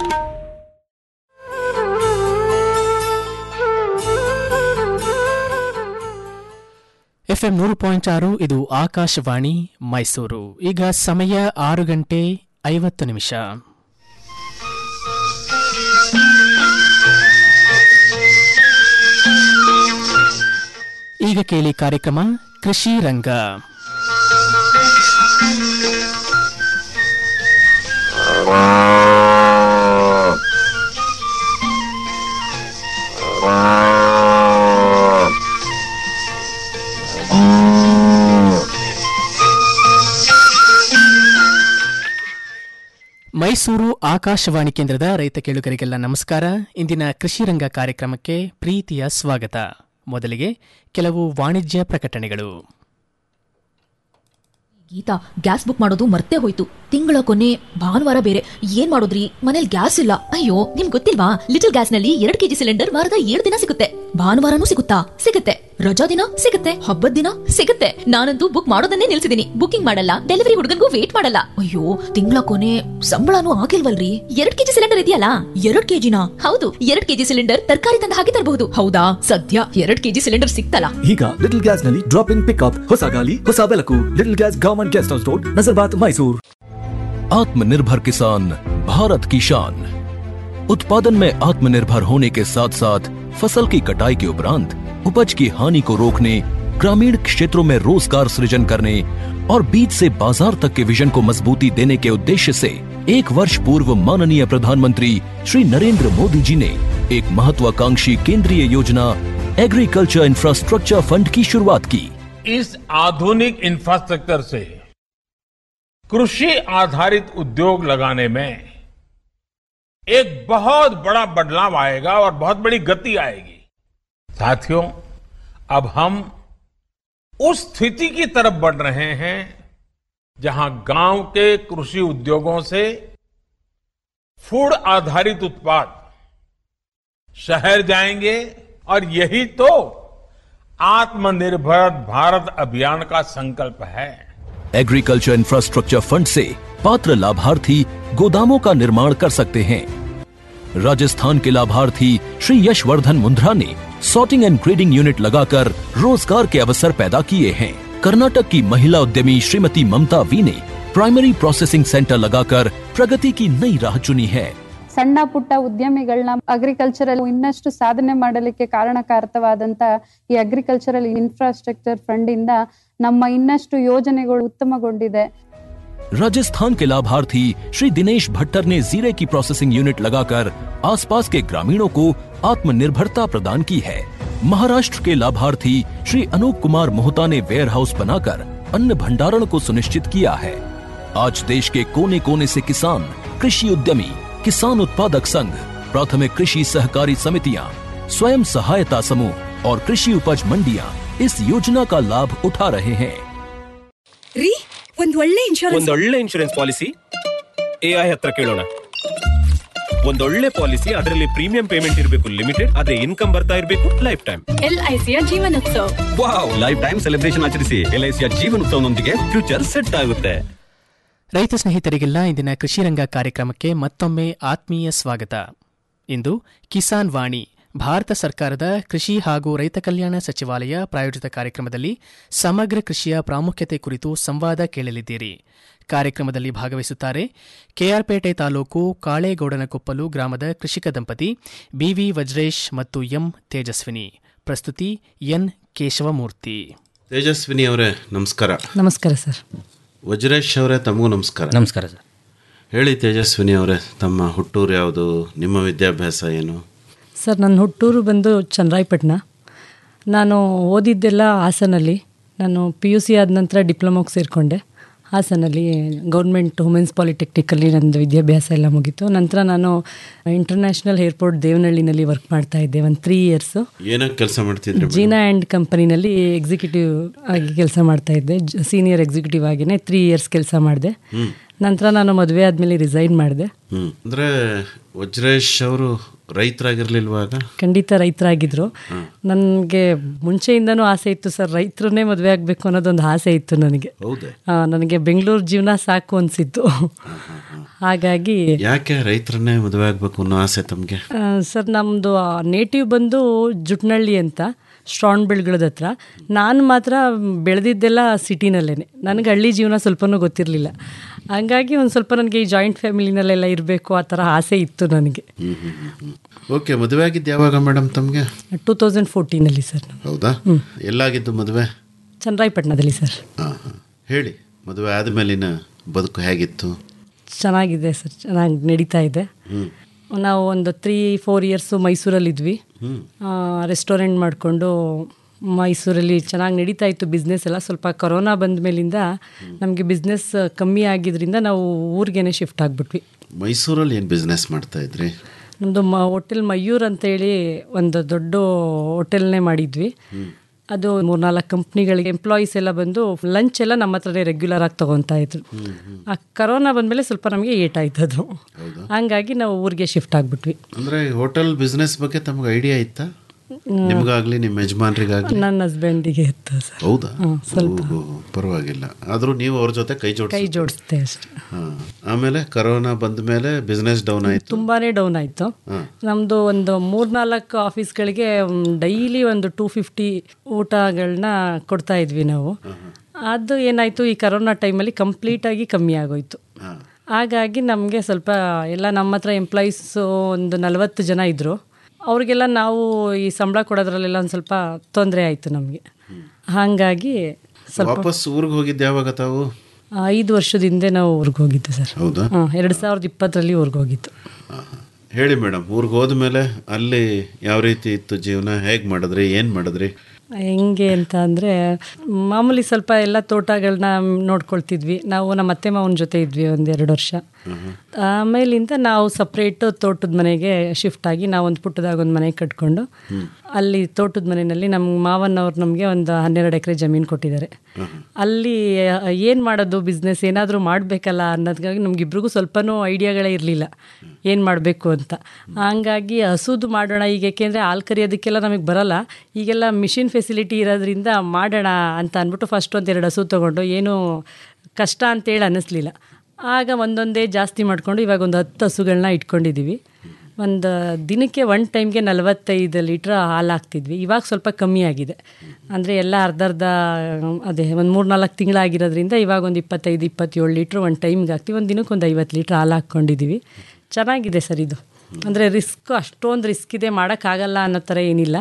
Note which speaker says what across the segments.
Speaker 1: FM ನೂರು point ಆರು ಇದು ಆಕಾಶವಾಣಿ ಮೈಸೂರು ಈಗ ಸಮಯ ಆರು ಗಂಟೆ ಐವತ್ತು ನಿಮಿಷ ಈಗ ಕೇಳಿ ಕಾರ್ಯಕ್ರಮ ಕೃಷಿ ರಂಗ ಮೈಸೂರು ಆಕಾಶವಾಣಿ ಕೇಂದ್ರದ ರೈತ ಕೇಳುಗರಿಗೆಲ್ಲ ನಮಸ್ಕಾರ ಇಂದಿನ ಕೃಷಿ ರಂಗ ಕಾರ್ಯಕ್ರಮಕ್ಕೆ ಪ್ರೀತಿಯ ಸ್ವಾಗತ ಮೊದಲಿಗೆ ಕೆಲವು ವಾಣಿಜ್ಯ ಪ್ರಕಟಣೆಗಳು
Speaker 2: ಗೀತಾ ಗ್ಯಾಸ್ ಬುಕ್ ಮಾಡೋದು ಮರ್ತೇ ಹೋಯ್ತು ತಿಂಗಳ ಕೊನೆ ಭಾನುವಾರ ಬೇರೆ ಏನ್ ಮಾಡೋದ್ರಿ ಮನೇಲಿ ಗ್ಯಾಸ್ ಇಲ್ಲ ಅಯ್ಯೋ ನಿಮ್ ಗೊತ್ತಿಲ್ವಾ ಲಿಟಲ್ ಗ್ಯಾಸ್ ನಲ್ಲಿ ಎರಡ್ ಕೆಜಿ ಸಿಲಿಂಡರ್ ವಾರದ ಏಳು ದಿನ ಸಿಗುತ್ತೆ ಭಾನುವಾರನೂ ಸಿಗುತ್ತಾ ಸಿಗುತ್ತೆ ರಜಾ ದಿನ ಸಿಗುತ್ತೆ ಹಬ್ಬದ ದಿನ ಸಿಗುತ್ತೆ ನಾನಂತೂ ಬುಕ್ ಮಾಡೋದನ್ನೇ ನಿಲ್ಸಿದೀನಿ ಬುಕಿಂಗ್ ಮಾಡಲ್ಲ ಡೆಲಿವರಿ ಹುಡುಗನ್ಗೂ ವೇಟ್ ಮಾಡಲ್ಲ ಅಯ್ಯೋ ತಿಂಗಳ ಕೊನೆ ಸಂಬಳನೂ ಆಗಿಲ್ವಲ್ರಿ ಎರಡ್ ಕೆಜಿ ಸಿಲಿಂಡರ್ ಇದೆಯಲ್ಲ ಎರಡ್ ಕೆಜಿನ ಹೌದು ಎರಡ್ ಕೆಜಿ ಸಿಲಿಂಡರ್ ತರಕಾರಿ ತಂದ ಹಾಗೆ ತರಬಹುದು ಹೌದಾ ಸದ್ಯ ಎರಡ್ ಕೆಜಿ ಸಿಲಿಂಡರ್ ಸಿಕ್ತಲ್ಲ
Speaker 3: ಈಗ ಲಿಟಲ್ ಗ್ಯಾಸ್ ನಲ್ಲಿ ಡ್ರಾಪ್ ಇನ್ ಪಿಕಪ್ ಹೊಸ ಗಾಲಿ ಹೊಸ ಬೆಳಕು little gas government guest house road ನಜರ್ಬಾತ್ ಮೈಸೂರು
Speaker 4: आत्मनिर्भर किसान भारत की शान उत्पादन में आत्मनिर्भर होने के साथ साथ फसल की कटाई के उपरांत उपज की हानि को रोकने ग्रामीण क्षेत्रों में रोजगार सृजन करने और बीज से बाजार तक के विजन को मजबूती देने के उद्देश्य से एक वर्ष पूर्व माननीय प्रधानमंत्री श्री नरेंद्र मोदी जी ने एक महत्वाकांक्षी केंद्रीय योजना एग्रीकल्चर इंफ्रास्ट्रक्चर फंड की शुरुआत की
Speaker 5: इस आधुनिक इंफ्रास्ट्रक्चर से कृषि आधारित उद्योग लगाने में एक बहुत बड़ा बदलाव आएगा और बहुत बड़ी गति आएगी साथियों अब हम उस स्थिति की तरफ बढ़ रहे हैं जहां गांव के कृषि उद्योगों से फूड आधारित उत्पाद शहर जाएंगे और यही तो आत्मनिर्भर भारत अभियान का संकल्प है
Speaker 4: एग्रीकल्चर इंफ्रास्ट्रक्चर फंड से पात्र लाभार्थी गोदामों का निर्माण कर सकते हैं राजस्थान के लाभार्थी श्री यशवर्धन मुंद्रा ने सॉर्टिंग एंड ग्रेडिंग यूनिट लगाकर रोजगार के अवसर पैदा किए हैं कर्नाटक की महिला उद्यमी श्रीमती ममता वी ने प्राइमरी प्रोसेसिंग सेंटर लगाकर प्रगति की नई राह चुनी है
Speaker 6: ಸಣ್ಣ ಪುಟ್ಟ ಉದ್ಯಮಿಗಳನ್ನ ಅಗ್ರಿಕಲ್ಚರಲ್ ಇನ್ನಷ್ಟು ಸಾಧನೆ ಮಾಡಲಿಕ್ಕೆ ಕಾರಣಕಾರಕವಾದಂತ ಈ ಅಗ್ರಿಕಲ್ಚರಲ್ ಇನ್ಫ್ರಾಸ್ಟ್ರಕ್ಚರ್ ಫಂಡ್ ಇಂದ ನಮ್ಮ ಇನ್ನಷ್ಟು ಯೋಜನೆಗಳು ಉತ್ತಮಗೊಂಡಿದೆ
Speaker 4: राजस्थान के लाभार्थी श्री दिनेश भट्टर ने जीरे की प्रोसेसिंग यूनिट लगाकर आसपास के ग्रामीणों को आत्मनिर्भरता प्रदान की है महाराष्ट्र के लाभार्थी श्री अनूप कुमार मोहता ने वेयर हाउस बनाकर अन्न भंडारण को सुनिश्चित किया है आज देश के कोने कोने से किसान कृषि उद्यमी किसान उत्पादक संघ प्राथमिक कृषि सहकारी समितियां स्वयं सहायता समूह और कृषि उपज मंडियां इस योजना का लाभ उठा रहे हैं
Speaker 7: ರೀ ಒಂದ್ ಒಳ್ಳೆ ಇನ್ಶೂರೆನ್ಸ್
Speaker 8: ಒಂದೊಳ್ಳೆ ಇನ್ಶೂರೆನ್ಸ್ ಪಾಲಿಸಿ ಎ ಐ ಹತ್ರ ಕೇಳೋಣ ಒಂದೊಳ್ಳೆ ಪಾಲಿಸಿ ಅದರಲ್ಲಿ ಪ್ರೀಮಿಯಂ ಪೇಮೆಂಟ್ ಇರಬೇಕು ಲಿಮಿಟೆಡ್ ಅದೇ ಇನ್ಕಮ್ ಬರ್ತಾ ಇರಬೇಕು ಲೈಫ್ ಟೈಮ್
Speaker 7: ಎಲ್ಐಸಿಯ ಜೀವನೋತ್ಸವ
Speaker 8: ವಾವ್ ಲೈಫ್ ಟೈಮ್ ಸೆಲೆಬ್ರೇಷನ್ ಆಚರಿಸಿ ಎಲ್ ಐ ಸಿಯ ಜೀವನೋತ್ಸವನೊಂದಿಗೆ ಫ್ಯೂಚರ್ ಸೆಟ್ ಆಗುತ್ತೆ
Speaker 1: ರೈತ ಸ್ನೇಹಿತರಿಗೆಲ್ಲ ಇಂದಿನ ಕೃಷಿ ರಂಗ ಕಾರ್ಯಕ್ರಮಕ್ಕೆ ಮತ್ತೊಮ್ಮೆ ಆತ್ಮೀಯ ಸ್ವಾಗತ ಇಂದು ಕಿಸಾನ್ ವಾಣಿ ಭಾರತ ಸರ್ಕಾರದ ಕೃಷಿ ಹಾಗೂ ರೈತ ಕಲ್ಯಾಣ ಸಚಿವಾಲಯ ಪ್ರಾಯೋಜಿತ ಕಾರ್ಯಕ್ರಮದಲ್ಲಿ ಸಮಗ್ರ ಕೃಷಿಯ ಪ್ರಾಮುಖ್ಯತೆ ಕುರಿತು ಸಂವಾದ ಕೇಳಲಿದ್ದೀರಿ ಕಾರ್ಯಕ್ರಮದಲ್ಲಿ ಭಾಗವಹಿಸುತ್ತಾರೆ ಕೆಆರ್ಪೇಟೆ ತಾಲೂಕು ಕಾಳೇಗೌಡನಕೊಪ್ಪಲು ಗ್ರಾಮದ ಕೃಷಿಕ ದಂಪತಿ ಬಿವಿ ವಜ್ರೇಶ್ ಮತ್ತು ಎಂ ತೇಜಸ್ವಿನಿ ಪ್ರಸ್ತುತಿ ಎನ್ ಕೇಶವಮೂರ್ತಿ
Speaker 9: ತೇಜಸ್ವಿನಿ ಅವರೇ ನಮಸ್ಕಾರ
Speaker 10: ನಮಸ್ಕಾರ ಸರ್
Speaker 9: ವಜ್ರೇಶ್ ಅವರೇ ತಮಗೂ ನಮಸ್ಕಾರ
Speaker 10: ನಮಸ್ಕಾರ ಸರ್
Speaker 9: ಹೇಳಿ ತೇಜಸ್ವಿನಿ ಅವರೇ ತಮ್ಮ ಹುಟ್ಟೂರು ಯಾವುದು ನಿಮ್ಮ ವಿದ್ಯಾಭ್ಯಾಸ ಏನು
Speaker 10: ಸರ್ ನನ್ನ ಹುಟ್ಟೂರು ಬಂದು ಚನ್ನರಾಯಪಟ್ಟಣ ನಾನು ಓದಿದ್ದೆಲ್ಲ ಹಾಸನಲ್ಲಿ ನಾನು ಪಿ ಯು ಸಿ ಆದ ನಂತರ ಡಿಪ್ಲೊಮೋಗೆ ಸೇರಿಕೊಂಡೆ ಹಾಸನಲ್ಲಿ ಗೌರ್ಮೆಂಟ್ ವುಮೆನ್ಸ್ ಪಾಲಿಟೆಕ್ನಿಕಲ್ಲಿ ನಂದು ವಿದ್ಯಾಭ್ಯಾಸ ಎಲ್ಲ ಮುಗೀತು ನಂತರ ನಾನು ಇಂಟರ್ನ್ಯಾಷನಲ್ ಏರ್ಪೋರ್ಟ್ ದೇವನಹಳ್ಳಿನಲ್ಲಿ ವರ್ಕ್ ಮಾಡ್ತಾ ಇದ್ದೆ ಒಂದು ತ್ರೀ ಇಯರ್ಸು
Speaker 9: ಏನಕ್ಕೆ ಕೆಲಸ ಮಾಡ್ತಿದ್ರಿ
Speaker 10: ಜೀನಾ ಆ್ಯಂಡ್ ಕಂಪನಿನಲ್ಲಿ ಎಕ್ಸಿಕ್ಯೂಟಿವ್ ಆಗಿ ಕೆಲಸ ಮಾಡ್ತಾ ಇದ್ದೆ ಸೀನಿಯರ್ ಎಕ್ಸಿಕ್ಯೂಟಿವ್ ಆಗಿನೇ ತ್ರೀ ಇಯರ್ಸ್ ಕೆಲಸ ಮಾಡಿದೆ ನಂತರ ನಾನು ಮದುವೆ ಆದಮೇಲೆ ರಿಸೈನ್ ಮಾಡಿದೆ
Speaker 9: ಹ್ಮ್ ಅಂದ್ರೆ ವಜ್ರೇಶ್ ಅವರು ರೈತರಾಗಿರ್ಲಿಲ್ವಾಗ
Speaker 10: ಖಂಡಿತ ರೈತರಾಗಿದ್ದರು ನನಗೆ ಮುಂಚೆಯಿಂದನೂ ಆಸೆ ಇತ್ತು ಸರ್ ರೈತರನ್ನೇ ಮದುವೆ ಆಗಬೇಕು ಅನ್ನೋದೊಂದು ಆಸೆ ಇತ್ತು ನನಗೆ
Speaker 9: ಹೌದೇ
Speaker 10: ಆ, ನನಗೆ ಬೆಂಗಳೂರು ಜೀವನ ಸಾಕು ಅನಿಸಿತ್ತು ಹಾಗಾಗಿ
Speaker 9: ಯಾಕೆ ರೈತರನ್ನೇ ಮದುವೆ ಆಗ್ಬೇಕು ಅನ್ನೋ ಆಸೆ ತಮ್ಗೆ
Speaker 10: ಆ, ಸರ್ ನಮ್ಮದು ನೇಟಿವ್ ಬಂದು ಜುಟ್ನಳ್ಳಿ ಅಂತ ಸ್ಟ್ರಾಂಗ್ ಬೆಳ್ಗಳದ ಹತ್ರ ನಾನು ಮಾತ್ರ ಬೆಳೆದಿದ್ದೆಲ್ಲ ಸಿಟಿನಲ್ಲೇ ನನಗೆ ಹಳ್ಳಿ ಜೀವನ ಸ್ವಲ್ಪನೂ ಗೊತ್ತಿರಲಿಲ್ಲ ಹಂಗಾಗಿ ಒಂದು ಸ್ವಲ್ಪ ನನಗೆ ಈ ಜಾಯಿಂಟ್ ಫ್ಯಾಮಿಲಿನಲ್ಲೆಲ್ಲ ಇರಬೇಕು ಆ ಥರ ಆಸೆ ಇತ್ತು ನನಗೆ
Speaker 9: ಹ್ಮ್ ಹ್ಮ್ ಹ್ಮ್ ಹ್ಮ್ ಓಕೆ ಮದುವೆ ಆಗಿದ್ದು ಯಾವಾಗ ಮೇಡಮ್ ತಮ್ಗೆ
Speaker 10: ಟೂ ತೌಸಂಡ್ ಫೋರ್ಟೀನಲ್ಲಿ ಸರ್
Speaker 9: ಹೌದಾ ಎಲ್ಲಾಗಿದ್ದು ಮದುವೆ
Speaker 10: ಚನ್ನರಾಯಪಟ್ಟಣದಲ್ಲಿ ಸರ್
Speaker 9: ಹಾಂ ಹಾಂ ಹೇಳಿ ಮದುವೆ ಆದಮೇಲಿನ ಬದುಕು ಹೇಗಿತ್ತು
Speaker 10: ಚೆನ್ನಾಗಿದೆ ಸರ್ ಚೆನ್ನಾಗಿ ನಡೀತಾ ಇದೆ
Speaker 9: ಹ್ಮ್
Speaker 10: ನಾವು ಒಂದು ತ್ರೀ ಫೋರ್ ಇಯರ್ಸು ಮೈಸೂರಲ್ಲಿದ್ವಿ
Speaker 9: ಹ್ಮ್
Speaker 10: ರೆಸ್ಟೋರೆಂಟ್ ಮಾಡಿಕೊಂಡು ಮೈಸೂರಲ್ಲಿ ಚೆನ್ನಾಗಿ ನಡೀತಾ ಇತ್ತು ಬಿಸ್ನೆಸ್ ಎಲ್ಲ ಸ್ವಲ್ಪ ಕೊರೋನಾ ಬಂದ ಮೇಲಿಂದ ನಮಗೆ ಬಿಸ್ನೆಸ್ ಕಮ್ಮಿ ಆಗಿದ್ರಿಂದ ನಾವು ಊರಿಗೇನೆ ಶಿಫ್ಟ್ ಆಗಿಬಿಟ್ವಿ
Speaker 9: ಮೈಸೂರಲ್ಲಿ ಏನು ಬಿಸ್ನೆಸ್ ಮಾಡ್ತಾ ಇದ್ರಿ
Speaker 10: ನಮ್ಮದು ಮ ಹೋಟೆಲ್ ಮಯೂರ್ ಅಂತೇಳಿ ಒಂದು ದೊಡ್ಡ ಹೋಟೆಲ್ನೇ ಮಾಡಿದ್ವಿ ಅದು ಮೂರ್ನಾಲ್ಕು ಕಂಪ್ನಿಗಳಿಗೆ ಎಂಪ್ಲಾಯೀಸ್ ಎಲ್ಲ ಬಂದು ಲಂಚ್ ಎಲ್ಲ ನಮ್ಮ ಹತ್ರನೇ ರೆಗ್ಯುಲರ್ ಆಗಿ ತೊಗೊತಾ ಇದ್ರು ಆ ಕರೋನಾ ಬಂದಮೇಲೆ ಸ್ವಲ್ಪ ನಮಗೆ ಏಟ್ ಆಯ್ತು ಅದು ಹಂಗಾಗಿ ನಾವು ಊರಿಗೆ ಶಿಫ್ಟ್ ಆಗಿಬಿಟ್ವಿ
Speaker 9: ಅಂದ್ರೆ ಹೋಟೆಲ್ ಬಿಸ್ನೆಸ್ ಬಗ್ಗೆ ತಮ್ಗೆ ಐಡಿಯಾ ಇತ್ತಾ ನಿಮ್ಗಾಗ್ಲಿ ನಿಮ್ಮ ಯಜಮಾನ್ರಿಗಾಗ್ಲಿ
Speaker 10: ನನ್ನ ಹಸ್ಬೆಂಡಿಗೆ ಇತ್ತು ಸರ್
Speaker 9: ಹೌದಾ
Speaker 10: ಹ್ಮ್, ಸ್ವಲ್ಪ.
Speaker 9: ಓಹೋ, ಪರವಾಗಿಲ್ಲ ಆದರೂ ನೀವು ಅವ್ರ ಜೊತೆ ಕೈ ಜೋಡಿಸಿ
Speaker 10: ಕೈ ಜೋಡಿಸ್ದೆ ಅಷ್ಟೆ
Speaker 9: ಹಾಂ ಆಮೇಲೆ ಕರೋನಾ ಬಂದ ಮೇಲೆ ಬಿಸ್ನೆಸ್ ಡೌನ್ ಆಯಿತು
Speaker 10: ತುಂಬಾನೇ ಡೌನ್ ಆಯಿತು
Speaker 9: ಹಾಂ
Speaker 10: ನಮ್ಮದು ಒಂದು ಮೂರ್ನಾಲ್ಕು ಆಫೀಸ್ಗಳಿಗೆ ಡೈಲಿ ಒಂದು ಟೂ ಫಿಫ್ಟಿ ಊಟಗಳನ್ನ ಕೊಡ್ತಾ ಇದ್ವಿ ನಾವು ಅದು ಏನಾಯಿತು ಈ ಕರೋನಾ ಟೈಮಲ್ಲಿ ಕಂಪ್ಲೀಟಾಗಿ ಕಮ್ಮಿ ಆಗೋಯ್ತು
Speaker 9: ಹಾಂ
Speaker 10: ಹಾಗಾಗಿ ನಮಗೆ ಸ್ವಲ್ಪ ಎಲ್ಲ ನಮ್ಮ ಹತ್ರ ಎಂಪ್ಲಾಯೀಸು ಒಂದು ನಲವತ್ತು ಜನ ಇದ್ದರು ಅವ್ರಿಗೆಲ್ಲ ನಾವು ಈ ಸಂಬಳ ಕೊಡೋದ್ರಲ್ಲೆಲ್ಲ ಒಂದು ಸ್ವಲ್ಪ ತೊಂದರೆ ಆಯಿತು ನಮಗೆ ಹಾಗಾಗಿ ಸ್ವಲ್ಪ
Speaker 9: ವಾಪಸ್ ಊರಿಗೆ ಹೋಗಿದ್ದು ಯಾವಾಗ ತಾವು
Speaker 10: ಐದು ವರ್ಷದ ಹಿಂದೆ ನಾವು ಊರಿಗೆ ಹೋಗಿದ್ದು ಸರ್
Speaker 9: ಹೌದಾ
Speaker 10: ಹಾಂ ಎರಡು ಸಾವಿರದ ಇಪ್ಪತ್ತರಲ್ಲಿ ಊರಿಗೆ ಹೋಗಿದ್ದು
Speaker 9: ಹಾಂ, ಹಾಂ. ಹೇಳಿ ಮೇಡಮ್ ಊರಿಗೆ ಹೋದ್ಮೇಲೆ ಅಲ್ಲಿ ಯಾವ ರೀತಿ ಇತ್ತು ಜೀವನ ಹೇಗೆ ಮಾಡಿದ್ರಿ ಏನು ಮಾಡಿದ್ರಿ
Speaker 10: ಹೆಂಗೆ ಅಂತ ಅಂದರೆ ಮಾಮೂಲಿ ಸ್ವಲ್ಪ ಎಲ್ಲ ತೋಟಗಳನ್ನ ನೋಡ್ಕೊಳ್ತಿದ್ವಿ ನಾವು ನಮ್ಮ ಅತ್ತೆ ಮಾವನ ಜೊತೆ ಇದ್ವಿ ಒಂದೆರಡು ವರ್ಷ ಆಮೇಲಿಂದ ನಾವು ಸಪ್ರೇಟ್ ತೋಟದ ಮನೆಗೆ ಶಿಫ್ಟ್ ಆಗಿ ನಾವು ಒಂದು ಪುಟ್ಟದಾಗ ಒಂದು ಮನೆ ಕಟ್ಕೊಂಡು ಅಲ್ಲಿ ತೋಟದ ಮನೆಯಲ್ಲಿ ನಮ್ಮ ಮಾವನವ್ರು ನಮಗೆ ಒಂದು ಹನ್ನೆರಡು ಎಕರೆ ಜಮೀನು ಕೊಟ್ಟಿದ್ದಾರೆ ಅಲ್ಲಿ ಏನು ಮಾಡೋದು ಬಿಸ್ನೆಸ್ ಏನಾದರೂ ಮಾಡಬೇಕಲ್ಲ ಅನ್ನೋದಕ್ಕಾಗಿ ನಮಗಿಬ್ರಿಗೂ ಸ್ವಲ್ಪನೂ ಐಡಿಯಾಗಳೇ ಇರಲಿಲ್ಲ ಏನು ಮಾಡಬೇಕು ಅಂತ ಹಂಗಾಗಿ ಹಸುದು ಮಾಡೋಣ ಈಗ ಏಕೆಂದರೆ ಹಾಲು ಕರಿಯೋದಕ್ಕೆಲ್ಲ ನಮಗೆ ಬರಲ್ಲ ಈಗೆಲ್ಲ ಮಿಷಿನ್ ಫೆಸಿಲಿಟಿ ಇರೋದ್ರಿಂದ ಮಾಡೋಣ ಅಂತ ಅಂದ್ಬಿಟ್ಟು ಫಸ್ಟ್ ಒಂದು ಎರಡು ಹಸು ತೊಗೊಂಡು ಏನೂ ಕಷ್ಟ ಅಂತೇಳಿ ಅನ್ನಿಸ್ಲಿಲ್ಲ ಆಗ ಒಂದೊಂದೇ ಜಾಸ್ತಿ ಮಾಡಿಕೊಂಡು ಇವಾಗ ಒಂದು ಹತ್ತು ಹಸುಗಳನ್ನ ಇಟ್ಕೊಂಡಿದ್ದೀವಿ ಒಂದು ದಿನಕ್ಕೆ ಒನ್ ಟೈಮ್ಗೆ ನಲವತ್ತೈದು ಲೀಟ್ರ್ ಹಾಲು ಹಾಕ್ತಿದ್ವಿ ಇವಾಗ ಸ್ವಲ್ಪ ಕಮ್ಮಿ ಆಗಿದೆ ಅಂದರೆ ಎಲ್ಲ ಅರ್ಧ ಅರ್ಧ ಅದೇ ಒಂದು ಮೂರು ನಾಲ್ಕು ತಿಂಗಳಾಗಿರೋದ್ರಿಂದ ಇವಾಗ ಒಂದು ಇಪ್ಪತ್ತೈದು ಇಪ್ಪತ್ತೇಳು ಲೀಟ್ರ್ ಒಂದು ಟೈಮ್ಗೆ ಹಾಕ್ತೀವಿ ಒಂದು ದಿನಕ್ಕೆ ಒಂದು ಐವತ್ತು ಲೀಟ್ರ್ ಹಾಲು ಹಾಕ್ಕೊಂಡಿದ್ದೀವಿ ಚೆನ್ನಾಗಿದೆ ಸರ್ ಇದು ಅಂದರೆ ರಿಸ್ಕ್ ಅಷ್ಟೊಂದು ರಿಸ್ಕ್ ಇದೆ ಮಾಡೋಕ್ಕಾಗಲ್ಲ ಅನ್ನೋ ಥರ ಏನಿಲ್ಲ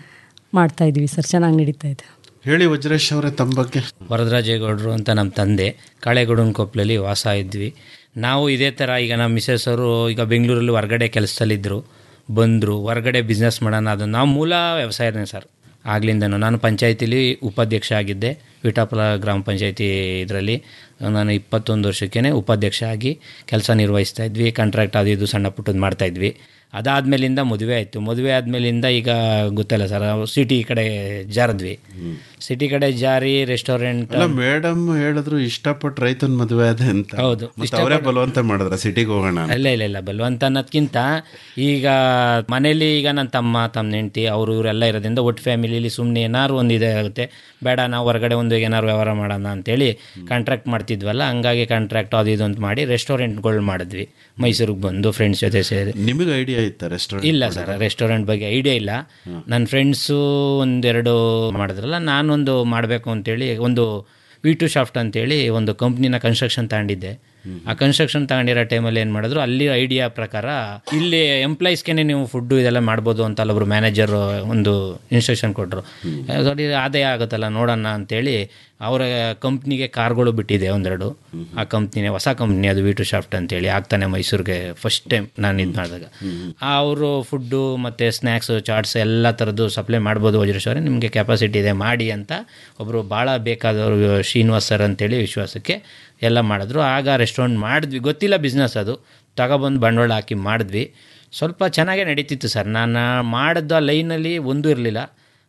Speaker 10: ಮಾಡ್ತಾ ಇದ್ದೀವಿ ಸರ್ ಚೆನ್ನಾಗಿ ನಡೀತಾ ಇದೆ
Speaker 9: ಹೇಳಿ ವಜ್ರೇಶ್ ಅವರೇ ತಮ್ಮ ಬಗ್ಗೆ
Speaker 11: ವರದರಾಜೇಗೌಡರು ಅಂತ ನಮ್ಮ ತಂದೆ ಕಾಳೆಗೌಡನ ಕೊಪ್ಪಲಲ್ಲಿ ವಾಸ ಇದ್ವಿ ನಾವು ಇದೇ ಥರ ಈಗ ನಮ್ಮ ಮಿಸಸ್ ಅವರು ಈಗ ಬೆಂಗಳೂರಲ್ಲಿ ಹೊರಗಡೆ ಕೆಲಸದಲ್ಲಿದ್ದರು ಬಂದರು ಹೊರಗಡೆ ಬಿಸ್ನೆಸ್ ಮಾಡೋಣ ಅದು ನಾವು ಮೂಲ ವ್ಯವಸಾಯನೇ ಸರ್ ಆಗ್ಲಿಂದನೂ ನಾನು ಪಂಚಾಯತಿಲಿ ಉಪಾಧ್ಯಕ್ಷ ಆಗಿದ್ದೆ ವಿಟಾಪುರ ಗ್ರಾಮ ಪಂಚಾಯತಿ ಇದರಲ್ಲಿ ನಾನು ಇಪ್ಪತ್ತೊಂದು ವರ್ಷಕ್ಕೇ ಉಪಾಧ್ಯಕ್ಷ ಆಗಿ ಕೆಲಸ ನಿರ್ವಹಿಸ್ತಾ ಇದ್ವಿ ಕಾಂಟ್ರಾಕ್ಟ್ ಅದು ಇದು ಸಣ್ಣ ಪುಟ್ಟದ್ದು ಮಾಡ್ತಾಯಿದ್ವಿ ಅದಾದಮೇಲಿಂದ ಮದುವೆ ಆಯಿತು ಮದುವೆ ಆದಮೇಲಿಂದ ಈಗ ಗೊತ್ತಲ್ಲ ಸರ್ ಸಿಟಿ ಕಡೆ ಜಾರಿದ್ವಿ ಸಿಟಿ ಕಡೆ ಜಾರಿ ರೆಸ್ಟೋರೆಂಟ್
Speaker 9: ಅಲ್ಲ ಮೇಡಮ್ ಹೇಳಿದ್ರು ಇಷ್ಟಪಟ್ಟು ರೈತನ ಮದುವೆ ಅದೇ ಅಂತ
Speaker 11: ಹೌದು,
Speaker 9: ಮತ್ತೆ ಅವರೇ ಬಲವಂತ ಮಾಡಿದ್ರ ಸಿಟಿಗೆ ಹೋಗೋಣ ಅಂತ.
Speaker 11: ಇಲ್ಲ ಇಲ್ಲ ಇಲ್ಲ ಬಲ್ವಂತ ಅನ್ನೋದ್ಕಿಂತ ಈಗ ಮನೇಲಿ ಈಗ ನನ್ನ ತಮ್ಮ ತಮ್ಮ ಹೆಂಡತಿ ಅವರು ಇವರೆಲ್ಲ ಇರೋದ್ರಿಂದ ಒಟ್ಟು ಫ್ಯಾಮಿಲಿಲಿ ಸುಮ್ಮನೆ ಏನಾದ್ರು ಒಂದು ಇದೆ ಆಗುತ್ತೆ ಬೇಡ ನಾವು ಹೊರಗಡೆ ಒಂದು ಏನಾದ್ರು ವ್ಯವಹಾರ ಮಾಡೋಣ ಅಂತೇಳಿ ಕಾಂಟ್ರಾಕ್ಟ್ ಮಾಡ್ತಿದ್ವಲ್ಲ ಹಂಗಾಗಿ ಕಾಂಟ್ರಾಕ್ಟ್ ಅದು ಇದು ಅಂತ ಮಾಡಿ ರೆಸ್ಟೋರೆಂಟ್ಗಳು ಮಾಡಿದ್ವಿ ಮೈಸೂರಿಗೆ ಬಂದು ಫ್ರೆಂಡ್ಸ್ ಜೊತೆ ಸೇರಿ
Speaker 9: ನಿಮಗೆ ಐಡಿಯಾ ಇತ್ತಾ ರೆಸ್ಟೋರೆಂಟ್
Speaker 11: ಇಲ್ಲ ಸರ್ ರೆಸ್ಟೋರೆಂಟ್ ಬಗ್ಗೆ ಐಡಿಯಾ ಇಲ್ಲ ನನ್ನ ಫ್ರೆಂಡ್ಸು ಒಂದೆರಡು ಮಾಡಿದ್ರಲ್ಲ ನಾನೊಂದು ಮಾಡಬೇಕು ಅಂತೇಳಿ ಒಂದು ವಿ ಟು ಶಾಫ್ಟ್ ಅಂತೇಳಿ ಒಂದು ಕಂಪ್ನಿನ ಕನ್ಸ್ಟ್ರಕ್ಷನ್ ತಗೊಂಡಿದ್ದೆ ಆ ಕನ್ಸ್ಟ್ರಕ್ಷನ್ ತಗೊಂಡಿರೋ ಟೈಮಲ್ಲಿ ಏನು ಮಾಡಿದ್ರು ಅಲ್ಲಿ ಐಡಿಯಾ ಪ್ರಕಾರ ಇಲ್ಲಿ ಎಂಪ್ಲಾಯೀಸ್ಗೆ ನೀವು ಫುಡ್ಡು ಇದೆಲ್ಲ ಮಾಡ್ಬೋದು ಅಂತ ಅಲ್ಲೊಬ್ರು ಮ್ಯಾನೇಜರ್ ಒಂದು ಇನ್ಸ್ಟ್ರಕ್ಷನ್ ಕೊಟ್ಟರು ಸಾರಿ ಆದಾಯ ಆಗುತ್ತಲ್ಲ ನೋಡೋಣ ಅಂತೇಳಿ ಅವರ ಕಂಪ್ನಿಗೆ ಕಾರ್ಗಳು ಬಿಟ್ಟಿದೆ ಒಂದೆರಡು ಆ ಕಂಪ್ನಿನೇ ಹೊಸ ಕಂಪ್ನಿ ಅದು ವಿ ಟು ಶಾಫ್ಟ್ ಅಂತೇಳಿ ಆಗ್ತಾನೆ ಮೈಸೂರಿಗೆ ಫಸ್ಟ್ ಟೈಮ್ ನಾನು ಇದು ಮಾಡಿದಾಗ ಅವರು ಫುಡ್ಡು ಮತ್ತು ಸ್ನ್ಯಾಕ್ಸು ಚಾಟ್ಸ್ ಎಲ್ಲ ಥರದ್ದು ಸಪ್ಲೈ ಮಾಡ್ಬೋದು ವಜ್ರೇಶ್ವರ ನಿಮಗೆ ಕೆಪಾಸಿಟಿ ಇದೆ ಮಾಡಿ ಅಂತ ಒಬ್ಬರು ಭಾಳ ಬೇಕಾದವರು ಶ್ರೀನಿವಾಸ್ ಸರ್ ಅಂತೇಳಿ ವಿಶ್ವಾಸಕ್ಕೆ ಎಲ್ಲ ಮಾಡಿದ್ರು ಆಗ ರೆಸ್ಟೋರೆಂಟ್ ಮಾಡಿದ್ವಿ ಗೊತ್ತಿಲ್ಲ ಬಿಸ್ನೆಸ್ ಅದು ತಗೊಬಂದು ಬಂಡವಾಳ ಹಾಕಿ ಮಾಡಿದ್ವಿ ಸ್ವಲ್ಪ ಚೆನ್ನಾಗೇ ನಡೀತಿತ್ತು ಸರ್ ನಾನು ಮಾಡಿದ್ದು ಆ ಲೈನಲ್ಲಿ ಒಂದೂ ಇರಲಿಲ್ಲ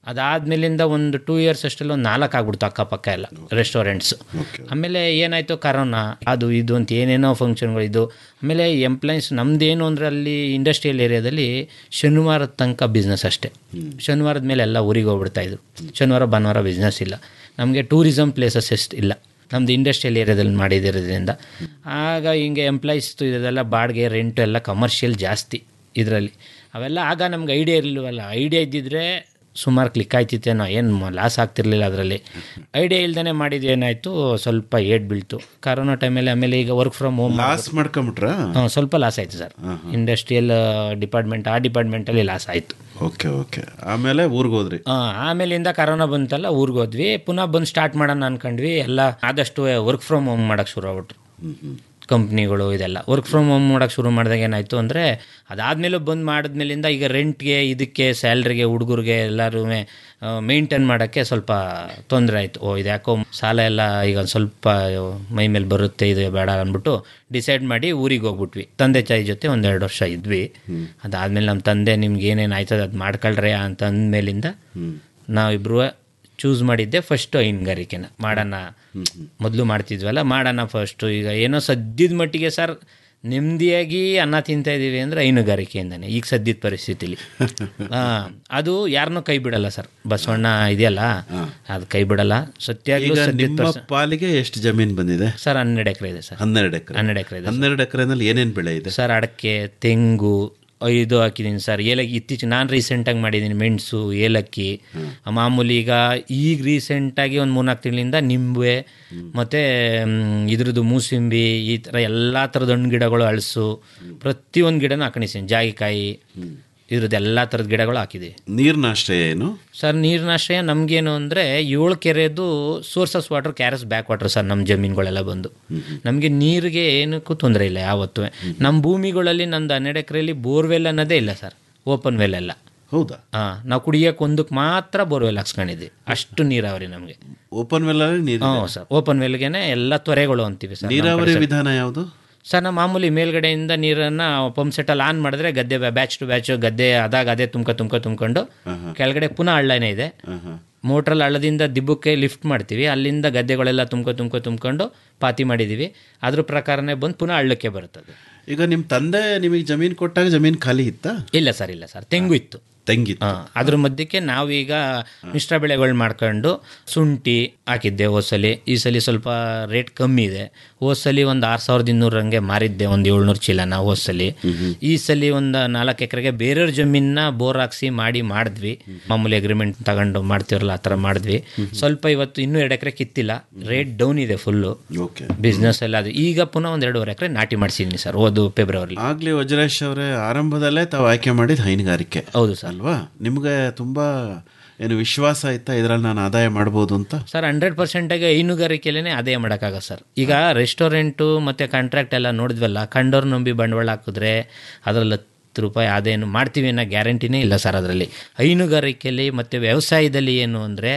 Speaker 11: ಅದಾದ್ಮೇಲಿಂದ ಒಂದು ಟೂ ಇಯರ್ಸ್ ಅಷ್ಟೆಲ್ಲ ಒಂದು ನಾಲ್ಕು ಆಗ್ಬಿಡ್ತು ಅಕ್ಕಪಕ್ಕ ಎಲ್ಲ ರೆಸ್ಟೋರೆಂಟ್ಸ್ ಆಮೇಲೆ ಏನಾಯಿತು ಕರೋನಾ ಅದು ಇದು ಅಂತ ಏನೇನೋ ಫಂಕ್ಷನ್ಗಳು ಇದು ಆಮೇಲೆ ಎಂಪ್ಲಾಯೀಸ್ ನಮ್ದೇನು ಅಂದರೆ ಅಲ್ಲಿ ಇಂಡಸ್ಟ್ರಿಯಲ್ ಏರಿಯಾದಲ್ಲಿ ಶನಿವಾರದ ತನಕ ಬಿಸ್ನೆಸ್ ಅಷ್ಟೇ ಶನಿವಾರದ ಮೇಲೆ ಎಲ್ಲ ಊರಿಗೆ ಹೋಗ್ಬಿಡ್ತಾ ಇದ್ರು ಶನಿವಾರ ಭಾನುವಾರ ಬಿಸ್ನೆಸ್ ಇಲ್ಲ ನಮಗೆ ಟೂರಿಸಮ್ ಪ್ಲೇಸಸ್ ಎಷ್ಟು ಇಲ್ಲ ನಮ್ಮದು ಇಂಡಸ್ಟ್ರಿಯಲ್ ಏರಿಯಾದಲ್ಲಿ ಮಾಡಿದಿರೋದ್ರಿಂದ ಆಗ ಹಿಂಗೆ ಎಂಪ್ಲಾಯೀಸ್ ಇದೆಲ್ಲ ಬಾಡಿಗೆ ರೆಂಟು ಎಲ್ಲ ಕಮರ್ಷಿಯಲ್ ಜಾಸ್ತಿ ಇದರಲ್ಲಿ ಅವೆಲ್ಲ ಆಗ ನಮ್ಗೆ ಐಡಿಯಾ ಇರಲಿಲ್ವಲ್ಲ ಐಡಿಯಾ ಇದ್ದಿದ್ರೆ ಸುಮಾರು ಕ್ಲಿಕ್ ಆಯ್ತಿತ್ತೇನೋ ಏನು ಲಾಸ್ ಆಗ್ತಿರ್ಲಿಲ್ಲ ಅದರಲ್ಲಿ ಐಡಿಯಾ ಇಲ್ದೇ ಮಾಡಿದ್ದು ಏನಾಯಿತು ಸ್ವಲ್ಪ ಏಟ್ ಬೀಳ್ತು ಕರೋನಾ ಟೈಮಲ್ಲಿ ಆಮೇಲೆ ಈಗ ವರ್ಕ್ ಫ್ರಮ್ ಹೋಮ್
Speaker 9: ಲಾಸ್ ಮಾಡ್ಕೊಂಬಿಟ್ರಾ
Speaker 11: ಹಾಂ ಸ್ವಲ್ಪ ಲಾಸ್ ಆಯಿತು ಸರ್ ಇಂಡಸ್ಟ್ರಿಯಲ್ ಡಿಪಾರ್ಟ್ಮೆಂಟ್ ಆ ಡಿಪಾರ್ಟ್ಮೆಂಟಲ್ಲಿ ಲಾಸ್ ಆಯಿತು
Speaker 9: ಓಕೆ ಓಕೆ ಆಮೇಲೆ ಊರಿಗೆ ಹೋದ್ರಿ
Speaker 11: ಆ, ಆಮೇಲಿಂದ ಕರೋನಾ ಬಂತಲ್ಲ ಊರಿಗೆ ಹೋದ್ವಿ ಪುನಃ ಬಂದು ಸ್ಟಾರ್ಟ್ ಮಾಡೋಣ ಅನ್ಕೊಂಡ್ವಿ ಎಲ್ಲ ಆದಷ್ಟು ವರ್ಕ್ ಫ್ರಮ್ ಹೋಮ್ ಮಾಡೋಕ್ಕೆ ಶುರು ಆಗ್ಬಿಟ್ರು ಕಂಪ್ನಿಗಳು ಇದೆಲ್ಲ ವರ್ಕ್ ಫ್ರಮ್ ಹೋಮ್ ಮಾಡೋಕ್ಕೆ ಶುರು ಮಾಡಿದಾಗ ಏನಾಯಿತು ಅಂದರೆ ಅದಾದಮೇಲೂ ಬಂದು ಮಾಡಿದ್ಮೇಲಿಂದ ಈಗ ರೆಂಟ್ಗೆ ಇದಕ್ಕೆ ಸ್ಯಾಲ್ರಿಗೆ ಹುಡುಗರಿಗೆ ಎಲ್ಲರೂ ಮೇಂಟೈನ್ ಮಾಡೋಕ್ಕೆ ಸ್ವಲ್ಪ ತೊಂದರೆ ಆಯಿತು ಓ ಇದು ಯಾಕೋ ಸಾಲ ಎಲ್ಲ ಈಗ ಒಂದು ಸ್ವಲ್ಪ ಮೈ ಮೇಲೆ ಬರುತ್ತೆ ಇದು ಬೇಡ ಅಂದ್ಬಿಟ್ಟು ಡಿಸೈಡ್ ಮಾಡಿ ಊರಿಗೆ ಹೋಗ್ಬಿಟ್ವಿ ತಂದೆ ತಾಯಿ ಜೊತೆ ಒಂದೆರಡು ವರ್ಷ ಇದ್ವಿ ಅದಾದಮೇಲೆ ನಮ್ಮ ತಂದೆ ನಿಮ್ಗೆ ಏನೇನು ಆಯ್ತದೆ ಅದು ಮಾಡ್ಕೊಳ್ರಿ ಅಂತ ಅಂದಮೇಲಿಂದ ನಾವಿಬ್ರು ಚೂಸ್ ಮಾಡಿದ್ದೆ ಫಸ್ಟು ಹೈನುಗಾರಿಕೆನ ಮಾಡೋಣ ಮೊದಲು ಮಾಡ್ತಿದ್ವಲ್ಲ ಮಾಡೋಣ ಫಸ್ಟು ಈಗ ಏನೋ ಸದ್ಯದ ಮಟ್ಟಿಗೆ ಸರ್ ನೆಮ್ಮದಿಯಾಗಿ ಅನ್ನ ತಿಂತಾ ಇದ್ದೀವಿ ಅಂದರೆ ಹೈನುಗಾರಿಕೆಯಿಂದನೇ ಈಗ ಸದ್ಯದ ಪರಿಸ್ಥಿತಿಲಿ ಹಾಂ ಅದು ಯಾರನ್ನೂ ಕೈ ಬಿಡಲ್ಲ ಸರ್ ಬಸವಣ್ಣ ಇದೆಯಲ್ಲ ಅದು ಕೈ ಬಿಡಲ್ಲ ಸತ್ಯಾಗ್ಲೂ
Speaker 9: ಈಗ
Speaker 11: ಸದ್ಯದ
Speaker 9: ನಿಮ್ಮ
Speaker 11: ಪರ್ಸ-
Speaker 9: ಪಾಲಿಗೆ ಎಷ್ಟು ಜಮೀನು ಬಂದಿದೆ
Speaker 11: ಸರ್ ಹನ್ನೆರಡು ಎಕರೆ ಇದೆ ಸರ್
Speaker 9: ಹನ್ನೆರಡು ಎಕರೆ
Speaker 11: ಹನ್ನೆರಡು ಎಕರೆ ಇದೆ
Speaker 9: ಹನ್ನೆರಡು ಎಕರೆನಲ್ಲಿ ಏನೇನು ಬೆಳೆ ಇದೆ
Speaker 11: ಸರ್ ಅಡಕೆ ತೆಂಗು ಇದು ಹಾಕಿದ್ದೀನಿ ಸರ್ ಏಲಕ್ಕಿ ಇತ್ತೀಚೆಗೆ ನಾನು ರೀಸೆಂಟಾಗಿ ಮಾಡಿದ್ದೀನಿ ಮೆಣಸು ಏಲಕ್ಕಿ ಮಾಮೂಲಿ ಈಗ ಈಗ ರೀಸೆಂಟಾಗಿ ಒಂದು ಮೂರ್ನಾಲ್ಕು ತಿಂಗಳಿಂದ ನಿಂಬೆ ಮತ್ತು ಇದ್ರದ್ದು ಮೂಸಂಬಿ ಈ ಥರ ಎಲ್ಲ ಥರದ ಹಣ್ಣು ಗಿಡಗಳು ಹಳಸು ಪ್ರತಿಯೊಂದು ಗಿಡನೂ ಹಾಕೊಂಡಿದ್ದೀನಿ ಜಾಯಿಕಾಯಿ ಇದ್ರದ್ದು ಎಲ್ಲ ಥರದ ಗಿಡಗಳು ಹಾಕಿದ್ದೀವಿ
Speaker 9: ನೀರಿನ ಆಶ್ರಯ ಏನು
Speaker 11: ಸರ್ ನೀರಿನ ಆಶ್ರಯ ನಮಗೇನು ಅಂದರೆ ಏಳು ಕೆರೆದು ಸೋರ್ಸಸ್ ವಾಟರ್ ಕ್ಯಾರಸ್ ಬ್ಯಾಕ್ ವಾಟರ್ ಸರ್ ನಮ್ಮ ಜಮೀನುಗಳೆಲ್ಲ ಬಂದು ನಮಗೆ ನೀರಿಗೆ ಏನಕ್ಕೂ ತೊಂದರೆ ಇಲ್ಲ ಯಾವತ್ತೂ ನಮ್ಮ ಭೂಮಿಗಳಲ್ಲಿ ನಂದು ಹನ್ನೆರಡು ಎಕರೆಯಲ್ಲಿ ಬೋರ್ವೆಲ್ ಅನ್ನೋದೇ ಇಲ್ಲ ಸರ್ ಓಪನ್ ವೆಲ್ ಎಲ್ಲ
Speaker 9: ಹೌದಾ
Speaker 11: ಹಾಂ ನಾವು ಕುಡಿಯೋಕೆ ಒಂದಕ್ಕೆ ಮಾತ್ರ ಬೋರ್ವೆಲ್ ಹಾಕ್ಸ್ಕೊಂಡಿದ್ವಿ ಅಷ್ಟು ನೀರಾವರಿ ನಮಗೆ
Speaker 9: ಓಪನ್ ವೆಲ್ಲಲ್ಲಿ ನೀರು
Speaker 11: ಹ್ಞೂ ಸರ್ ಓಪನ್ ವೆಲ್ಗೆನೆ ಎಲ್ಲ ತೊರೆಗಳು ಅಂತೀವಿ ಸರ್ ನಮ್ಮ ಕಡೆ
Speaker 9: ನೀರಾವರಿ
Speaker 11: ಸರ್.
Speaker 9: ವಿಧಾನ ಯಾವುದು
Speaker 11: ಸರ್ ನಾವು ಮಾಮೂಲಿ ಮೇಲ್ಗಡೆಯಿಂದ ನೀರನ್ನು ಪಂಪ್ ಸೆಟ್ಟಲ್ಲಿ ಆನ್ ಮಾಡಿದ್ರೆ ಗದ್ದೆ ಬ್ಯಾಚ್ ಟು ಬ್ಯಾಚ್ ಗದ್ದೆ ಅದಾಗ ಅದೇ ತುಂಬ್ಕೊ ತುಂಬ್ಕೊ ತುಂಬ್ಕೊಂಡು ಕೆಳಗಡೆ ಪುನಃ ಹಳ್ಳನೇ ಇದೆ ಮೋಟ್ರಲ್ಲಿ ಹಳ್ಳದಿಂದ ದಿಬ್ಬಕ್ಕೆ ಲಿಫ್ಟ್ ಮಾಡ್ತೀವಿ ಅಲ್ಲಿಂದ ಗದ್ದೆಗಳೆಲ್ಲ ತುಂಬ್ಕೊ ತುಂಬ್ಕೊ ತುಂಬ್ಕೊಂಡು ಪಾತಿ ಮಾಡಿದ್ದೀವಿ ಅದ್ರ ಪ್ರಕಾರನೇ ಬಂದು ಪುನಃ ಹಳ್ಳಕ್ಕೆ ಬರುತ್ತದೆ
Speaker 9: ಈಗ ನಿಮ್ಮ ತಂದೆ ನಿಮಗೆ ಜಮೀನು ಕೊಟ್ಟಾಗ ಜಮೀನು ಖಾಲಿ ಇತ್ತಾ
Speaker 11: ಇಲ್ಲ ಸರ್ ಇಲ್ಲ ಸರ್ ತೆಂಗು ಇತ್ತು
Speaker 9: ತೆಂಗಿತ್ತು
Speaker 11: ಹಾಂ ಅದ್ರ ಮಧ್ಯಕ್ಕೆ ನಾವೀಗ ಮಿಶ್ರ ಬೆಳೆಗಳು ಮಾಡ್ಕೊಂಡು ಶುಂಠಿ ಹಾಕಿದ್ದೆ ಹೋದ್ಸಲಿ ಈ ಸಲ ಸ್ವಲ್ಪ ರೇಟ್ ಕಮ್ಮಿ ಇದೆ ಹೋದ್ಸಲಿ ಒಂದು ಆರು ಸಾವಿರದ ಇನ್ನೂರು ಹಂಗೆ ಮಾರಿದ್ದೆ ಒಂದು ಏಳ್ನೂರು ಚೀಲನ ಹೋದ್ಸಲಿ ಈ ಸಲ ಒಂದು ನಾಲ್ಕು ಎಕರೆಗೆ ಬೇರೆಯವ್ರ ಜಮೀನ ಬೋರ್ ಹಾಕ್ಸಿ ಮಾಡಿ ಮಾಡಿದ್ವಿ ಮಾಮೂಲಿ ಅಗ್ರಿಮೆಂಟ್ ತಗೊಂಡು ಮಾಡ್ತೀವಲ್ಲ ಆ ಥರ ಮಾಡಿದ್ವಿ ಸ್ವಲ್ಪ ಇವತ್ತು ಇನ್ನೂ ಎರಡು ಎಕರೆ ಕಿತ್ತಿಲ್ಲ ರೇಟ್ ಡೌನ್ ಇದೆ ಫುಲ್ಲು
Speaker 9: ಓಕೆ
Speaker 11: ಬಿಸ್ನೆಸ್ ಎಲ್ಲ ಅದು ಈಗ ಪುನಃ ಒಂದು ಎರಡೂವರೆ ಎಕರೆ ನಾಟಿ ಮಾಡಿಸಿದ್ದೀನಿ ಸರ್ ಓದು ಫೆಬ್ರವರಿ
Speaker 9: ಆಗ್ಲಿ ವಜ್ರೇಶ್ ಅವರೇ ಆರಂಭದಲ್ಲೇ ತಾವು ಆಯ್ಕೆ ಮಾಡಿದ ಹೈನುಗಾರಿಕೆ
Speaker 11: ಹೌದು ಸರ್
Speaker 9: ಅಲ್ವಾ ನಿಮ್ಗೆ ತುಂಬಾ ಏನು ವಿಶ್ವಾಸ ಆಯ್ತಾ ಇದ್ರಲ್ಲಿ ನಾನು ಆದಾಯ ಮಾಡ್ಬೋದು ಅಂತ
Speaker 11: ಸರ್ ಹಂಡ್ರೆಡ್ ಪರ್ಸೆಂಟಾಗಿ ಹೈನುಗಾರಿಕೆಲೇ ಆದಾಯ ಮಾಡೋಕ್ಕಾಗ ಸರ್ ಈಗ ರೆಸ್ಟೋರೆಂಟು ಮತ್ತು ಕಾಂಟ್ರಾಕ್ಟ್ ಎಲ್ಲ ನೋಡಿದ್ವಲ್ಲ ಕಂಡೋರು ನಂಬಿ ಬಂಡವಾಳ ಹಾಕಿದ್ರೆ ಅದರಲ್ಲಿ ಹತ್ತು ರೂಪಾಯಿ ಆದಾಯನು ಮಾಡ್ತೀವಿ ಅನ್ನೋ ಗ್ಯಾರಂಟಿನೇ ಇಲ್ಲ ಸರ್ ಅದರಲ್ಲಿ ಹೈನುಗಾರಿಕೆಯಲ್ಲಿ ಮತ್ತು ವ್ಯವಸಾಯದಲ್ಲಿ ಏನು ಅಂದರೆ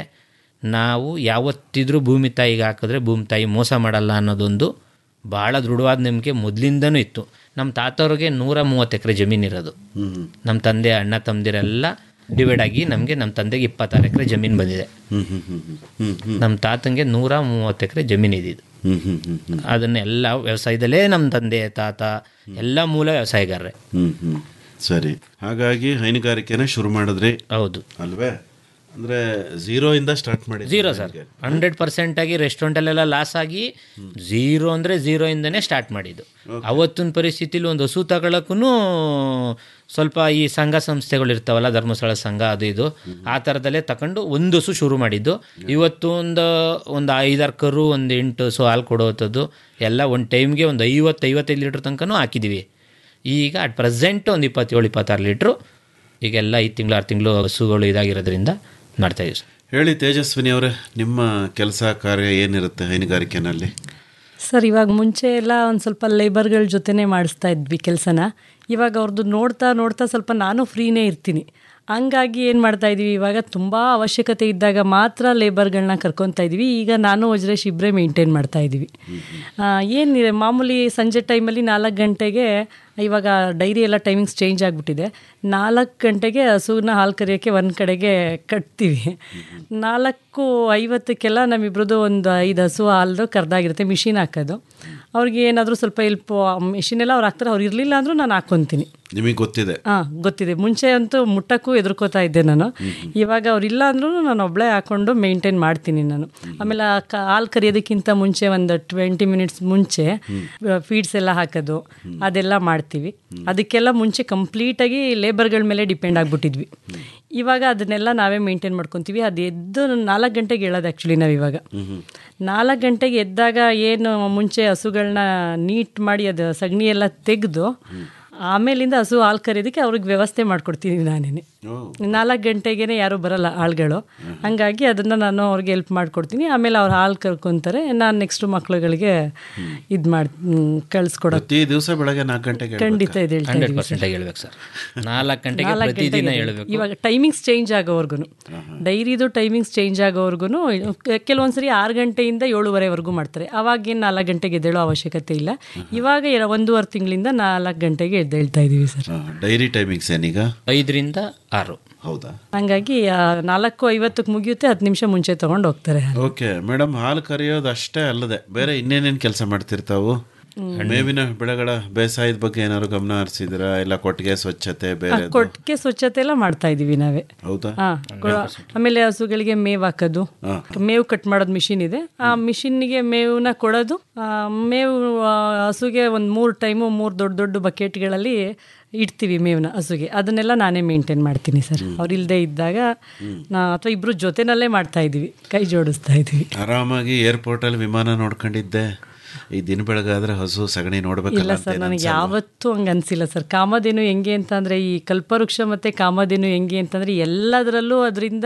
Speaker 11: ನಾವು ಯಾವತ್ತಿದ್ರೂ ಭೂಮಿ ತಾಯಿಗೆ ಹಾಕಿದ್ರೆ ಭೂಮಿ ತಾಯಿ ಮೋಸ ಮಾಡಲ್ಲ ಅನ್ನೋದೊಂದು ಭಾಳ ದೃಢವಾದ ನಂಬಿಕೆ ಮೊದಲಿಂದನೂ ಇತ್ತು ನಮ್ಮ ತಾತವ್ರಿಗೆ ನೂರ ಮೂವತ್ತು ಎಕರೆ ಜಮೀನು ಇರೋದು ನಮ್ಮ ತಂದೆ ಅಣ್ಣ ತಮ್ಮದಿರೆಲ್ಲ ಡಿವೈಡ್ ಆಗಿ ನಮಗೆ ನಮ್ಮ ತಂದೆಗೆ ಇಪ್ಪತ್ತಾರು ಎಕರೆ ಜಮೀನು ಬಂದಿದೆ
Speaker 9: ಹ್ಮ್ ಹ್ಮ್ ಹ್ಮ್ ಹ್ಮ್ ಹ್ಮ್ ಹ್ಮ್
Speaker 11: ನಮ್ಮ ತಾತಂಗೆ ನೂರ ಮೂವತ್ತು ಎಕರೆ ಜಮೀನು ಇದ್ದಿದ್ದು
Speaker 9: ಹ್ಮ್ ಹ್ಮ್ ಹ್ಮ್ ಹ್ಮ್
Speaker 11: ಅದನ್ನೆಲ್ಲ ವ್ಯವಸಾಯದಲ್ಲೇ ನಮ್ಮ ತಂದೆ ತಾತ ಎಲ್ಲ ಮೂಲ ವ್ಯವಸಾಯಗಾರರೇ
Speaker 9: ಹ್ಮ್ ಹ್ಮ್ ಸರಿ ಹಾಗಾಗಿ ಹೈನುಗಾರಿಕೆನ ಶುರು ಮಾಡಿದ್ರಿ
Speaker 11: ಹೌದು
Speaker 9: ಅಲ್ವೇ ಅಂದ್ರೆ ಝೀರೋ ಇಂದ ಸ್ಟಾರ್ಟ್ ಮಾಡಿ
Speaker 11: ಝೀರೋ ಸರ್ ಹಂಡ್ರೆಡ್ ಪರ್ಸೆಂಟ್ ಆಗಿ ರೆಸ್ಟೋರೆಂಟಲ್ಲೆಲ್ಲ ಲಾಸ್ ಆಗಿ ಝೀರೋ ಅಂದರೆ ಝೀರೋ ಇಂದನೇ ಸ್ಟಾರ್ಟ್ ಮಾಡಿದ್ದು ಅವತ್ತಿನ ಪರಿಸ್ಥಿತಿಲಿ ಒಂದು ಹಸು ತಗೊಳಕ್ಕೂ ಸ್ವಲ್ಪ ಈ ಸಂಘ ಸಂಸ್ಥೆಗಳು ಇರ್ತಾವಲ್ಲ ಧರ್ಮಸ್ಥಳ ಸಂಘ ಅದು ಇದು ಆ ಥರದಲ್ಲೇ ತಗೊಂಡು ಒಂದು ಹಸು ಶುರು ಮಾಡಿದ್ದು ಇವತ್ತು ಒಂದು ಒಂದು ಐದಾರು ಕರು ಒಂದು ಎಂಟು ಹಸು ಹಾಲು ಕೊಡೋವಂಥದ್ದು ಎಲ್ಲ ಒಂದು ಟೈಮ್ಗೆ ಒಂದು ಐವತ್ತು ಐವತ್ತೈದು ಲೀಟ್ರ್ ತನಕನೂ ಹಾಕಿದ್ದೀವಿ ಈಗ ಅಟ್ ಪ್ರೆಸೆಂಟ್ ಒಂದು ಇಪ್ಪತ್ತೇಳು ಇಪ್ಪತ್ತಾರು ಲೀಟ್ರು ಈಗೆಲ್ಲ ಐದು ತಿಂಗಳು ಆರು ತಿಂಗಳು ಹಸುಗಳು ಇದಾಗಿರೋದ್ರಿಂದ ಮಾಡ್ತಾಯಿದ್ದೀವಿ ಸರ್
Speaker 9: ಹೇಳಿ ತೇಜಸ್ವಿನಿ ಅವರೇ ನಿಮ್ಮ ಕೆಲಸ ಕಾರ್ಯ ಏನಿರುತ್ತೆ ಹೈನುಗಾರಿಕೆನಲ್ಲಿ
Speaker 10: ಸರ್ ಇವಾಗ ಮುಂಚೆ ಎಲ್ಲ ಒಂದು ಸ್ವಲ್ಪ ಲೇಬರ್ಗಳ ಜೊತೆನೇ ಮಾಡಿಸ್ತಾ ಇದ್ವಿ ಕೆಲಸನ ಇವಾಗ ಅವ್ರದ್ದು ನೋಡ್ತಾ ನೋಡ್ತಾ ಸ್ವಲ್ಪ ನಾನು ಫ್ರೀನೇ ಇರ್ತೀನಿ ಹಂಗಾಗಿ ಏನು ಮಾಡ್ತಾ ಇದೀವಿ ಇವಾಗ ತುಂಬ ಅವಶ್ಯಕತೆ ಇದ್ದಾಗ ಮಾತ್ರ ಲೇಬರ್ಗಳನ್ನ ಕರ್ಕೊತಾ ಇದೀವಿ ಈಗ ನಾನು ವಜ್ರೇಶ್ ಇಬ್ಬರೇ ಮೇಂಟೈನ್ ಮಾಡ್ತಾ ಇದ್ದೀವಿ ಏನಿದೆ ಮಾಮೂಲಿ ಸಂಜೆ ಟೈಮಲ್ಲಿ ನಾಲ್ಕು ಗಂಟೆಗೆ ಇವಾಗ ಡೈರಿ ಎಲ್ಲ ಟೈಮಿಂಗ್ಸ್ ಚೇಂಜ್ ಆಗಿಬಿಟ್ಟಿದೆ ನಾಲ್ಕು ಗಂಟೆಗೆ ಹಸುನ ಹಾಲು ಕರಿಯೋಕ್ಕೆ ಒಂದು ಕಡೆಗೆ ಕಟ್ತೀವಿ ನಾಲ್ಕು ಐವತ್ತಕ್ಕೆಲ್ಲ ನಮ್ಮಿಬ್ರದ್ದು ಒಂದು ಐದು ಹಸು ಹಾಲು ಕರ್ದಾಗಿರುತ್ತೆ ಮಿಷಿನ್ ಹಾಕೋದು ಅವ್ರಿಗೆ ಏನಾದರೂ ಸ್ವಲ್ಪ ಹೆಲ್ಪ್ ಮಿಷಿನ್ ಎಲ್ಲ ಅವ್ರು ಹಾಕ್ತಾರೆ ಅವ್ರು ಇರಲಿಲ್ಲ ಅಂದರೂ ನಾನು ಹಾಕ್ಕೊತೀನಿ
Speaker 9: ನಿಮಗೆ ಗೊತ್ತಿದೆ
Speaker 10: ಹಾಂ ಗೊತ್ತಿದೆ ಮುಂಚೆ ಅಂತೂ ಮುಟ್ಟಕ್ಕೂ ಎದುರ್ಕೋತಾ ಇದ್ದೆ ನಾನು ಇವಾಗ ಅವ್ರಿಲ್ಲ ಅಂದ್ರೂ ನಾನು ಒಬ್ಬಳೇ ಹಾಕೊಂಡು ಮೇಂಟೈನ್ ಮಾಡ್ತೀನಿ ನಾನು ಆಮೇಲೆ ಆ ಕ ಹಾಲು ಕರಿಯೋದಕ್ಕಿಂತ ಮುಂಚೆ ಒಂದು ಟ್ವೆಂಟಿ ಮಿನಿಟ್ಸ್ ಮುಂಚೆ ಫೀಡ್ಸ್ ಎಲ್ಲ ಹಾಕೋದು ಅದೆಲ್ಲ ಮಾಡ್ತೀವಿ ಅದಕ್ಕೆಲ್ಲ ಮುಂಚೆ ಕಂಪ್ಲೀಟಾಗಿ ಲೇಬರ್ಗಳ ಮೇಲೆ ಡಿಪೆಂಡ್ ಆಗಿಬಿಟ್ಟಿದ್ವಿ ಇವಾಗ ಅದನ್ನೆಲ್ಲ ನಾವೇ ಮೇಂಟೈನ್ ಮಾಡ್ಕೊತೀವಿ ಅದು ಎದ್ದು ನಾಲ್ಕು ಗಂಟೆಗೆ ಹೇಳೋದು ಆ್ಯಕ್ಚುಲಿ ನಾವು ಇವಾಗ ನಾಲ್ಕು ಗಂಟೆಗೆ ಎದ್ದಾಗ ಏನು ಮುಂಚೆ ಹಸುಗಳನ್ನ ನೀಟ್ ಮಾಡಿ ಅದು ಸಗಣಿ ಎಲ್ಲ ತೆಗೆದು ಆಮೇಲಿಂದ ಹಸು ಹಾಲು ಕರೆಯೋದಕ್ಕೆ ಅವ್ರಿಗೆ ವ್ಯವಸ್ಥೆ ಮಾಡ್ಕೊಡ್ತೀನಿ ನಾನೇನೆ ನಾಲ್ಕು ಗಂಟೆಗೇನೆ ಯಾರೂ ಬರಲ್ಲ ಆಳುಗಳು ಹಂಗಾಗಿ ಅದನ್ನು ನಾನು ಅವ್ರಿಗೆ ಹೆಲ್ಪ್ ಮಾಡ್ಕೊಡ್ತೀನಿ ಆಮೇಲೆ ಅವ್ರು ಹಾಲು ಕರ್ಕೊತಾರೆ ನಾನು ನೆಕ್ಸ್ಟ್ ಮಕ್ಳುಗಳಿಗೆ ಇದು ಮಾಡಿ ಕಳಿಸ್ಕೊಡೋದು
Speaker 9: ಪ್ರತಿ ದಿವಸ ಬೆಳಗ್ಗೆ ನಾಲ್ಕು ಗಂಟೆಗೆ
Speaker 10: ಖಂಡಿತ ಇದು ಹೇಳ್ತಾ
Speaker 11: ಹಂಡ್ರೆಡ್
Speaker 10: ಇದೀವಿ
Speaker 11: ಪರ್ಸೆಂಟ್ ಹೇಳ್ಬೇಕು ಸರ್ ನಾಲ್ಕು ಗಂಟೆಗೆ
Speaker 10: ನಾಲ್ಕು
Speaker 11: ಪ್ರತಿದಿನ
Speaker 10: ಗಂಟೆಗೆ
Speaker 11: ಹೇಳ್ಬೇಕು
Speaker 10: ಇವಾಗ ಟೈಮಿಂಗ್ಸ್ ಚೇಂಜ್ ಆಗೋವರೆಗೂ ಡೈರಿದು ಟೈಮಿಂಗ್ಸ್ ಚೇಂಜ್ ಆಗೋವರೆಗೂ ಕೆಲವೊಂದ್ಸರಿ ಆರು ಗಂಟೆಯಿಂದ ಏಳುವರೆವರೆಗೂ ಮಾಡ್ತಾರೆ ಅವಾಗೇನು ನಾಲ್ಕು ಗಂಟೆಗೆ ಎದ್ದೇಳೋ ಅವಶ್ಯಕತೆ ಇಲ್ಲ ಇವಾಗ ಎರ- ಒಂದೂವರೆ ತಿಂಗಳಿಂದ ನಾಲ್ಕು ಗಂಟೆಗೆ ಎದ್ದೇಳ್ತಾ ಇದ್ದೀವಿ ಸರ್
Speaker 9: ಡೈರಿ ಟೈಮಿಂಗ್ಸ್ ಏನೀಗ
Speaker 11: ಐದರಿಂದ ಆರು
Speaker 9: ಹೌದಾ
Speaker 10: ಹಂಗಾಗಿ ಆ, ನಾಲ್ಕು ಐವತ್ತಕ್ಕೆ ಮುಗಿಯುತ್ತೆ ಹತ್ತು ನಿಮಿಷ ಮುಂಚೆ ತೊಗೊಂಡು ಹೋಗ್ತಾರೆ
Speaker 9: ಓಕೆ ಮೇಡಮ್ ಹಾಲು ಕರೆಯೋದು ಅಷ್ಟೇ ಅಲ್ಲದೆ ಬೇರೆ ಇನ್ನೇನೇನು ಕೆಲಸ ಮಾಡ್ತಿರ್ತಾವು ಮೇವಿನ ಬೆಳೆಗಳ ಬೇಸಾಯದ ಬಗ್ಗೆ ಏನಾದ್ರು ಗಮನ ಹರಿಸಿದಿರಾ ಇಲ್ಲ ಕೊಟ್ಟಿಗೆ ಸ್ವಚ್ಛತೆ ಬೇರೆ
Speaker 10: ಕೊಟ್ಟಿಗೆ ಸ್ವಚ್ಛತೆ ಎಲ್ಲ ಮಾಡ್ತಾ ಇದೀವಿ ನಾವೇ
Speaker 9: ಹೌದಾ
Speaker 10: ಹಾ ಕೊ- ಆಮೇಲೆ ಹಸುಗಳಿಗೆ ಮೇವು ಹಾಕೋದು ಮೇವು ಕಟ್ ಮಾಡೋದು ಮಿಷಿನ್ ಇದೆ ಆ ಮಿಷಿನ್ಗೆ ಮೇವನ್ನ ಕೊಡೋದು ಆ, ಮೇವು ಆ, ಹಸುಗೆ ಒಂದು ಮೂರು ಟೈಮು ಮೂರು ದೊಡ್ಡ ದೊಡ್ಡ ಬಕೆಟ್ಗಳಲ್ಲಿ ಇಡ್ತೀವಿ ಮೇವನ್ನ ಹಸುಗೆ ಅದನ್ನೆಲ್ಲ ನಾನೇ ಮೇಂಟೈನ್ ಮಾಡ್ತೀನಿ ಸರ್ ಅವ್ರು ಇಲ್ಲದೆ ಇದ್ದಾಗ ನಾ ಅಥವಾ ಇಬ್ರು ಜೊತೆನಲ್ಲೇ ಮಾಡ್ತಾ ಇದೀವಿ ಕೈ ಜೋಡಿಸ್ತಾ ಇದೀವಿ
Speaker 9: ಆರಾಮಾಗಿ ಏರ್ಪೋರ್ಟಲ್ಲಿ ವಿಮಾನ ನೋಡ್ಕೊಂಡಿದ್ದೆ ಈ ದಿನ ಬೆಳಗಾದ್ರೆ ಹಸು ಸಗಣಿ ನೋಡ್ಬೇಕಲ್ಲ
Speaker 10: ಇಲ್ಲ
Speaker 9: ಅಂತ
Speaker 10: ಸರ್
Speaker 9: ಏನ್
Speaker 10: ನನಗೆ
Speaker 9: ಅನ್ಸಲ್ವಾ?
Speaker 10: ಯಾವತ್ತೂ ಹಂಗೆ ಅನಿಸಿಲ್ಲ ಸರ್ ಕಾಮಧೇನು ಹೆಂಗೆ ಅಂತಂದರೆ ಈ ಕಲ್ಪವೃಕ್ಷ ಮತ್ತು ಕಾಮಧೇನು ಹೆಂಗೆ ಅಂತಂದರೆ ಎಲ್ಲದರಲ್ಲೂ ಅದರಿಂದ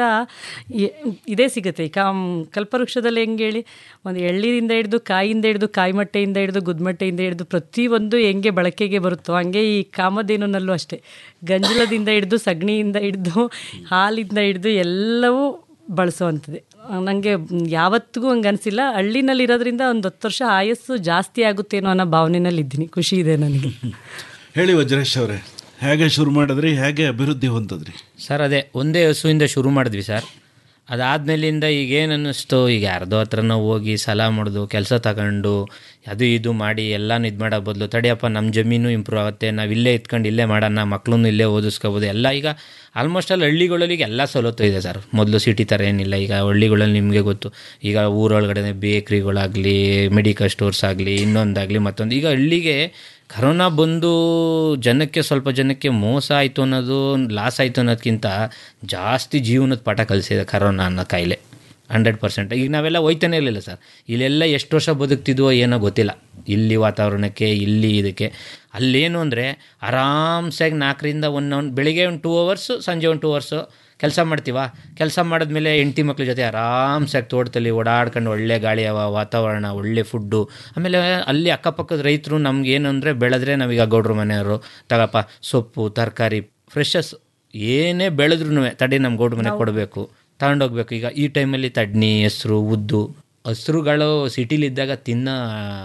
Speaker 10: ಇದೇ ಸಿಗುತ್ತೆ ಈ ಕಾಮ್ ಕಲ್ಪವೃಕ್ಷದಲ್ಲಿ ಹೆಂಗೆ ಹೇಳಿ ಒಂದು ಎಳ್ಳಿರಿಂದ ಹಿಡಿದು ಕಾಯಿಂದ ಹಿಡಿದು ಕಾಯಿಮಟ್ಟೆಯಿಂದ ಹಿಡಿದು ಗುದ್ಮಟ್ಟೆಯಿಂದ ಹಿಡಿದು ಪ್ರತಿಯೊಂದು ಹೆಂಗೆ ಬಳಕೆಗೆ ಬರುತ್ತೋ ಹಂಗೆ ಈ ಕಾಮಧೇನುನಲ್ಲೂ ಅಷ್ಟೇ ಗಂಜಲದಿಂದ ಹಿಡಿದು ಸಗಣಿಯಿಂದ ಹಿಡಿದು ಹಾಲಿಂದ ಹಿಡಿದು ಎಲ್ಲವೂ ಬಳಸುವಂಥದ್ದು ನನಗೆ ಯಾವತ್ತಿಗೂ ಹಂಗೆ ಅನಿಸಿಲ್ಲ ಹಳ್ಳಿನಲ್ಲಿ ಇರೋದ್ರಿಂದ ಒಂದು ಹತ್ತು ವರ್ಷ ಆಯಸ್ಸು ಜಾಸ್ತಿ ಆಗುತ್ತೇನೋ ಅನ್ನೋ ಭಾವನೆನಲ್ಲಿ ಇದ್ದೀನಿ ಖುಷಿ ಇದೆ ನನಗೆ
Speaker 9: ಹೇಳಿ ವಜ್ರೇಶ್ ಅವರೇ ಹೇಗೆ ಶುರು ಮಾಡಿದ್ರಿ ಹೇಗೆ ಅಭಿವೃದ್ಧಿ ಹೊಂದಿದ್ರಿ
Speaker 11: ಸರ್ ಅದೇ ಒಂದೇ ಹಸುವಿಂದ ಶುರು ಮಾಡಿದ್ವಿ ಸರ್ ಅದಾದ್ಮೇಲಿಂದ ಈಗ ಏನು ಅನ್ನಿಸ್ತು ಈಗ ಯಾರ್ದೋ ಹತ್ರ ನಾವು ಹೋಗಿ ಸಲ ಮಾಡೋದು ಕೆಲಸ ತಗೊಂಡು ಅದು ಇದು ಮಾಡಿ ಎಲ್ಲಾನು ಇದು ಮಾಡೋ ಬದಲು ತಡಿಯಪ್ಪ ನಮ್ಮ ಜಮೀನು ಇಂಪ್ರೂವ್ ಆಗುತ್ತೆ ನಾವು ಇಲ್ಲೇ ಇತ್ಕೊಂಡು ಇಲ್ಲೇ ಮಾಡೋಣ ಮಕ್ಕಳನ್ನು ಇಲ್ಲೇ ಓದಿಸ್ಕೋಬೋದು ಎಲ್ಲ ಈಗ ಆಲ್ಮೋಸ್ಟ್ ಅಲ್ಲಿ ಹಳ್ಳಿಗಳಲ್ಲಿ ಈಗ ಎಲ್ಲ ಸವಲತ್ತು ಇದೆ ಸರ್ ಮೊದಲು ಸಿಟಿ ಥರ ಏನಿಲ್ಲ ಈಗ ಹಳ್ಳಿಗಳಲ್ಲಿ ನಿಮಗೆ ಗೊತ್ತು ಈಗ ಊರೊಳಗಡೆ ಬೇಕ್ರಿಗಳಾಗಲಿ ಮೆಡಿಕಲ್ ಸ್ಟೋರ್ಸ್ ಆಗಲಿ ಇನ್ನೊಂದಾಗಲಿ ಮತ್ತೊಂದು ಈಗ ಹಳ್ಳಿಗೆ ಕರೋನಾ ಬಂದು ಜನಕ್ಕೆ ಸ್ವಲ್ಪ ಜನಕ್ಕೆ ಮೋಸ ಆಯಿತು ಅನ್ನೋದು ಲಾಸ್ ಆಯಿತು ಅನ್ನೋದಕ್ಕಿಂತ ಜಾಸ್ತಿ ಜೀವನದ ಪಾಠ ಕಲಿಸಿದೆ ಕರೋನಾ ಅನ್ನೋ ಕಾಯಿಲೆ ಹಂಡ್ರೆಡ್ ಪರ್ಸೆಂಟ್ ಈಗ ನಾವೆಲ್ಲ ಹೋಯ್ತಾನೆ ಇರಲಿಲ್ಲ ಸರ್ ಇಲ್ಲೆಲ್ಲ ಎಷ್ಟು ವರ್ಷ ಬದುಕ್ತಿದ್ವೋ ಏನೋ ಗೊತ್ತಿಲ್ಲ ಇಲ್ಲಿ ವಾತಾವರಣಕ್ಕೆ ಇಲ್ಲಿ ಇದಕ್ಕೆ ಅಲ್ಲೇನು ಅಂದರೆ ಆರಾಮ್ಸಾಗಿ ನಾಲ್ಕರಿಂದ ಒನ್ ಒಂದು ಬೆಳಿಗ್ಗೆ ಒಂದು ಟೂ ಅವರ್ಸು ಸಂಜೆ ಒಂದು ಟೂ ಅವರ್ಸು ಕೆಲಸ ಮಾಡ್ತೀವ ಕೆಲಸ ಮಾಡಿದ್ಮೇಲೆ ಹೆಂಡ್ತಿ ಮಕ್ಳ ಜೊತೆ ಆರಾಮ್ಸಾಗಿ ತೋಟದಲ್ಲಿ ಓಡಾಡ್ಕೊಂಡು ಒಳ್ಳೆ ಗಾಳಿ ಹವ ವಾತಾವರಣ ಒಳ್ಳೆ ಫುಡ್ಡು ಆಮೇಲೆ ಅಲ್ಲಿ ಅಕ್ಕಪಕ್ಕದ ರೈತರು ನಮ್ಗೆ ಏನು ಅಂದರೆ ಬೆಳೆದ್ರೆ ನಾವೀಗ ಗೌಡ್ರ ಮನೆಯವರು ತಗಪ್ಪ ಸೊಪ್ಪು ತರಕಾರಿ ಫ್ರೆಶಸ್ ಏನೇ ಬೆಳೆದ್ರೂ ತಡಿ ನಮ್ಮ ಗೌಡ್ರ ಮನೆಗೆ ಕೊಡಬೇಕು ತಗೊಂಡೋಗ್ಬೇಕು ಈಗ ಈ ಟೈಮಲ್ಲಿ ತಡ್ನಿ ಹೆಸ್ರು ಉದ್ದು ಹಸ್ರುಗಳು ಸಿಟಿಲಿದ್ದಾಗ ತಿನ್ನೋ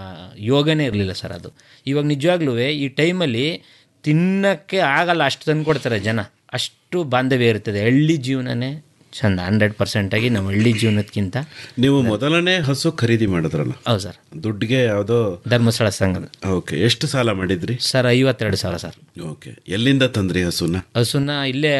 Speaker 11: ಯೋಗನೇ ಇರಲಿಲ್ಲ ಸರ್ ಅದು ಇವಾಗ ನಿಜವಾಗ್ಲೂ ಈ ಟೈಮಲ್ಲಿ ತಿನ್ನೋಕ್ಕೆ ಆಗಲ್ಲ ಅಷ್ಟು ತಂದು ಕೊಡ್ತಾರೆ ಜನ ಅಷ್ಟು ಬಾಂಧವ್ಯ ಇರ್ತದೆ ಹಳ್ಳಿ ಜೀವನನೇ ಚಂದ ಹಂಡ್ರೆಡ್ ಪರ್ಸೆಂಟಾಗಿ ನಮ್ಮ ಹಳ್ಳಿ ಜೀವನಕ್ಕಿಂತ
Speaker 9: ನೀವು ಮೊದಲನೇ ಹಸು ಖರೀದಿ ಮಾಡಿದ್ರಲ್ಲ
Speaker 11: ಹೌದು ಸರ್
Speaker 9: ದುಡ್ಡಿಗೆ ಯಾವುದೋ
Speaker 11: ಧರ್ಮಸ್ಥಳ ಸಂಘದ
Speaker 9: ಓಕೆ ಎಷ್ಟು ಸಾಲ ಮಾಡಿದ್ರಿ
Speaker 11: ಸರ್ ಐವತ್ತೆರಡು ಸಾವಿರ ಸರ್
Speaker 9: ಓಕೆ ಎಲ್ಲಿಂದ ತಂದ್ರಿ ಹಸುನ
Speaker 11: ಹಸುನ ಇಲ್ಲೇ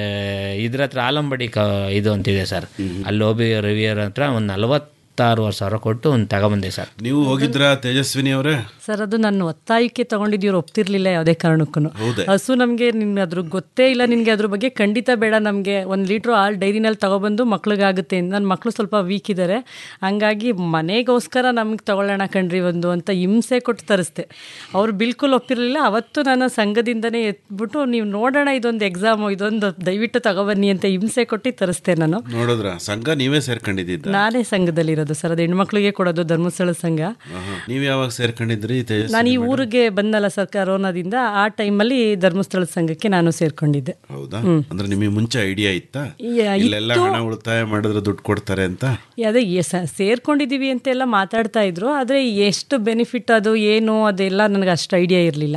Speaker 11: ಇದ್ರ ಹತ್ರ ಆಲಂಬಡಿ ಕ ಇದು ಅಂತಿದೆ ಸರ್ ಅಲ್ಲಿ ಹೋಗಿ ರವಿಯರ್ ಹತ್ರ ಒಂದು ನಲವತ್ತಾರುವರೆ ಸಾವಿರ ಕೊಟ್ಟು ಒಂದು ತಗೊಬಂದೆ ಸರ್
Speaker 9: ನೀವು ಹೋಗಿದ್ರಾ ತೇಜಸ್ವಿನಿ ಅವರೇ
Speaker 10: ಸರ್ ಅದು ನನ್ನ ಒತ್ತಾಯಕ್ಕೆ ತಗೊಂಡಿದ್ದೀವ್ರು ಒಪ್ತಿರ್ಲಿಲ್ಲ ಯಾವುದೇ ಕಾರಣಕ್ಕೂ
Speaker 9: ಹೌದೇ?
Speaker 10: ಹಸು ನಮಗೆ ನಿನ್ಗೆ ಅದ್ರ ಗೊತ್ತೇ ಇಲ್ಲ ನಿನಗೆ ಅದ್ರ ಬಗ್ಗೆ ಖಂಡಿತ ಬೇಡ ನಮಗೆ ಒಂದು ಲೀಟ್ರು ಹಾಲು ಡೈರಿನಲ್ಲಿ ತಗೊಬಂದು ಮಕ್ಳಿಗಾಗುತ್ತೆ ನನ್ನ ಮಕ್ಕಳು ಸ್ವಲ್ಪ ವೀಕ್ ಇದ್ದಾರೆ ಹಂಗಾಗಿ ಮನೆಗೋಸ್ಕರ ನಮ್ಗೆ ತಗೊಳ್ಳೋಣ ಕಣ್ರಿ ಒಂದು ಅಂತ ಹಿಂಸೆ ಕೊಟ್ಟು ತರಿಸ್ದೆ ಅವ್ರು ಬಿಲ್ಕುಲ್ ಒಪ್ಪಿರಲಿಲ್ಲ ಅವತ್ತು ನಾನು ಸಂಘದಿಂದನೇ ಎತ್ಬಿಟ್ಟು ನೀವು ನೋಡೋಣ ಇದೊಂದು ಎಕ್ಸಾಮು ಇದೊಂದು ದಯವಿಟ್ಟು ತಗೊಬನ್ನಿ ಅಂತ ಹಿಂಸೆ ಕೊಟ್ಟು ತರಿಸ್ದೆ ನಾನು
Speaker 9: ನೋಡಿದ್ರ ಸಂಘ ನೀವೇ ಸೇರ್ಕೊಂಡಿದ್ದಿದ್ದ
Speaker 10: ನಾನೇ ಸಂಘದಲ್ಲಿರೋದು ಇರೋದು ಸರ್ ಅದು ಹೆಣ್ಮಕ್ಳಿಗೆ ಕೊಡೋದು ಧರ್ಮಸ್ಥಳ ಸಂಘ
Speaker 9: ಆಹಾ. ನೀವ್ ಯಾವಾಗ ಸೇರ್ಕೊಂಡಿದ್ರಿ ತೇಜಸ್ವಿನಿ
Speaker 10: ನಾನು ಈ
Speaker 9: madam?
Speaker 10: ಊರಿಗೆ ಬಂದಲ್ಲ ಸರ್ ಕರೋನಾದಿಂದ ಆ ಟೈಮಲ್ಲಿ ಧರ್ಮಸ್ಥಳ ಸಂಘಕ್ಕೆ ನಾನು ಸೇರ್ಕೊಂಡಿದ್ದೆ
Speaker 9: ಹೌದಾ
Speaker 10: ಹ್ಮ್.
Speaker 9: ಅಂದ್ರೆ ನಿಮಗೆ ಮುಂಚೆ ಐಡಿಯಾ ಇತ್ತಾ
Speaker 10: ಯಾ-
Speaker 9: ಇಲ್ಲೆಲ್ಲ
Speaker 10: ಇತ್ತು.
Speaker 9: ಹಣ ಉಳಿತಾಯ ಮಾಡಿದ್ರೆ ದುಡ್ಡು ಕೊಡ್ತಾರೆ ಅಂತ
Speaker 10: ಅದೇ ಎ- ಸ- ಸೇರ್ಕೊಂಡಿದೀವಿ ಅಂತೆಲ್ಲ ಮಾತಾಡ್ತಾ ಇದ್ರು ಆದರೆ ಎಷ್ಟು ಬೆನಿಫಿಟ್ ಅದು ಏನು ಅದೆಲ್ಲ ನನಗೆ ಅಷ್ಟು ಐಡಿಯಾ ಇರಲಿಲ್ಲ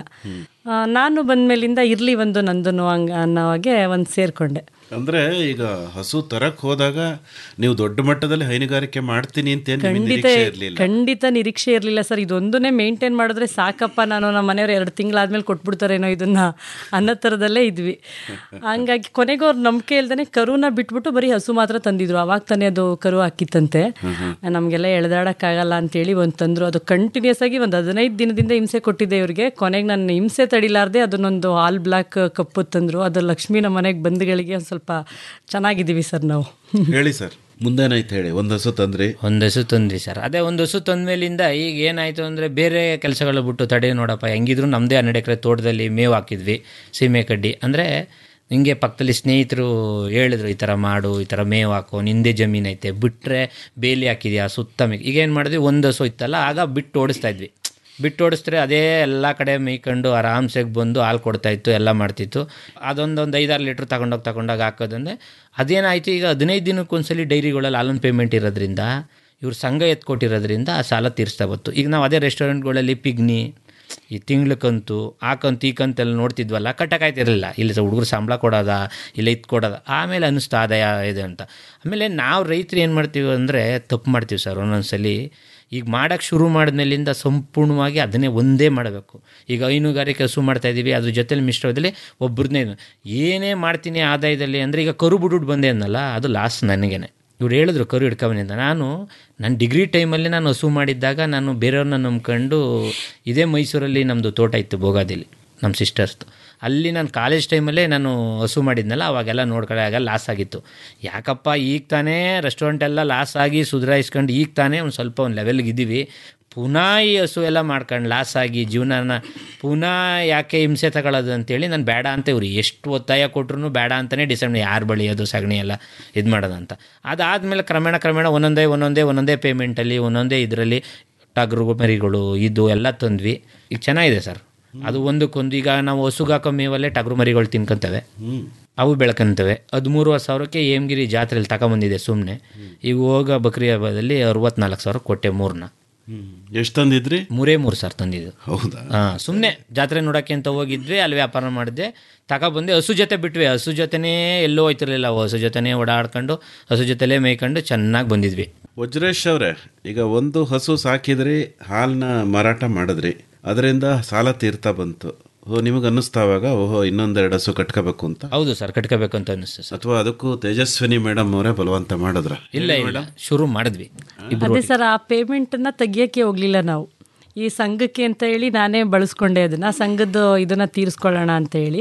Speaker 10: ನಾನು ಬಂದ್ಮೇಲಿಂದ ಇರಲಿ ಒಂದು ನಂದನು ಹಂಗ ಅನ್ನೋ ಹಾಗೆ ಒಂದು ಸೇರ್ಕೊಂಡೆ
Speaker 9: ಅಂದ್ರೆ ಈಗ ಹಸು ತರಕ್ ಹೋದಾಗ ನೀವು ದೊಡ್ಡ ಮಟ್ಟದಲ್ಲಿ ಹೈನುಗಾರಿಕೆ ಮಾಡ್ತೀನಿ ಅಂತ ಏನ್ ನಿಮಗೆ
Speaker 10: ಖಂಡಿತ
Speaker 9: ನಿರೀಕ್ಷೆ ಇರ್ಲಿಲ್ಲ
Speaker 10: ಖಂಡಿತ ನಿರೀಕ್ಷೆ ಇರಲಿಲ್ಲ ಸರ್ ಇದೊಂದನ್ನೇ ಮೇಂಟೈನ್ ಮಾಡಿದ್ರೆ ಸಾಕಪ್ಪ ನಾನು ನಮ್ಮ ಮನೆಯವ್ರು ಎರಡು ತಿಂಗಳಾದ್ಮೇಲೆ ಕೊಟ್ಬಿಡ್ತಾರೇನೋ ಇದನ್ನ ಅನ್ನೋ ಥರದಲ್ಲೇ ಇದ್ವಿ ಹಂಗಾಗಿ ಕೊನೆಗೆ ಅವ್ರು ನಂಬಿಕೆ ಇಲ್ದೇ ಕರುನ ಬಿಟ್ಬಿಟ್ಟು ಬರೀ ಹಸು ಮಾತ್ರ ತಂದಿದ್ರು ಅವಾಗ ತಾನೇ ಅದು ಕರು ಹಾಕಿತ್ತಂತೆ ನಮಗೆಲ್ಲ ಎಳೆದಾಡಕ್ಕಾಗಲ್ಲ ಅಂತೇಳಿ ಒಂದು ತಂದ್ರು ಅದು ಕಂಟಿನ್ಯೂಸ್ ಆಗಿ ಒಂದು ಹದಿನೈದು ದಿನದಿಂದ ಹಿಂಸೆ ಕೊಟ್ಟಿದ್ದೆ ಇವ್ರಿಗೆ ಕೊನೆಗೆ ನಾನು ಹಿಂಸೆ ತಡಿಲಾರ್ದೆ ಅದನ್ನೊಂದು ಆಲ್ ಬ್ಲಾಕ್ ಕಪ್ಪು ತಂದ್ರು ಅದು ಲಕ್ಷ್ಮಿ ನಮ್ಮ ಮನೆಗೆ ಬಂಧುಗಳಿಗೆ ಒಂದು ಸ್ವಲ್ಪ ಚೆನ್ನಾಗಿದ್ದೀವಿ ಸರ್ ನಾವು
Speaker 9: ಹೇಳಿ ಸರ್ ಮುಂದೇನಾಯ್ತು ಹೇಳಿ ಒಂದ್ ಹಸು ತಂದ್ರಿ
Speaker 11: ಒಂದು ಹಸು ತಂದ್ರಿ ಸರ್ ಅದೇ ಒಂದು ಹಸು ತಂದ್ಮೇಲಿಂದ ಈಗ ಏನಾಯಿತು ಅಂದರೆ ಬೇರೆ ಕೆಲಸಗಳು ಬಿಟ್ಟು ತಡೆ ನೋಡಪ್ಪ ಹೆಂಗಿದ್ರು ನಮ್ಮದೇ ಹನ್ನೆರಡು ಎಕರೆ ತೋಟದಲ್ಲಿ ಮೇವು ಹಾಕಿದ್ವಿ ಸೀಮೆ ಕಡ್ಡಿ ಅಂದರೆ ಹಿಂಗೆ ಪಕ್ಕದಲ್ಲಿ ಸ್ನೇಹಿತರು ಹೇಳಿದ್ರು ಈ ಥರ ಮಾಡು ಈ ಥರ ಮೇವು ಹಾಕು ನಿಂದೆ ಜಮೀನು ಐತೆ ಬಿಟ್ಟರೆ ಬೇಲಿ ಹಾಕಿದ್ಯಾ ಸುತ್ತ ಮೇ ಈಗ ಏನು ಮಾಡಿದ್ವಿ ಒಂದು ಹಸು ಇತ್ತಲ್ಲ ಆಗ ಬಿಟ್ಟು ಓಡಿಸ್ತಾ ಇದ್ವಿ ಬಿಟ್ಟು ಓಡಿಸಿದ್ರೆ ಅದೇ ಎಲ್ಲ ಕಡೆ ಮೇಯ್ಕೊಂಡು ಆರಾಮ್ಸಾಗಿ ಬಂದು ಹಾಲು ಕೊಡ್ತಾಯಿತ್ತು ಎಲ್ಲ ಮಾಡ್ತಿತ್ತು ಅದೊಂದೊಂದು ಐದಾರು ಲೀಟ್ರ್ ತಗೊಂಡೋಗಿ ತಗೊಂಡೋಗಿ ಹಾಕೋದಂದ್ರೆ ಅದೇನಾಯಿತು ಈಗ ಹದಿನೈದು ದಿನಕ್ಕೊಂದ್ಸಲಿ ಡೈರಿಗಳಲ್ಲಿ ಹಾಲನ್ ಪೇಮೆಂಟ್ ಇರೋದ್ರಿಂದ ಇವ್ರು ಸಂಘ ಎತ್ಕೊಟ್ಟಿರೋದ್ರಿಂದ ಆ ಸಾಲ ತೀರಿಸ್ತಾ ಬಂತು ಈಗ ನಾವು ಅದೇ ರೆಸ್ಟೋರೆಂಟ್ಗಳಲ್ಲಿ ಪಿಗ್ನಿ ಈ ತಿಂಗ್ಳ ಕಂತು ಆ ಕಂತು ಈ ಕಂತೆಲ್ಲ ನೋಡ್ತಿದ್ವಲ್ಲ ಕಟ್ಟಕ್ಕಾಯ್ತಿರಲಿಲ್ಲ ಇಲ್ಲಿ ಹುಡುಗರು ಸಂಬಳ ಕೊಡೋದ ಇಲ್ಲ ಇದು ಕೊಡೋದ ಆಮೇಲೆ ಅನ್ನಿಸ್ತಾ ಆದಾಯ ಇದೆ ಅಂತ ಆಮೇಲೆ ನಾವು ರೈತರು ಏನು ಮಾಡ್ತೀವಿ ಅಂದರೆ ತಪ್ಪು ಮಾಡ್ತೀವಿ ಸರ್ ಒಂದೊಂದ್ಸಲಿ ಈಗ ಮಾಡೋಕ್ಕೆ ಶುರು ಮಾಡಿದ್ಮೇಲಿಂದ ಸಂಪೂರ್ಣವಾಗಿ ಅದನ್ನೇ ಒಂದೇ ಮಾಡಬೇಕು ಈಗ ಹೈನುಗಾರಿಕೆ ಹಸು ಮಾಡ್ತಾ ಇದ್ದೀವಿ ಅದ್ರ ಜೊತೆಲಿ ಮಿಶ್ರದಲ್ಲಿ ಒಬ್ಬರನ್ನೇ ಏನೇ ಮಾಡ್ತೀನಿ ಆದಾಯದಲ್ಲಿ ಅಂದರೆ ಈಗ ಕರು ಬಿಟ್ಬಿಟ್ಟು ಬಂದೆ ಅನ್ನಲ್ಲ ಅದು ಲಾಸ್ ನನಗೇನೆ ಇವ್ರು ಹೇಳಿದ್ರು ಕರು ಹಿಡ್ಕೊಂಬನಿ ಅಂತ ನಾನು ನನ್ನ ಡಿಗ್ರಿ ಟೈಮಲ್ಲಿ ನಾನು ಹಸು ಮಾಡಿದ್ದಾಗ ನಾನು ಬೇರೆಯವ್ರನ್ನ ನಂಬ್ಕೊಂಡು ಇದೇ ಮೈಸೂರಲ್ಲಿ ನಮ್ಮದು ತೋಟ ಇತ್ತು ಭೋಗಾದಿಲಿ ನಮ್ಮ ಸಿಸ್ಟರ್ಸ್ದು ಅಲ್ಲಿ ನಾನು ಕಾಲೇಜ್ ಟೈಮಲ್ಲೇ ನಾನು ಹಸು ಮಾಡಿದ್ನಲ್ಲ ಅವಾಗೆಲ್ಲ ನೋಡ್ಕೊಳ್ಳೋ ಆಗ ಲಾಸ್ ಆಗಿತ್ತು ಯಾಕಪ್ಪ ಈಗ ತಾನೇ ರೆಸ್ಟೋರೆಂಟ್ ಎಲ್ಲ ಲಾಸ್ ಆಗಿ ಸುಧಾರಿಸ್ಕೊಂಡು ಈಗ ತಾನೇ ಒಂದು ಸ್ವಲ್ಪ ಒಂದು ಲೆವೆಲ್ಗೆ ಇದ್ದೀವಿ ಪುನಃ ಈ ಹಸು ಎಲ್ಲ ಮಾಡ್ಕೊಂಡು ಲಾಸ್ ಆಗಿ ಜೀವನನ ಪುನಃ ಯಾಕೆ ಹಿಂಸೆ ತಗೊಳ್ಳೋದು ಅಂತೇಳಿ ನಾನು ಬೇಡ ಅಂತ ಇವ್ರು ಎಷ್ಟು ಒತ್ತಾಯ ಕೊಟ್ರು ಬೇಡ ಅಂತಲೇ ಡಿಸೈಡ್ ಯಾರು ಬಳಿಯೋದು ಸಗಣಿ ಎಲ್ಲ ಇದು ಮಾಡೋದಂತ ಅದಾದಮೇಲೆ ಕ್ರಮೇಣ ಕ್ರಮೇಣ ಒಂದೊಂದೇ ಒಂದೊಂದೇ ಒಂದೊಂದೇ ಪೇಮೆಂಟಲ್ಲಿ ಒಂದೊಂದೇ ಇದರಲ್ಲಿ ಟಗರು ಮರಿಗಳು ಇದು ಎಲ್ಲ ತಂದ್ವಿ ಈಗ ಚೆನ್ನಾಗಿದೆ ಸರ್ ಅದು ಒಂದಕ್ಕೊಂದು ಈಗ ನಾವು ಹಸುಗೆ ಹಾಕೋ ಮೇವಲ್ಲೇ ಟಗರು ಮರಿಗಳು ತಿನ್ಕೊಂತವೆ ಅವು ಬೆಳ್ಕೊಂತವೆ ಹದಿಮೂರುವರೆ ಸಾವಿರಕ್ಕೆ ಹೇಮಗಿರಿ ಜಾತ್ರೆಯಲ್ಲಿ ತಗೊಂಬಂದಿದೆ ಸುಮ್ಮನೆ ಈಗ ಹೋಗೋ ಬಕ್ರಿ ಹಬ್ಬದಲ್ಲಿ ಅರವತ್ನಾಲ್ಕು ಸಾವಿರ ಕೊಟ್ಟೆ ಮೂರನ್ನ
Speaker 9: ಎಷ್ಟು ತಂದಿದ್ರಿ
Speaker 11: ಮೂರೇ ಮೂರು ಸಾವಿರ ತಂದಿದ್ದು
Speaker 9: ಹೌದಾ
Speaker 11: ಹಾಂ ಸುಮ್ಮನೆ ಜಾತ್ರೆ ನೋಡೋಕ್ಕೆ ಅಂತ ಹೋಗಿದ್ವಿ ಅಲ್ಲಿ ವ್ಯಾಪಾರ ಮಾಡಿದೆ ತಗೊಬಂದೆ ಹಸು ಜೊತೆ ಬಿಟ್ವಿ ಹಸು ಜೊತೆನೇ ಎಲ್ಲೂ ಹೋಯ್ತಿರ್ಲಿಲ್ಲ ಅವು ಹಸು ಜೊತೆನೇ ಓಡಾಡ್ಕೊಂಡು ಹಸು ಜೊತೆಲೇ ಮೇಯ್ಕೊಂಡು ಚೆನ್ನಾಗಿ ಬಂದಿದ್ವಿ
Speaker 9: ವಜ್ರೇಶ್ ಅವರೇ ಈಗ ಒಂದು ಹಸು ಸಾಕಿದ್ರಿ ಹಾಲನ್ನ ಮಾರಾಟ ಮಾಡಿದ್ರಿ ಅದರಿಂದ ಸಾಲ ತೀರ್ತಾ ಬಂತು ಓ ನಿಮಗೆ ಅನ್ನಿಸ್ತಾವಾಗ ಓಹೋ ಇನ್ನೊಂದೆರಡು ಹಸು ಕಟ್ಕೋಬೇಕು ಅಂತ
Speaker 11: ಹೌದು ಸರ್ ಕಟ್ಕೋಬೇಕು ಅಂತ ಅನಿಸ್ತು ಸರ್
Speaker 9: ಅಥವಾ ಅದಕ್ಕೂ ತೇಜಸ್ವಿನಿ ಮೇಡಮ್ ಅವರೇ ಬಲವಂತ ಮಾಡಿದ್ರ
Speaker 11: ಇಲ್ಲ ಇಲ್ಲ ಶುರು ಮಾಡಿದ್ವಿ ಇಬ್ರು
Speaker 10: ಅದೇ ಸರ್ ಆ ಪೇಮೆಂಟನ್ನು ತೆಗಿಯೋಕ್ಕೆ ಹೋಗಲಿಲ್ಲ ನಾವು ಈ ಸಂಘಕ್ಕೆ ಅಂತ ಹೇಳಿ ನಾನೇ ಬಳಸ್ಕೊಂಡೆ ಅದನ್ನು ಸಂಘದ್ದು ಇದನ್ನು ತೀರಿಸ್ಕೊಳ್ಳೋಣ ಅಂತ ಹೇಳಿ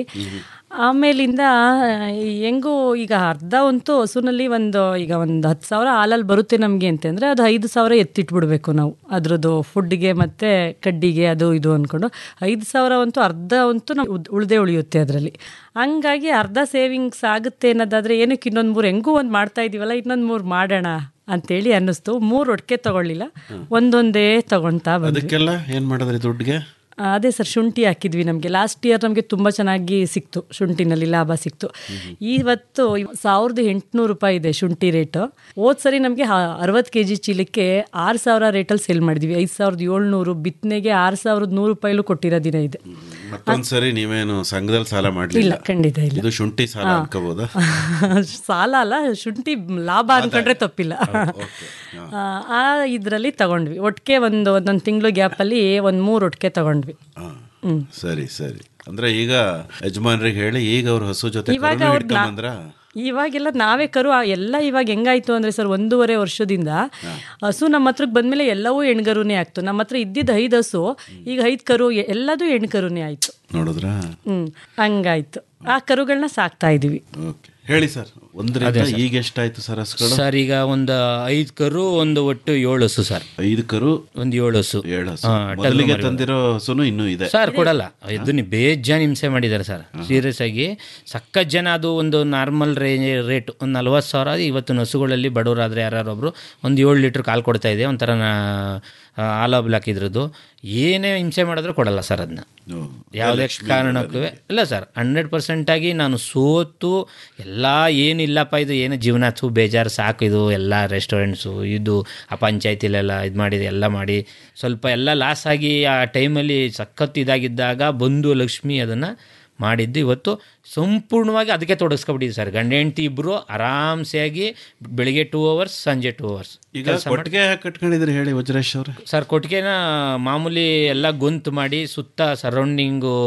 Speaker 10: ಆಮೇಲಿಂದ ಈ ಹೆಂಗೂ ಈಗ ಅರ್ಧ ಅಂತೂ ಹಸುನಲ್ಲಿ ಒಂದು ಈಗ ಒಂದು ಹತ್ತು ಸಾವಿರ ಹಾಲಲ್ಲಿ ಬರುತ್ತೆ ನಮಗೆ ಅಂತಂದರೆ ಅದು ಐದು ಸಾವಿರ ಎತ್ತಿಟ್ಬಿಡ್ಬೇಕು ನಾವು ಅದ್ರದ್ದು ಫುಡ್ಗೆ ಮತ್ತು ಕಡ್ಡಿಗೆ ಅದು ಇದು ಅಂದ್ಕೊಂಡು ಐದು ಸಾವಿರ ಅಂತೂ ಅರ್ಧ ಅಂತೂ ನಾವು ಉಳ್ದೇ ಉಳಿಯುತ್ತೆ ಅದರಲ್ಲಿ ಹಂಗಾಗಿ ಅರ್ಧ ಸೇವಿಂಗ್ಸ್ ಆಗುತ್ತೆ ಅನ್ನೋದಾದರೆ ಏನಕ್ಕೆ ಇನ್ನೊಂದು ಮೂರು ಹೆಂಗೂ ಒಂದು ಮಾಡ್ತಾ ಇದೀವಲ್ಲ ಇನ್ನೊಂದು ಮೂರು ಮಾಡೋಣ ಅಂತೇಳಿ ಅನ್ನಿಸ್ತು ಮೂರು ಒಟ್ಟಿಗೆ ತಗೊಳ್ಳಿಲ್ಲ ಒಂದೊಂದೇ ತಗೊಳ್ತಾ ಬಂದ್ವಿ
Speaker 9: ಅದಕ್ಕೆಲ್ಲ ಏನ್ ಮಾಡಿದ್ರಿ ದುಡ್ಡಿಗೆ
Speaker 10: ಆ, ಅದೇ ಸರ್ ಶುಂಠಿ ಹಾಕಿದ್ವಿ ನಮಗೆ ಲಾಸ್ಟ್ ಇಯರ್ ನಮಗೆ ತುಂಬ ಚೆನ್ನಾಗಿ ಸಿಕ್ತು ಶುಂಠಿನಲ್ಲಿ ಲಾಭ ಸಿಕ್ತು ಇವತ್ತು ಸಾವಿರದ ಎಂಟುನೂರು ರೂಪಾಯಿ ಇದೆ ಶುಂಠಿ ರೇಟು ಹೋದ್ ಸರಿ ನಮಗೆ ಅರವತ್ತು ಕೆ ಜಿ ಚೀಲಕ್ಕೆ ಆರು ಸಾವಿರ ರೇಟಲ್ಲಿ ಸೇಲ್ ಮಾಡಿದ್ವಿ ಐದು ಸಾವಿರದ ಏಳ್ನೂರು ಬಿತ್ತನೆಗೆ ಆರು ಸಾವಿರದ ನೂರು ರೂಪಾಯಿಲೂ ಕೊಟ್ಟಿರೋ ದಿನ ಇದೆ
Speaker 9: ಮತ್ತೊಂದ್ಸರಿ ನೀವೇನು ಸಂಘದಲ್ಲಿ ಸಾಲ
Speaker 10: ಇಲ್ಲ
Speaker 9: ಮಾಡ್ಲಿಲ್ಲ
Speaker 10: ಖಂಡಿತ ಇಲ್ಲ
Speaker 9: ಇದು ಶುಂಠಿ ಸಾಲ
Speaker 10: ಹಾ.
Speaker 9: ಅನ್ಕೋಬೋದಾ
Speaker 10: ಸಾಲ ಅಲ್ಲ ಶುಂಠಿ ಲಾಭ ಅನ್ಕೊಂಡ್ರೆ ತಪ್ಪಿಲ್ಲ ಆ, ಆ ಇದರಲ್ಲಿ ತಗೊಂಡ್ವಿ ಒಟ್ಟಿಗೆ ಒಂದು ಒಂದೊಂದು ತಿಂಗಳು ಗ್ಯಾಪಲ್ಲಿ ಒಂದು ಮೂರು ಒಟ್ಟಿಗೆ ತಗೊಂಡ್ವಿ ಹ್ಮ್.
Speaker 9: ಸರಿ ಸರಿ ಅಂದ್ರೆ ಈಗ ಯಜಮಾನ್ರಿಗೆ ಹೇಳಿ ಈಗ ಅವ್ರ ಹಸು ಜೊತೆ
Speaker 10: ಇವಾಗ
Speaker 9: ಕರುನು
Speaker 10: ಅವ್ರ್ನ-
Speaker 9: ಹಿಡ್ಕೊಂಬಂದ್ರ
Speaker 10: ಇವಾಗೆಲ್ಲ ನಾವೇ ಕರು ಆ ಎಲ್ಲ ಇವಾಗ ಹೆಂಗಾಯ್ತು ಅಂದ್ರೆ ಸರ್ ಒಂದೂವರೆ ವರ್ಷದಿಂದ ಹಸು ನಮ್ಮ ಹತ್ರಕ್ಕೆ ಬಂದ್ಮೇಲೆ ಎಲ್ಲವೂ ಹೆಣ್ಗರುನೇ ಆಗ್ತು ನಮ್ಮ ಹತ್ರ ಇದ್ದಿದ್ದು ಐದು ಹಸು ಈಗ ಐದು ಕರು ಎ- ಎಲ್ಲದೂ ಹೆಣ್ಕರುನೇ ಆಯ್ತು
Speaker 9: ನೋಡಿದ್ರಾ
Speaker 10: ಹ್ಮ್ ಹಂಗಾಯ್ತು ಆ ಕರುಗಳನ್ನ ಸಾಕ್ತಾ ಇದೀವಿ
Speaker 9: ಓಕೆ ಹೇಳಿ ಸರ್ ಒಂದರಿಂದ
Speaker 11: ಅದೇ ಸರ್.
Speaker 9: ಈಗ ಎಷ್ಟಾಯ್ತು ಸರ್ ಹಸುಗಳು
Speaker 11: ಸರ್ ಈಗ ಒಂದು ಐದು ಕರು ಒಂದು ಒಟ್ಟು ಏಳು ಹಸು ಸರ್
Speaker 9: ಐದು ಕರು
Speaker 11: ಒಂದು ಏಳು ಹಸು
Speaker 9: ಏಳು ಹಸು
Speaker 11: ಹಾ,
Speaker 9: ಮೊದಲಿಗೆ
Speaker 11: ಟಗರು ಮರಿ.
Speaker 9: ತಂದಿರೋ ಹಸುನು ಇನ್ನೂ ಇದೆ
Speaker 11: ಸರ್ ಕೊಡಲ್ಲ ಇದನ್ನ ಬೇಜಾನ್ ಹಿಂಸೆ ಮಾಡಿದ್ದಾರೆ ಸರ್ ಸೀರಿಯಸ್ ಆಗಿ ಸಖತ್ ಜನ ಅದು ಒಂದು ನಾರ್ಮಲ್ ರೇಂಜ್ ರೇಟ್ ಒಂದು ನಲ್ವತ್ತು ಸಾವಿರ ಇವತ್ತು ಹಸುಗಳಲ್ಲಿ ಬಡವರಾದ್ರೆ ಯಾರೊಬ್ರು ಒಂದು ಏಳು ಲೀಟ್ರ್ ಕಾಲು ಕೊಡ್ತಾ ಇದೆ ಒಂಥರ ಹಾಲು ಹಾಕಿದ್ರದ್ದು ಏನೇ ಹಿಂಸೆ ಮಾಡಿದ್ರು ಕೊಡಲ್ಲ ಸರ್ ಅದನ್ನ ಯಾವುದೇ ಕಾರಣಕ್ಕೂ ಇಲ್ಲ ಸರ್ ಹಂಡ್ರೆಡ್ ಪರ್ಸೆಂಟಾಗಿ ನಾನು ಸೋತು ಎಲ್ಲ ಏನಿಲ್ಲಪ್ಪ ಇದು ಏನು ಜೀವನ ಥೂ ಬೇಜಾರು ಸಾಕು ಇದು ಎಲ್ಲ ರೆಸ್ಟೋರೆಂಟ್ಸು ಇದು ಆ ಪಂಚಾಯತಿಲೆಲ್ಲ ಇದು ಮಾಡಿದೆ ಎಲ್ಲ ಮಾಡಿ ಸ್ವಲ್ಪ ಎಲ್ಲ ಲಾಸ್ ಆಗಿ ಆ ಟೈಮಲ್ಲಿ ಸಖತ್ ಇದಾಗಿದ್ದಾಗ ಬಂದು ಲಕ್ಷ್ಮಿ ಅದನ್ನು ಮಾಡಿದ್ದು ಇವತ್ತು ಸಂಪೂರ್ಣವಾಗಿ ಅದಕ್ಕೆ ತೊಡಗಿಸ್ಕೊಬಿಟ್ಟಿದ್ದೆ ಸರ್ ಗಂಡ ಹೆಂಡತಿ ಇಬ್ಬರು ಆರಾಮ್ಸೆಯಾಗಿ ಬೆಳಿಗ್ಗೆ ಟೂ ಅವರ್ಸ್ ಸಂಜೆ ಟೂ ಅವರ್ಸ್
Speaker 9: ಈಗ ಕೊಟ್ಟಿಗೆ ಯಾಕೆ ಕಟ್ಕೊಂಡಿದ್ರಿ ಹೇಳಿ ವಜ್ರೇಶ್ ಅವ್ರೆ
Speaker 11: ಸರ್ ಕೊಟ್ಟಿಗೆನ ಮಾಮೂಲಿ ಎಲ್ಲ ಗೊಂತು ಮಾಡಿ ಸುತ್ತ ಸರೌಂಡಿಂಗು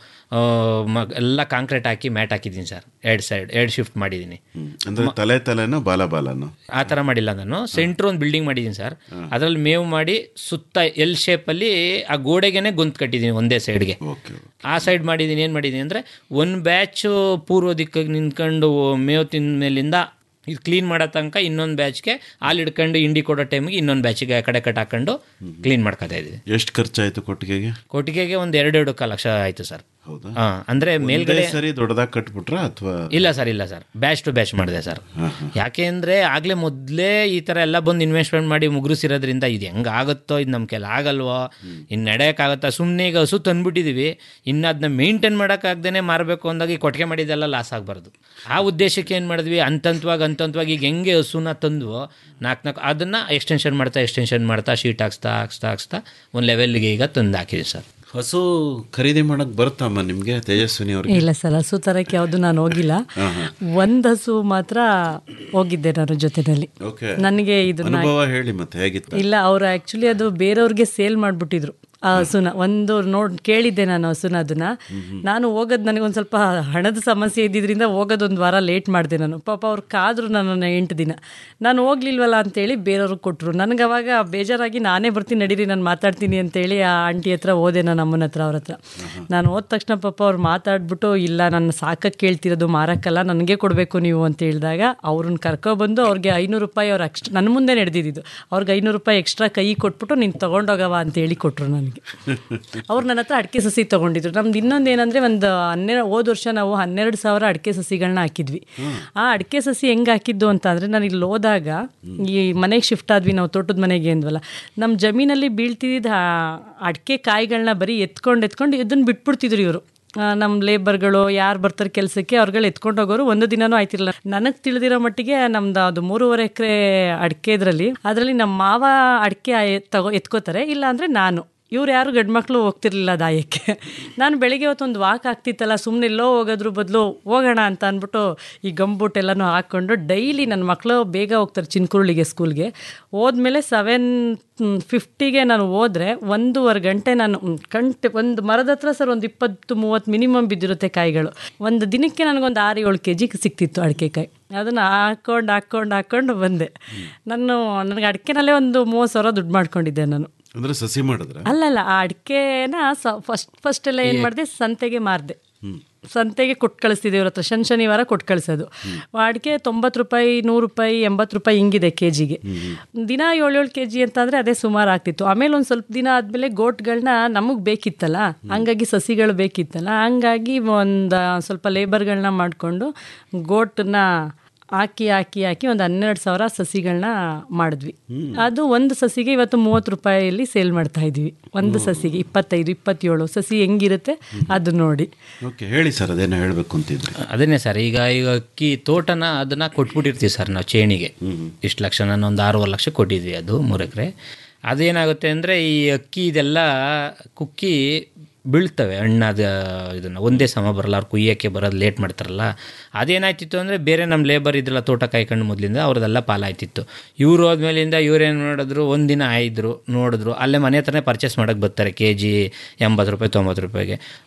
Speaker 11: ಎಲ್ಲ ಕಾಂಕ್ರೀಟ್ ಹಾಕಿ ಮ್ಯಾಟ್ ಹಾಕಿದ್ದೀನಿ ಸರ್ ಎರಡು ಸೈಡ್ ಎರಡು ಶಿಫ್ಟ್ ಮಾಡಿದ್ದೀನಿ
Speaker 9: ಅಂದ್ರೆ ತಲೆ ತಲೆನೋ ಬಾಲ ಬಾಲನೋ
Speaker 11: ಆ ಥರ ಮಾಡಿಲ್ಲ ನಾನು ಸೆಂಟ್ರ್ ಒಂದು ಬಿಲ್ಡಿಂಗ್ ಮಾಡಿದ್ದೀನಿ ಸರ್ ಅದರಲ್ಲಿ ಮೇವು ಮಾಡಿ ಸುತ್ತ ಎಲ್ ಶೇಪಲ್ಲಿ ಆ ಗೋಡೆಗೆನೆ ಗೊಂತು ಕಟ್ಟಿದ್ದೀನಿ ಒಂದೇ ಸೈಡ್ಗೆ ಆ ಸೈಡ್ ಮಾಡಿದ್ದೀನಿ ಏನು ಮಾಡಿದ್ದೀನಿ ಅಂದರೆ ಒಂದು ಬ್ಯಾಚು ಪೂರ್ವ ದಿಕ್ಕಿಗೆ ನಿಂತ್ಕೊಂಡು ಮೇವು ತಿಂದ ಮೇಲಿಂದ ಇದು ಕ್ಲೀನ್ ಮಾಡೋ ತನಕ ಇನ್ನೊಂದು ಬ್ಯಾಚ್ಗೆ ಹಾಲು ಹಿಡ್ಕೊಂಡು ಇಂಡಿ ಕೊಡೋ ಟೈಮಿಗೆ ಇನ್ನೊಂದು ಬ್ಯಾಚಿಗೆ ಕಡೆ ಕಟ್ ಹಾಕೊಂಡು ಕ್ಲೀನ್ ಮಾಡ್ಕೊತಾ ಇದ್ದೀವಿ
Speaker 9: ಎಷ್ಟು ಖರ್ಚಾಯ್ತು ಕೊಟ್ಟಿಗೆಗೆ
Speaker 11: ಕೊಟ್ಟಿಗೆಗೆ ಒಂದು ಎರಡೆರಡು ಕಾಲು ಲಕ್ಷ ಆಯಿತು ಸರ್
Speaker 9: ಹೌದಾ
Speaker 11: ಹಾಂ ಅಂದರೆ ಮೇಲ್ಗಡೆ
Speaker 9: ಒಂದೇ ಸರಿ ದೊಡ್ಡದಾಗಿ ಕಟ್ಬಿಟ್ರಾ ಅಥವಾ
Speaker 11: ಇಲ್ಲ ಸರ್ ಇಲ್ಲ ಸರ್ ಬ್ಯಾಚ್ ಟು ಬ್ಯಾಚ್ ಮಾಡಿದೆ ಸರ್ ಯಾಕೆ ಅಂದರೆ ಆಗಲೇ ಮೊದಲೇ ಈ ಥರ ಎಲ್ಲ ಬಂದು ಇನ್ವೆಸ್ಟ್ಮೆಂಟ್ ಮಾಡಿ ಮುಗುರಿಸಿರೋದ್ರಿಂದ ಇದು ಹೆಂಗೆ ಆಗುತ್ತೋ ಇದು ನಮ್ಮ ಕೆಲ ಆಗಲ್ವೋ ಇನ್ನು ನಡೆಯೋಕ್ಕಾಗತ್ತಾ ಸುಮ್ಮನೆ ಈಗ ಹಸು ತಂದ್ಬಿಟ್ಟಿದ್ದೀವಿ ಇನ್ನು ಅದನ್ನ ಮೇಂಟೈನ್ ಮಾಡೋಕ್ಕಾಗ್ದೇ ಮಾರಬೇಕು ಅಂದಾಗ ಈ ಕೊಟ್ಟಿಗೆ ಮಾಡಿದ್ದೆಲ್ಲ ಲಾಸ್ ಆಗಬಾರ್ದು ಆ ಉದ್ದೇಶಕ್ಕೆ ಏನು ಮಾಡಿದ್ವಿ ಹಂತಂತವಾಗಿ ಹಂತಂತವಾಗಿ ಈಗ ಹೆಂಗೆ ಹಸುನ ತಂದ್ವೋ ನಾಲ್ಕು ನಾಲ್ಕು ಅದನ್ನು ಎಕ್ಸ್ಟೆನ್ಷನ್ ಮಾಡ್ತಾ ಎಕ್ಸ್ಟೆನ್ಷನ್ ಮಾಡ್ತಾ ಶೀಟ್ ಹಾಕ್ಸ್ತಾ ಹಾಕ್ಸ್ತಾ ಹಾಕ್ಸ್ತಾ ಒಂದು ಲೆವೆಲ್ಗೆ ಈಗ ತಂದು ಹಾಕಿದ್ವಿ ಸರ್
Speaker 9: ಹಸು ಖರೀದಿ ಮಾಡಕ್ ಬರುತ್ತಮ್ಮ ನಿಮ್ಗೆ ತೇಜಸ್ವಿನಿ ಅವ್ರಿಗೆ
Speaker 10: ಇಲ್ಲ ಸರ್ ಹಸು ತರಕ್ಕೆ ಯಾವುದು ನಾನು ಹೋಗಿಲ್ಲ
Speaker 9: ಹಾ, ಹಾ.
Speaker 10: ಒಂದು ಹಸು ಮಾತ್ರ ಹೋಗಿದ್ದೆ ನಾನು ಜೊತೆನಲ್ಲಿ
Speaker 9: ಓಕೆ
Speaker 10: ನನಗೆ ಇದನ್ನ
Speaker 9: ಅನುಭವ ಹೇಳಿ ಮತ್ತೆ ಹೇಗಿತ್ತು
Speaker 10: ಇಲ್ಲ ಅವ್ರು ಆ್ಯಕ್ಚುಲಿ ಅದು ಬೇರೆಯವ್ರಿಗೆ ಸೇಲ್ ಮಾಡಿಬಿಟ್ಟಿದ್ರು ಆ ಹಸುನ ಒಂದು ನೋಡ್ ಕೇಳಿದ್ದೆ ನಾನು ಹಸುನ ಅದನ್ನ ನಾನು ಹೋಗೋದು ನನಗೊಂದು ಸ್ವಲ್ಪ ಹಣದ ಸಮಸ್ಯೆ ಇದ್ದಿದ್ರಿಂದ ಹೋಗೋದು ಒಂದು ವಾರ ಲೇಟ್ ಮಾಡಿದೆ ನಾನು ಪಾಪ ಅವ್ರು ಕಾದ್ರು ನನ್ನನ್ನು ಎಂಟು ದಿನ ನಾನು ಹೋಗ್ಲಿಲ್ವಲ್ಲ ಅಂತೇಳಿ ಬೇರೆಯವ್ರಿಗೆ ಕೊಟ್ಟರು ನನಗೆ ಅವಾಗ ಬೇಜಾರಾಗಿ ನಾನೇ ಬರ್ತೀನಿ ನಡೀರಿ ನಾನು ಮಾತಾಡ್ತೀನಿ ಅಂತೇಳಿ ಆ ಆಂಟಿ ಹತ್ರ ಹೋದೆ ನಾನು ಅಮ್ಮನ ಹತ್ರ ಅವ್ರ ಹತ್ರ ನಾನು ಹೋದ ತಕ್ಷಣ ಪಾಪ ಅವ್ರು ಮಾತಾಡ್ಬಿಟ್ಟು ಇಲ್ಲ ನನ್ನ ಸಾಕಕ್ಕೆ ಕೇಳ್ತಿರೋದು ಮಾರಕ್ಕಲ್ಲ ನನಗೆ ಕೊಡಬೇಕು ನೀವು ಅಂತ ಹೇಳಿದಾಗ ಅವ್ರನ್ನ ಕರ್ಕೊಬಂದು ಅವ್ರಿಗೆ ಐನೂರು ರೂಪಾಯಿ ಅವ್ರು ಎಕ್ಸ್ಟ್ರಾ ನನ್ನ ಮುಂದೆ ನಡೆದಿದ್ದು ಅವ್ರಿಗೆ ಐನೂರು ರೂಪಾಯಿ ಎಕ್ಸ್ಟ್ರಾ ಕೈ ಕೊಟ್ಬಿಟ್ಟು ನೀನು ತೊಗೊಂಡೋಗವ ಅಂತ ಹೇಳಿ ಕೊಟ್ಟರು ನನಗೆ ಅವ್ರು ನನ್ನ ಹತ್ರ ಅಡಿಕೆ ಸಸಿ ತೊಗೊಂಡಿದ್ರು ನಮ್ದು ಇನ್ನೊಂದು ಏನಂದರೆ ಒಂದು ಹನ್ನೆರಡು ಹೋದ ವರ್ಷ ನಾವು ಹನ್ನೆರಡು ಸಾವಿರ ಅಡಿಕೆ ಸಸಿಗಳನ್ನ ಹಾಕಿದ್ವಿ ಆ ಅಡಿಕೆ ಸಸಿ ಹೆಂಗೆ ಹಾಕಿದ್ದು ಅಂತ ಅಂದರೆ ನಾನು ಇಲ್ಲಿ ಹೋದಾಗ ಈ ಮನೆಗೆ ಶಿಫ್ಟ್ ಆದ್ವಿ ನಾವು ತೋಟದ ಮನೆಗೆ ಅಂದ್ವಲ್ಲ ನಮ್ಮ ಜಮೀನಲ್ಲಿ ಬೀಳ್ತಿದ್ದ ಅಡಿಕೆ ಕಾಯಿಗಳನ್ನ ಬರೀ ಎತ್ಕೊಂಡು ಎತ್ಕೊಂಡು ಇದನ್ನು ಬಿಟ್ಬಿಡ್ತಿದ್ರು ಇವರು ನಮ್ಮ ಲೇಬರ್ಗಳು ಯಾರು ಬರ್ತಾರೆ ಕೆಲಸಕ್ಕೆ ಅವ್ರುಗಳು ಎತ್ಕೊಂಡು ಹೋಗೋರು ಒಂದು ದಿನನೂ ಆಯ್ತಿರಲಿಲ್ಲ ನನಗೆ ತಿಳಿದಿರೋ ಮಟ್ಟಿಗೆ ನಮ್ದು ಅದು ಮೂರುವರೆ ಎಕರೆ ಅಡಿಕೆ ಇದರಲ್ಲಿ ಅದರಲ್ಲಿ ನಮ್ಮ ಮಾವ ಅಡಿಕೆ ತಗೋ ಎತ್ಕೋತಾರೆ ಇಲ್ಲ ಅಂದರೆ ನಾನು ಇವ್ರು ಯಾರು ಗಂಡು ಮಕ್ಕಳು ಹೋಗ್ತಿರ್ಲಿಲ್ಲ ದಾಯಕ್ಕೆ ನಾನು ಬೆಳಿಗ್ಗೆ ಹೊತ್ತೊಂದು ವಾಕ್ ಆಗ್ತಿತ್ತಲ್ಲ ಸುಮ್ಮನೆ ಎಲ್ಲೋ ಹೋಗೋದ್ರ ಬದಲು ಹೋಗೋಣ ಅಂತ ಅಂದ್ಬಿಟ್ಟು ಈ ಗಂಬೂಟ್ ಎಲ್ಲನೂ ಹಾಕ್ಕೊಂಡು ಡೈಲಿ ನನ್ನ ಮಕ್ಕಳು ಬೇಗ ಹೋಗ್ತಾರೆ ಚಿನ್ಕುರುಳಿಗೆ ಸ್ಕೂಲ್ಗೆ ಹೋದ್ಮೇಲೆ ಸೆವೆನ್ ಫಿಫ್ಟಿಗೆ ನಾನು ಹೋದರೆ ಒಂದೂವರೆ ಗಂಟೆ ನಾನು ಗಂಟೆ ಒಂದು ಮರದ ಹತ್ರ ಸರ್ ಒಂದು ಇಪ್ಪತ್ತು ಮೂವತ್ತು ಮಿನಿಮಮ್ ಬಿದ್ದಿರುತ್ತೆ ಕಾಯಿಗಳು ಒಂದು ದಿನಕ್ಕೆ ನನಗೊಂದು ಆರು ಏಳು ಕೆ ಜಿ ಸಿಕ್ತಿತ್ತು ಅಡಿಕೆ ಕಾಯಿ ಅದನ್ನು ಹಾಕ್ಕೊಂಡು ಹಾಕ್ಕೊಂಡು ಹಾಕ್ಕೊಂಡು ಬಂದೆ ನಾನು ನನಗೆ ಅಡಿಕೆನಲ್ಲೇ ಒಂದು ಮೂವತ್ತು ಸಾವಿರ ದುಡ್ಡು ಮಾಡ್ಕೊಂಡಿದ್ದೆ ನಾನು
Speaker 9: ಅಂದ್ರೆ ಸಸಿ ಮಾಡಿದ್ರ
Speaker 10: ಅಲ್ಲಲ್ಲ ಆ ಅಡಿಕೆನ ಫಸ್ಟ್ ಫಸ್ಟ್ ಎಲ್ಲ ಏನು ಮಾಡಿದೆ ಸಂತೆಗೆ ಮಾರಿದೆ ಸಂತೆಗೆ ಕೊಟ್ಟು ಕಳಿಸ್ತಿದ್ದೆ ಇವ್ರ ಹತ್ರ ಶನಿ ಶನಿವಾರ ಕೊಟ್ಟು ಕಳಿಸೋದು ಅಡಿಕೆ ತೊಂಬತ್ತು ರೂಪಾಯಿ ನೂರು ರೂಪಾಯಿ ಎಂಬತ್ತು ರೂಪಾಯಿ ಹಿಂಗಿದೆ ಕೆ ಜಿಗೆ ದಿನ ಏಳೇಳು ಕೆ ಜಿ ಅಂತಂದರೆ ಅದೇ ಸುಮಾರು ಆಗ್ತಿತ್ತು ಆಮೇಲೆ ಒಂದು ಸ್ವಲ್ಪ ದಿನ ಆದಮೇಲೆ ಗೋಟ್ಗಳನ್ನ ನಮಗೆ ಬೇಕಿತ್ತಲ್ಲ ಹಂಗಾಗಿ ಸಸಿಗಳು ಬೇಕಿತ್ತಲ್ಲ ಹಂಗಾಗಿ ಒಂದು ಸ್ವಲ್ಪ ಲೇಬರ್ಗಳನ್ನ ಮಾಡಿಕೊಂಡು ಗೋಟನ್ನ ಹಾಕಿ ಹಾಕಿ ಹಾಕಿ ಒಂದು ಹನ್ನೆರಡು ಸಾವಿರ ಸಸಿಗಳನ್ನ ಮಾಡಿದ್ವಿ ಅದು ಒಂದು ಸಸಿಗೆ ಇವತ್ತು ಮೂವತ್ತು ರೂಪಾಯಿಯಲ್ಲಿ ಸೇಲ್ ಮಾಡ್ತಾ ಇದ್ವಿ ಒಂದು ಸಸಿಗೆ ಇಪ್ಪತ್ತೈದು ಇಪ್ಪತ್ತೇಳು ಸಸಿ ಹೆಂಗಿರುತ್ತೆ ಅದು ನೋಡಿ
Speaker 9: ಓಕೆ ಹೇಳಿ ಸರ್ ಅದೇನೋ ಹೇಳಬೇಕು ಅಂತಿದ್ರಿ
Speaker 11: ಅದನ್ನೇ ಸರ್ ಈಗ ಈಗ ಅಕ್ಕಿ ತೋಟನ ಅದನ್ನು ಕೊಟ್ಬಿಟ್ಟಿರ್ತೀವಿ ಸರ್ ನಾವು ಚೇಣಿಗೆ ಇಷ್ಟು ಲಕ್ಷ ನಾನು ಒಂದು ಆರೂವರೆ ಲಕ್ಷ ಕೊಟ್ಟಿದ್ವಿ ಅದು ಮೂರು ಎಕರೆ ಅದೇನಾಗುತ್ತೆ ಅಂದರೆ ಈ ಅಕ್ಕಿ ಇದೆಲ್ಲ ಕುಕ್ಕಿ ಬೀಳ್ತವೆ ಹಣ್ಣಾದ ಇದನ್ನು ಒಂದೇ ಸಮ ಬರಲ್ಲ ಅವ್ರು ಕುಯ್ಯೋಕ್ಕೆ ಬರೋದು ಲೇಟ್ ಮಾಡ್ತಾರಲ್ಲ ಅದೇನಾಯ್ತಿತ್ತು ಅಂದರೆ ಬೇರೆ ನಮ್ಮ ಲೇಬರ್ ಇದ್ರಲ್ಲ ತೋಟ ಕಾಯ್ಕೊಂಡು ಮೊದಲಿಂದ ಅವ್ರದ್ದೆಲ್ಲ ಪಾಲಾಯ್ತಿತ್ತು ಇವ್ರು ಹೋದ್ಮೇಲಿಂದ ಇವ್ರೇನು ಮಾಡಿದ್ರು ಒಂದು ದಿನ ಆಯಿದ್ರು ನೋಡಿದ್ರು ಅಲ್ಲೇ ಮನೆ ಹತ್ರನೇ ಪರ್ಚೇಸ್ ಮಾಡೋಕ್ಕೆ ಬರ್ತಾರೆ ಕೆ ಜಿ ಎಂಬತ್ತು ರೂಪಾಯಿ ತೊಂಬತ್ತು ರೂಪಾಯಿಗೆ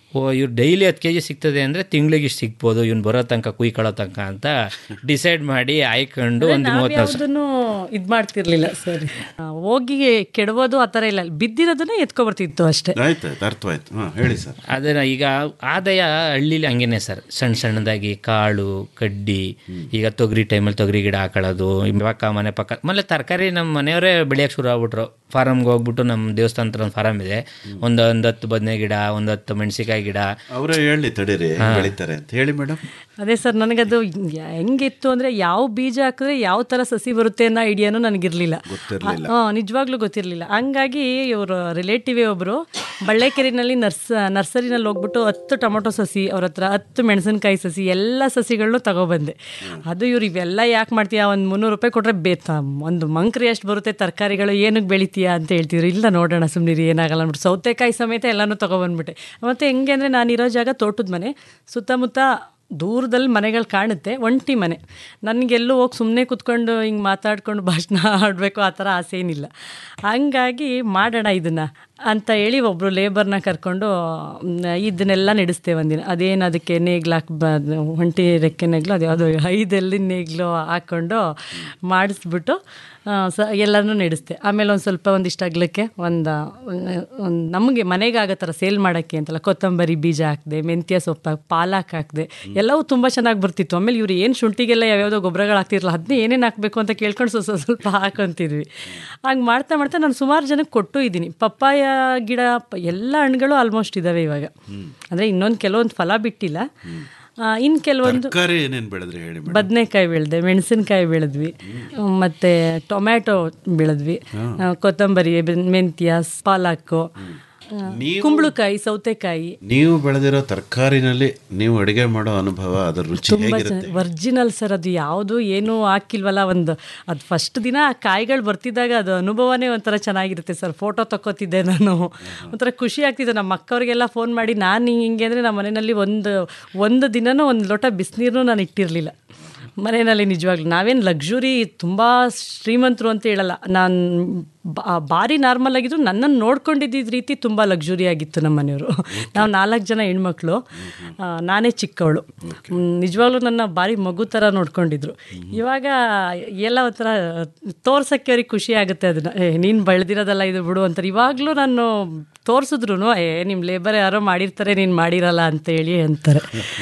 Speaker 11: ಓ ಇವ್ರು ಡೈಲಿ ಹತ್ತು ಕೆ ಜಿ ಸಿಗ್ತದೆ ಅಂದರೆ ತಿಂಗಳಿಗೆ ಇಷ್ಟು ಸಿಗ್ಬೋದು ಇವ್ನು ಬರೋ ತನಕ ಕುಯ್ಕೊಳ್ಳೋ ತನಕ ಅಂತ ಡಿಸೈಡ್ ಮಾಡಿ ಆಯ್ಕೊಂಡು ಒಂದು ಮೂವತ್ತು ದಿವಸ
Speaker 10: ಯಾವುದನ್ನು ಇದು ಮಾಡ್ತಿರ್ಲಿಲ್ಲ ಸರಿ ಆ, ಹೋಗಿ ಕೆಡಬೋದು ಆ ಥರ ಇಲ್ಲ ಬಿದ್ದಿರೋದನ್ನ ಎತ್ಕೊಬರ್ತಿತ್ತು ಅಷ್ಟೇ
Speaker 9: ಆಯ್ತಾಯ್ತು ಅರ್ಥವಾಯ್ತು ಹಾಂ ಹೇಳಿ ಸರ್
Speaker 11: ಅದನ್ನ ಈಗ ಆದಾಯ ಹಳ್ಳಿಲಿ ಹಂಗೇನೆ ಸರ್ ಸಣ್ಣ ಸಣ್ಣದಾಗಿ ಕಾಳು ಕಡ್ಡಿ ಈಗ ತೊಗರಿ ಟೈಮಲ್ಲಿ ತೊಗರಿ ಗಿಡ ಹಾಕೊಳ್ಳೋದು ಪಕ್ಕ ಮನೆ ಪಕ್ಕ ಆಮೇಲೆ ತರಕಾರಿ ನಮ್ಮ ಮನೆಯವರೇ ಬೆಳೆಯೋಕೆ ಶುರು ಆಗ್ಬಿಟ್ರು ಫಾರಮ್ಗೆ ಹೋಗ್ಬಿಟ್ಟು ನಮ್ಮ ದೇವಸ್ಥಾನ ಹತ್ರ ಒಂದು ಫಾರಮ್ ಇದೆ ಒಂದು ಒಂದು ಹತ್ತು ಬದನೆ ಗಿಡ ಒಂದು ಹತ್ತು ಮೆಣಸಿಕಾಯಿ ಗಿಡ
Speaker 9: ಅವರೇ ಹೇಳಿ ತಡೀರಿ ಹೆಂಗ್ ಬೆಳಿತಾರೆ ಅಂತ ಹೇಳಿ ಮೇಡಮ್
Speaker 10: ಅದೇ ಸರ್ ನನಗದು ಹೆಂಗಿತ್ತು ಅಂದರೆ ಯಾವ ಬೀಜ ಹಾಕಿದ್ರೆ ಯಾವ ಥರ ಸಸಿ ಬರುತ್ತೆ ಅನ್ನೋ ಐಡಿಯಾನು ನನಗಿರಲಿಲ್ಲ
Speaker 9: ಗೊತ್ತಿರ್ಲಿಲ್ಲ.
Speaker 10: ಹಾಂ ನಿಜವಾಗ್ಲೂ ಗೊತ್ತಿರಲಿಲ್ಲ ಹಂಗಾಗಿ ಇವರು ರಿಲೇಟಿವೇ ಒಬ್ಬರು ಬಳ್ಳೇಕೆರೆನಲ್ಲಿ ನರ್ಸ್ ನರ್ಸರಿನಲ್ಲಿ ಹೋಗ್ಬಿಟ್ಟು ಹತ್ತು ಟೊಮೊಟೊ ಸಸಿ ಅವ್ರ ಹತ್ರ ಹತ್ತು ಮೆಣಸಿನ್ಕಾಯಿ ಸಸಿ ಎಲ್ಲ ಸಸಿಗಳನ್ನೂ ತಗೊಬಂದೆ ಅದು ಇವ್ರು ಇವೆಲ್ಲ ಯಾಕೆ ಮಾಡ್ತೀಯಾ ಒಂದು ಮುನ್ನೂರು ರೂಪಾಯಿ ಕೊಟ್ಟರೆ ಬೇತ ಒಂದು ಮಂಕ್ರಿ ಎಷ್ಟು ಬರುತ್ತೆ ತರಕಾರಿಗಳು ಏನಕ್ಕೆ ಬೆಳಿತೀಯಾ ಅಂತ ಹೇಳ್ತಿದ್ರು ಇಲ್ಲ ನೋಡೋಣ ಸುಮ್ಮನಿರಿ ಏನಾಗಲ್ಲ ಅಂದ್ಬಿಟ್ಟು ಸೌತೆಕಾಯಿ ಸಮೇತ ಎಲ್ಲನೂ ತೊಗೊಬಂದ್ಬಿಟ್ಟೆ ಮತ್ತು ಹೆಂಗೆ ಅಂದರೆ ನಾನಿರೋ ಜಾಗ ತೋಟದ ಮನೆ ಸುತ್ತಮುತ್ತ ದೂರದಲ್ಲಿ ಮನೆಗಳು ಕಾಣುತ್ತೆ ಒಂಟಿ ಮನೆ ನನಗೆಲ್ಲೂ ಹೋಗಿ ಸುಮ್ಮನೆ ಕೂತ್ಕೊಂಡು ಹಿಂಗೆ ಮಾತಾಡ್ಕೊಂಡು ಭಾಷಣ ಆಡಬೇಕು ಆ ಥರ ಆಸೆ ಏನಿಲ್ಲ ಹಂಗಾಗಿ ಮಾಡೋಣ ಇದನ್ನು ಅಂತ ಹೇಳಿ ಒಬ್ಬರು ಲೇಬರ್ನ ಕರ್ಕೊಂಡು ಮ್, ಇದನ್ನೆಲ್ಲ ನಡೆಸ್ತೇವೆ ಒಂದಿನ ಅದೇನು ಅದಕ್ಕೆ ನೇಗ್ಲು ಹಾಕಿ ಬ ಒಂಟಿ ರೆಕ್ಕೆ ನೇಗ್ಲು ಅದು ಯಾವುದೋ ಐದಲ್ಲಿ ನೇಗ್ಲು ಹಾಕ್ಕೊಂಡು ಮಾಡಿಸ್ಬಿಟ್ಟು ಆ, ಸ ಎಲ್ಲನೂ ನಡೆಸ್ತೆ ಆಮೇಲೆ ಒಂದು ಸ್ವಲ್ಪ ಒಂದಿಷ್ಟು ಅಗ್ಲಕ್ಕೆ ಒಂದು ಒಂದು ನಮಗೆ ಮನೆಗೆ ಆಗೋ ಥರ ಸೇಲ್ ಮಾಡೋಕ್ಕೆ ಅಂತಲ್ಲ ಕೊತ್ತಂಬರಿ ಬೀಜ ಹಾಕಿದೆ ಮೆಂತ್ಯ ಸೊಪ್ಪು ಹಾಕಿ ಪಾಲಕ್ ಹಾಕಿದೆ ಎಲ್ಲವೂ ತುಂಬ ಚೆನ್ನಾಗಿ ಬರ್ತಿತ್ತು ಆಮೇಲೆ ಇವ್ರು ಏನು ಶುಂಠಿಗೆಲ್ಲ ಯಾವ್ಯಾವುದೋ ಗೊಬ್ಬರಗಳು ಹಾಕ್ತಿರಲ್ಲ ಅದನ್ನೇ ಏನೇನು ಹಾಕಬೇಕು ಅಂತ ಕೇಳ್ಕೊಂಡು ಸ್ವಲ್ಪ ಸ್ವಲ್ಪ ಸ್ವಲ್ಪ ಹಾಕೊಂತಿದ್ವಿ ಹಂಗೆ ಮಾಡ್ತಾ ಮಾಡ್ತಾ ನಾನು ಸುಮಾರು ಜನಕ್ಕೆ ಕೊಟ್ಟು ಇದ್ದೀನಿ ಪಪ್ಪಾಯ ಗಿಡ ಪ- ಎಲ್ಲ ಹಣ್ಣುಗಳು ಆಲ್ಮೋಸ್ಟ್ ಇದ್ದಾವೆ ಇವಾಗ ಅಂದರೆ ಇನ್ನೊಂದು ಕೆಲವೊಂದು ಫಲ ಬಿಟ್ಟಿಲ್ಲ ಇನ್ನು ಕೆಲವೊಂದು
Speaker 9: ತರಕಾರಿ ಏನೇನು ಬೆಳೆದ್ರಿ ಹೇಳಿ ಮೇಡಮ್
Speaker 10: ಬದನೆಕಾಯಿ ಬೆಳೆದೆ ಮೆಣಸಿನ್ಕಾಯಿ ಬೆಳೆದ್ವಿ ಮತ್ತು ಟೊಮ್ಯಾಟೊ ಬೆಳೆದ್ವಿ ಆ, ಕೊತ್ತಂಬರಿ ಬೆ- ಮೆಂತ್ಯ ಪಾಲಾಕು ಆ, ಕುಂಬಳಕಾಯಿ ಸೌತೆಕಾಯಿ
Speaker 9: ನೀವು ಬೆಳೆದಿರೋ ತರಕಾರಿನಲ್ಲಿ ನೀವು ಅಡುಗೆ ಮಾಡೋ ಅನುಭವ ಅದರ ರುಚಿ
Speaker 10: ತುಂಬ
Speaker 9: ಹೇಗಿರುತ್ತೆ
Speaker 10: ವರ್ಜಿನಲ್ ಸರ್ ಅದು ಯಾವುದು ಏನೂ ಹಾಕಿಲ್ವಲ್ಲ ಒಂದು ಅದು ಫಸ್ಟ್ ದಿನ ಆ ಕಾಯಿಗಳು ಬರ್ತಿದ್ದಾಗ ಅದು ಅನುಭವನೇ ಒಂಥರ ಚೆನ್ನಾಗಿರುತ್ತೆ ಸರ್ ಫೋಟೋ ತಕ್ಕೋತಿದ್ದೆ ನಾನು ಒಂಥರ ಖುಷಿ ಆಗ್ತಿದೆ ನಮ್ಮ ಅಕ್ಕವ್ರಿಗೆಲ್ಲ ಫೋನ್ ಮಾಡಿ ನಾನು ಹಿಂಗೆ ಹಿಂಗೆ ಅಂದರೆ ನಮ್ಮ ಮನೆಯಲ್ಲಿ ಒಂದು ಒಂದು ದಿನನೂ ಒಂದು ಲೋಟ ಬಿಸಿನೀರನ್ನು ನಾನು ಇಟ್ಟಿರಲಿಲ್ಲ ಮನೆಯಲ್ಲಿ ನಿಜವಾಗ್ಲೂ ನಾವೇನು ಲಕ್ಸುರಿ ತುಂಬ ಶ್ರೀಮಂತರು ಅಂತ ಹೇಳಲ್ಲ ನಾನು ಬಾ- ಭಾರಿ ನಾರ್ಮಲ್ ಆಗಿದ್ರು ನನ್ನನ್ನು ನೋಡ್ಕೊಂಡಿದ್ದ ರೀತಿ ತುಂಬ ಲಕ್ಸುರಿ ಆಗಿತ್ತು ನಮ್ಮ ಮನೆಯವರು ನಾವು ನಾಲ್ಕು ಜನ ಹೆಣ್ಮಕ್ಳು ಆ, ನಾನೇ ಚಿಕ್ಕವಳು ನಿಜವಾಗ್ಲೂ ನನ್ನ ಭಾರಿ ಮಗು ಥರ ನೋಡ್ಕೊಂಡಿದ್ರು ಇವಾಗ ಎಲ್ಲ ಒಂಥರ ತೋರ್ಸೋಕ್ಕೆ ಅವ್ರಿಗೆ ಖುಷಿ ಆಗುತ್ತೆ ಅದನ್ನು ಏ ನೀನು ಬೆಳೆದಿರೋದಲ್ಲ ಇದು ಬಿಡು ಅಂತಾರೆ ಇವಾಗಲೂ ನಾನು ತೋರಿಸಿದ್ರು ಏ ನಿಮ್ಮ ಲೇಬರ್ ಯಾರೋ ಮಾಡಿರ್ತಾರೆ ನೀನು ಮಾಡಿರಲ್ಲ ಅಂತ ಹೇಳಿ ಅಂತಾರೆ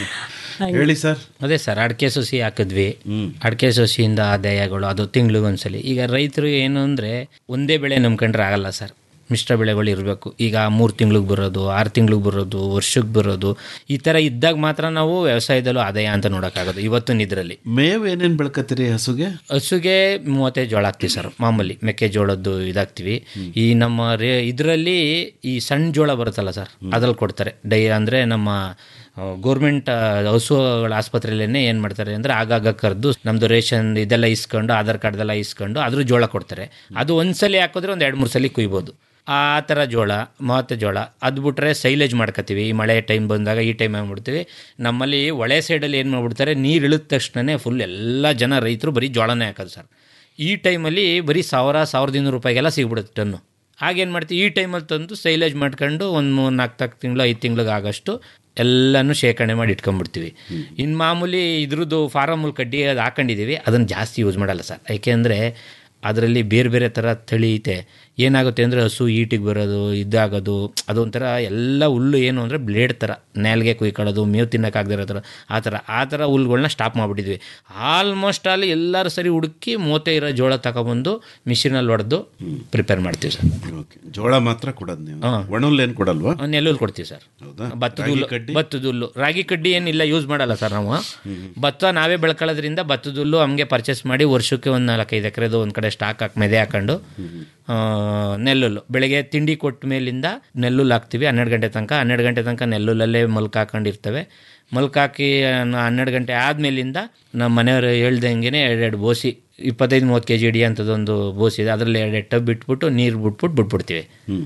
Speaker 9: ಹೇಳಿ ಸರ್
Speaker 11: ಅದೇ ಸರ್ ಅಡಿಕೆ ಸಸಿ ಹಾಕಿದ್ವಿ ಅಡಿಕೆ ಸಸಿಯಿಂದ ಆದಾಯಗಳು ಅದು ತಿಂಗಳಿಗೊಂದ್ಸಲಿ ಈಗ ರೈತರು ಏನು ಅಂದರೆ ಒಂದೇ ಬೆಳೆ ನಂಬ್ಕೊಂಡ್ರೆ ಆಗಲ್ಲ ಸರ್ ಮಿಶ್ರ ಬೆಳೆಗಳು ಇರಬೇಕು ಈಗ ಮೂರು ತಿಂಗ್ಳಿಗೆ ಬರೋದು ಆರು ತಿಂಗ್ಳಿಗೆ ಬರೋದು ವರ್ಷಕ್ಕೆ ಬರೋದು ಈ ಥರ ಇದ್ದಾಗ ಮಾತ್ರ ನಾವು ವ್ಯವಸಾಯದಲ್ಲೂ ಆದಾಯ ಅಂತ ನೋಡೋಕ್ಕಾಗೋದು ಇವತ್ತಿನ ಇದರಲ್ಲಿ
Speaker 9: ಮೇವು ಏನೇನು ಬೆಳ್ಕತ್ತೀರಿ ಹಸುಗೆ
Speaker 11: ಹಸುಗೆ ಮೂವತ್ತೈದು ಜೋಳ ಹಾಕ್ತೀವಿ ಸರ್ ಮಾಮೂಲಿ ಮೆಕ್ಕೆಜೋಳದ್ದು ಇದಾಗ್ತೀವಿ ಈ ನಮ್ಮ ರೇ ಇದರಲ್ಲಿ ಈ ಸಣ್ಣ ಜೋಳ ಬರುತ್ತಲ್ಲ ಸರ್ ಅದ್ರಲ್ಲಿ ಕೊಡ್ತಾರೆ ಡೈ ಅಂದರೆ ನಮ್ಮ ಗೌರ್ಮೆಂಟ್ ಹಸುಗಳ ಆಸ್ಪತ್ರೆಯಲ್ಲೇ ಏನು ಮಾಡ್ತಾರೆ ಅಂದರೆ ಆಗಾಗ ಕರೆದು ನಮ್ಮದು ರೇಷನ್ ಇದೆಲ್ಲ ಇಸ್ಕೊಂಡು ಆಧಾರ್ ಕಾರ್ಡ್ದೆಲ್ಲ ಇಸ್ಕೊಂಡು ಅದ್ರ ಜೋಳ ಕೊಡ್ತಾರೆ ಅದು ಒಂದ್ಸಲಿ ಹಾಕಿದ್ರೆ ಒಂದು ಎರಡು ಮೂರು ಸಲ ಕುಯ್ಬೋದು ಆ ಥರ ಜೋಳ ಮೂವತ್ತು ಜೋಳ ಅದು ಬಿಟ್ರೆ ಸೈಲೇಜ್ ಮಾಡ್ಕೋತೀವಿ ಈ ಮಳೆ ಟೈಮ್ ಬಂದಾಗ ಈ ಟೈಮ್ ಮಾಡ್ಬಿಡ್ತೀವಿ ನಮ್ಮಲ್ಲಿ ಒಳೆ ಸೈಡಲ್ಲಿ ಏನು ಮಾಡ್ಬಿಡ್ತಾರೆ ನೀರು ಇಳಿದ ತಕ್ಷಣವೇ ಫುಲ್ ಎಲ್ಲ ಜನ ರೈತರು ಬರೀ ಜೋಳನೇ ಹಾಕೋದು ಸರ್ ಈ ಟೈಮಲ್ಲಿ ಬರೀ ಸಾವಿರ ಸಾವಿರದ ಇನ್ನೂರು ರೂಪಾಯಿಗೆಲ್ಲ ಸಿಗ್ಬಿಡುತ್ತೆ ಟನ್ನು ಆಗೇನು ಮಾಡ್ತೀವಿ ಈ ಟೈಮಲ್ಲಿ ತಂದು ಸೈಲೇಜ್ ಮಾಡ್ಕೊಂಡು ಒಂದು ಮೂರು ನಾಲ್ಕು ನಾಲ್ಕು ತಿಂಗಳು ಐದು ತಿಂಗಳಿಗೆ ಆಗಷ್ಟು ಎಲ್ಲನೂ ಶೇಖರಣೆ ಮಾಡಿ ಇಟ್ಕೊಂಡ್ಬಿಡ್ತೀವಿ ಇನ್ನು ಮಾಮೂಲಿ ಇದ್ರದ್ದು ಫಾರಮುಲ್ ಕಡ್ಡಿ ಅದು ಹಾಕೊಂಡಿದ್ದೀವಿ ಅದನ್ನು ಜಾಸ್ತಿ ಯೂಸ್ ಮಾಡಲ್ಲ ಸರ್ ಯಾಕೆಂದರೆ ಅದರಲ್ಲಿ ಬೇರೆ ಬೇರೆ ಥರ ತಳಿ ಐತೆ ಏನಾಗುತ್ತೆ ಅಂದರೆ ಹಸು ಈಟಿಗೆ ಬರೋದು ಇದಾಗೋದು ಅದೊಂಥರ ಎಲ್ಲ ಹುಲ್ಲು ಏನು ಅಂದರೆ ಬ್ಲೇಡ್ ಥರ ನೆಲ್ಗೆ ಕುಯ್ಕೊಳ್ಳೋದು ಮೇವು ತಿನ್ನೋಕ್ಕಾಗದಿರೋ ಥರ ಆ ಥರ ಆ ಥರ ಹುಲ್ಗಳನ್ನ ಸ್ಟಾಪ್ ಮಾಡಿಬಿಟ್ಟಿದ್ವಿ ಆಲ್ಮೋಸ್ಟ್ ಅಲ್ಲಿ ಎಲ್ಲರೂ ಸರಿ ಹುಡುಕಿ ಮೂವತ್ತೇ ಇರೋ ಜೋಳ ತಗೊಬಂದು ಮಿಷಿನಲ್ಲಿ ಹೊಡೆದು ಪ್ರಿಪೇರ್ ಮಾಡ್ತೀವಿ ಸರ್
Speaker 9: ಓಕೆ ಜೋಳ ಮಾತ್ರ ಕೊಡೋದು ನೀವು
Speaker 11: ಹಾ.
Speaker 9: ಒಣಹುಲ್ ಏನು ಕೊಡಲ್ವಾ
Speaker 11: ನೆಲ್ಲುಲ್ ಕೊಡ್ತೀವಿ ಸರ್
Speaker 9: ಹೌದಾ
Speaker 11: ಭತ್ತದ
Speaker 9: ರಾಗಿ
Speaker 11: ಹುಲ್ಲು
Speaker 9: ಕಡ್ಡಿ?
Speaker 11: ಭತ್ತದ ಹುಲ್ಲು ರಾಗಿ ಕಡ್ಡಿ ಏನಿಲ್ಲ ಯೂಸ್ ಮಾಡಲ್ಲ ಸರ್ ನಾವು ಭತ್ತ ನಾವೇ ಬೆಳ್ಕೊಳ್ಳೋದ್ರಿಂದ ಭತ್ತದ ಹುಲ್ಲು ಹಂಗೆ ಪರ್ಚೇಸ್ ಮಾಡಿ ವರ್ಷಕ್ಕೆ ಒಂದು ನಾಲ್ಕೈದು ಎಕರೆದು ಒಂದು ಕಡೆ ಸ್ಟಾಕ್ ಹಾಕಿ ಮೆದೆ ಹಾಕೊಂಡು ಆ, ನೆಲ್ಲುಲ್ಲು ಬೆಳಗ್ಗೆ ತಿಂಡಿ ಕೊಟ್ಟ ಮೇಲಿಂದ ನೆಲ್ಲುಲ್ಲು ಹಾಕ್ತೀವಿ ಹನ್ನೆರಡು ಗಂಟೆ ತನಕ ಹನ್ನೆರಡು ಗಂಟೆ ತನಕ ನೆಲ್ಲುಲ್ಲಲ್ಲೇ ಮಲ್ಕ ಹಾಕೊಂಡಿರ್ತವೆ ಮಲ್ಕ ಹಾಕಿ ನ- ಹನ್ನೆರಡು ಗಂಟೆ ಆದಮೇಲಿಂದ ನಮ್ಮ ಮನೆಯವರು ಹೇಳ್ದಂಗೆ ಎರಡೆರಡು ಬೋಸಿ ಇಪ್ಪತ್ತೈದು ಮೂವತ್ತು ಕೆ ಜಿ ಹಿಡಿಯೋಂಥದ್ದೊಂದು ಬೋಸಿ ಇದೆ ಅದರಲ್ಲಿ ಎರಡೆರಡು ಟಬ್ ಬಿಟ್ಬಿಟ್ಟು ನೀರು ಬಿಟ್ಬಿಟ್ಟು ಬಿಟ್ಬಿಡ್ತೀವಿ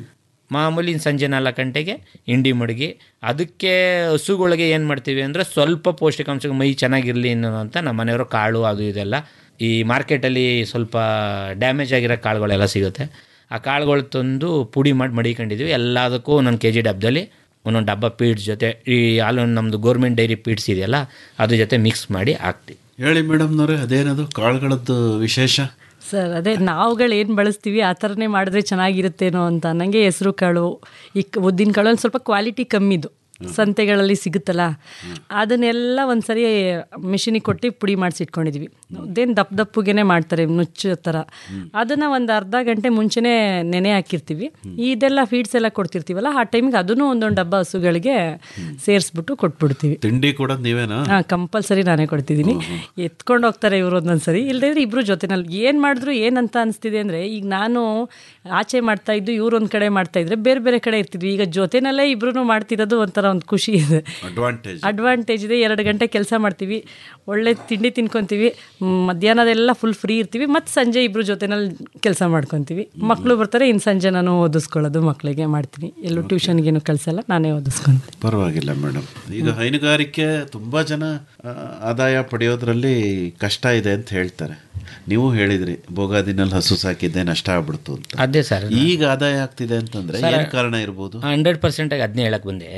Speaker 11: ಮಾಮೂಲಿ ಸಂಜೆ ನಾಲ್ಕು ಗಂಟೆಗೆ ಹಿಂಡಿ ಮಡಗಿ ಅದಕ್ಕೆ ಹಸುಗಳಿಗೆ ಏನು ಮಾಡ್ತೀವಿ ಅಂದರೆ ಸ್ವಲ್ಪ ಪೌಷ್ಟಿಕಾಂಶ ಮೈ ಚೆನ್ನಾಗಿರಲಿ ಅನ್ನೋ ಅಂತ ನಮ್ಮ ಮನೆಯವರು ಕಾಳು ಅದು ಇದೆಲ್ಲ ಈ ಮಾರ್ಕೆಟಲ್ಲಿ ಸ್ವಲ್ಪ ಡ್ಯಾಮೇಜ್ ಆಗಿರೋ ಕಾಳುಗಳೆಲ್ಲ ಸಿಗುತ್ತೆ ಆ ಕಾಳುಗಳು ತಂದು ಪುಡಿ ಮಾಡಿ ಮಡಿಕೊಂಡಿದ್ವಿ ಎಲ್ಲದಕ್ಕೂ ಒಂದೊಂದು ಕೆ ಜಿ ಡಬ್ಬದಲ್ಲಿ ಒಂದೊಂದು ಡಬ್ಬ ಪೀಡ್ಸ್ ಜೊತೆ ಈ ಹಾಲು ನಮ್ಮದು ಗೋರ್ಮೆಂಟ್ ಡೈರಿ ಪೀಡ್ಸ್ ಇದೆಯಲ್ಲ ಅದ್ರ ಜೊತೆ ಮಿಕ್ಸ್ ಮಾಡಿ ಹಾಕ್ತೀವಿ
Speaker 9: ಹೇಳಿ ಮೇಡಮ್ನವ್ರೆ ಅದೇನದು ಕಾಳುಗಳದ್ದು ವಿಶೇಷ
Speaker 10: ಸರ್ ಅದೇ ನಾವುಗಳು ಏನು ಬಳಸ್ತೀವಿ ಆ ಥರನೇ ಮಾಡಿದ್ರೆ ಚೆನ್ನಾಗಿರುತ್ತೇನೋ ಅಂತ ನನಗೆ ಹೆಸರು ಕಾಳು ಈ ಕ- ಉದ್ದಿನ ಕಾಳು ಒಂದು ಸ್ವಲ್ಪ ಕ್ವಾಲಿಟಿ ಕಮ್ಮಿದು ಸಂತೆಗಳಲ್ಲಿ ಸಿಗುತ್ತಲ್ಲ ಅದನ್ನೆಲ್ಲ ಒಂದು ಸರಿ ಮಿಷಿನಿಗೆ ಕೊಟ್ಟು ಪುಡಿ ಮಾಡಿಸಿ ಇಟ್ಕೊಂಡಿದ್ವಿ ಅದೇನು ದಪ್ಪ ದಪ್ಪಗೆನೆ ಮಾಡ್ತಾರೆ ನುಚ್ಚು ಥರ ಅದನ್ನು ಒಂದು ಅರ್ಧ ಗಂಟೆ ಮುಂಚೆನೇ ನೆನೆ ಹಾಕಿರ್ತೀವಿ ಇದೆಲ್ಲ ಫೀಡ್ಸ್ ಎಲ್ಲ ಕೊಡ್ತಿರ್ತೀವಲ್ಲ ಆ ಟೈಮಿಗೆ ಅದನ್ನು ಒಂದೊಂದು ಡಬ್ಬ ಹಸುಗಳಿಗೆ ಸೇರಿಸ್ಬಿಟ್ಟು ಕೊಟ್ಬಿಡ್ತೀವಿ
Speaker 9: ತಿಂಡಿ ಕೂಡ ನೀವೇನಾ
Speaker 10: ಹಾಂ ಕಂಪಲ್ಸರಿ ನಾನೇ ಕೊಡ್ತಿದ್ದೀನಿ ಎತ್ಕೊಂಡು ಹೋಗ್ತಾರೆ ಇವರು ಒಂದೊಂದು ಸರಿ ಇಲ್ಲದೇ ಇಬ್ಬರು ಜೊತೆನಲ್ಲಿ ಏನು ಮಾಡಿದ್ರು ಏನಂತ ಅನಿಸ್ತಿದೆ ಅಂದರೆ ಈಗ ನಾನು ಆಚೆ ಮಾಡ್ತಾ ಇದ್ದು ಇವ್ರು ಒಂದು ಕಡೆ ಮಾಡ್ತಾ ಇದ್ರೆ ಬೇರೆ ಬೇರೆ ಕಡೆ ಇರ್ತಿದ್ವಿ ಈಗ ಜೊತೆನಲ್ಲೇ ಇಬ್ರು ಮಾಡ್ತಿರೋದು ಒಂಥರ ಒಂದು ಖುಷಿ ಇದೆ
Speaker 9: ಅಡ್ವಾಂಟೇಜ್
Speaker 10: ಅಡ್ವಾಂಟೇಜ್ ಇದೆ ಎರಡು ಗಂಟೆ ಕೆಲಸ ಮಾಡ್ತೀವಿ ಒಳ್ಳೆ ತಿಂಡಿ ತಿನ್ಕೊತೀವಿ ಮ್, ಮಧ್ಯಾಹ್ನದೆಲ್ಲ ಫುಲ್ ಫ್ರೀ ಇರ್ತೀವಿ ಮತ್ತು ಸಂಜೆ ಇಬ್ಬರು ಜೊತೆನಲ್ಲಿ ಕೆಲಸ ಮಾಡ್ಕೊತೀವಿ ಮಕ್ಕಳು ಬರ್ತಾರೆ ಇನ್ನು ಸಂಜೆ ನಾನು ಓದಿಸ್ಕೊಳ್ಳೋದು ಮಕ್ಕಳಿಗೆ ಮಾಡ್ತೀನಿ ಎಲ್ಲೂ ಟ್ಯೂಷನ್ಗೇನು ಕಳಿಸಲ್ಲ ನಾನೇ ಓದಿಸ್ಕೊತೀನಿ
Speaker 9: ಪರವಾಗಿಲ್ಲ ಮೇಡಮ್ ಈಗ ಹೈನುಗಾರಿಕೆ ತುಂಬಾ ಜನ ಆ, ಆದಾಯ ಪಡೆಯೋದ್ರಲ್ಲಿ ಕಷ್ಟ ಇದೆ ಅಂತ ಹೇಳ್ತಾರೆ ನೀವು ಹೇಳಿದ್ರಿ ಭೋಗಾದಿನಲ್ಲಿ ಹಸು ಸಾಕಿದ್ದೆ ನಷ್ಟ ಆಗ್ಬಿಡ್ತು ಅಂತ
Speaker 11: ಅದೇ ಸರ್
Speaker 9: ಈಗ ಆದಾಯ ಆಗ್ತಿದೆ ಅಂತಂದ್ರೆ
Speaker 11: ಸರ್,
Speaker 9: ಏನ್ ಕಾರಣ ಇರ್ಬೋದು
Speaker 11: ಹಂಡ್ರೆಡ್ ಪರ್ಸೆಂಟಾಗಿ ಅದನ್ನೇ ಹೇಳಕ್ಕೆ ಬಂದೆ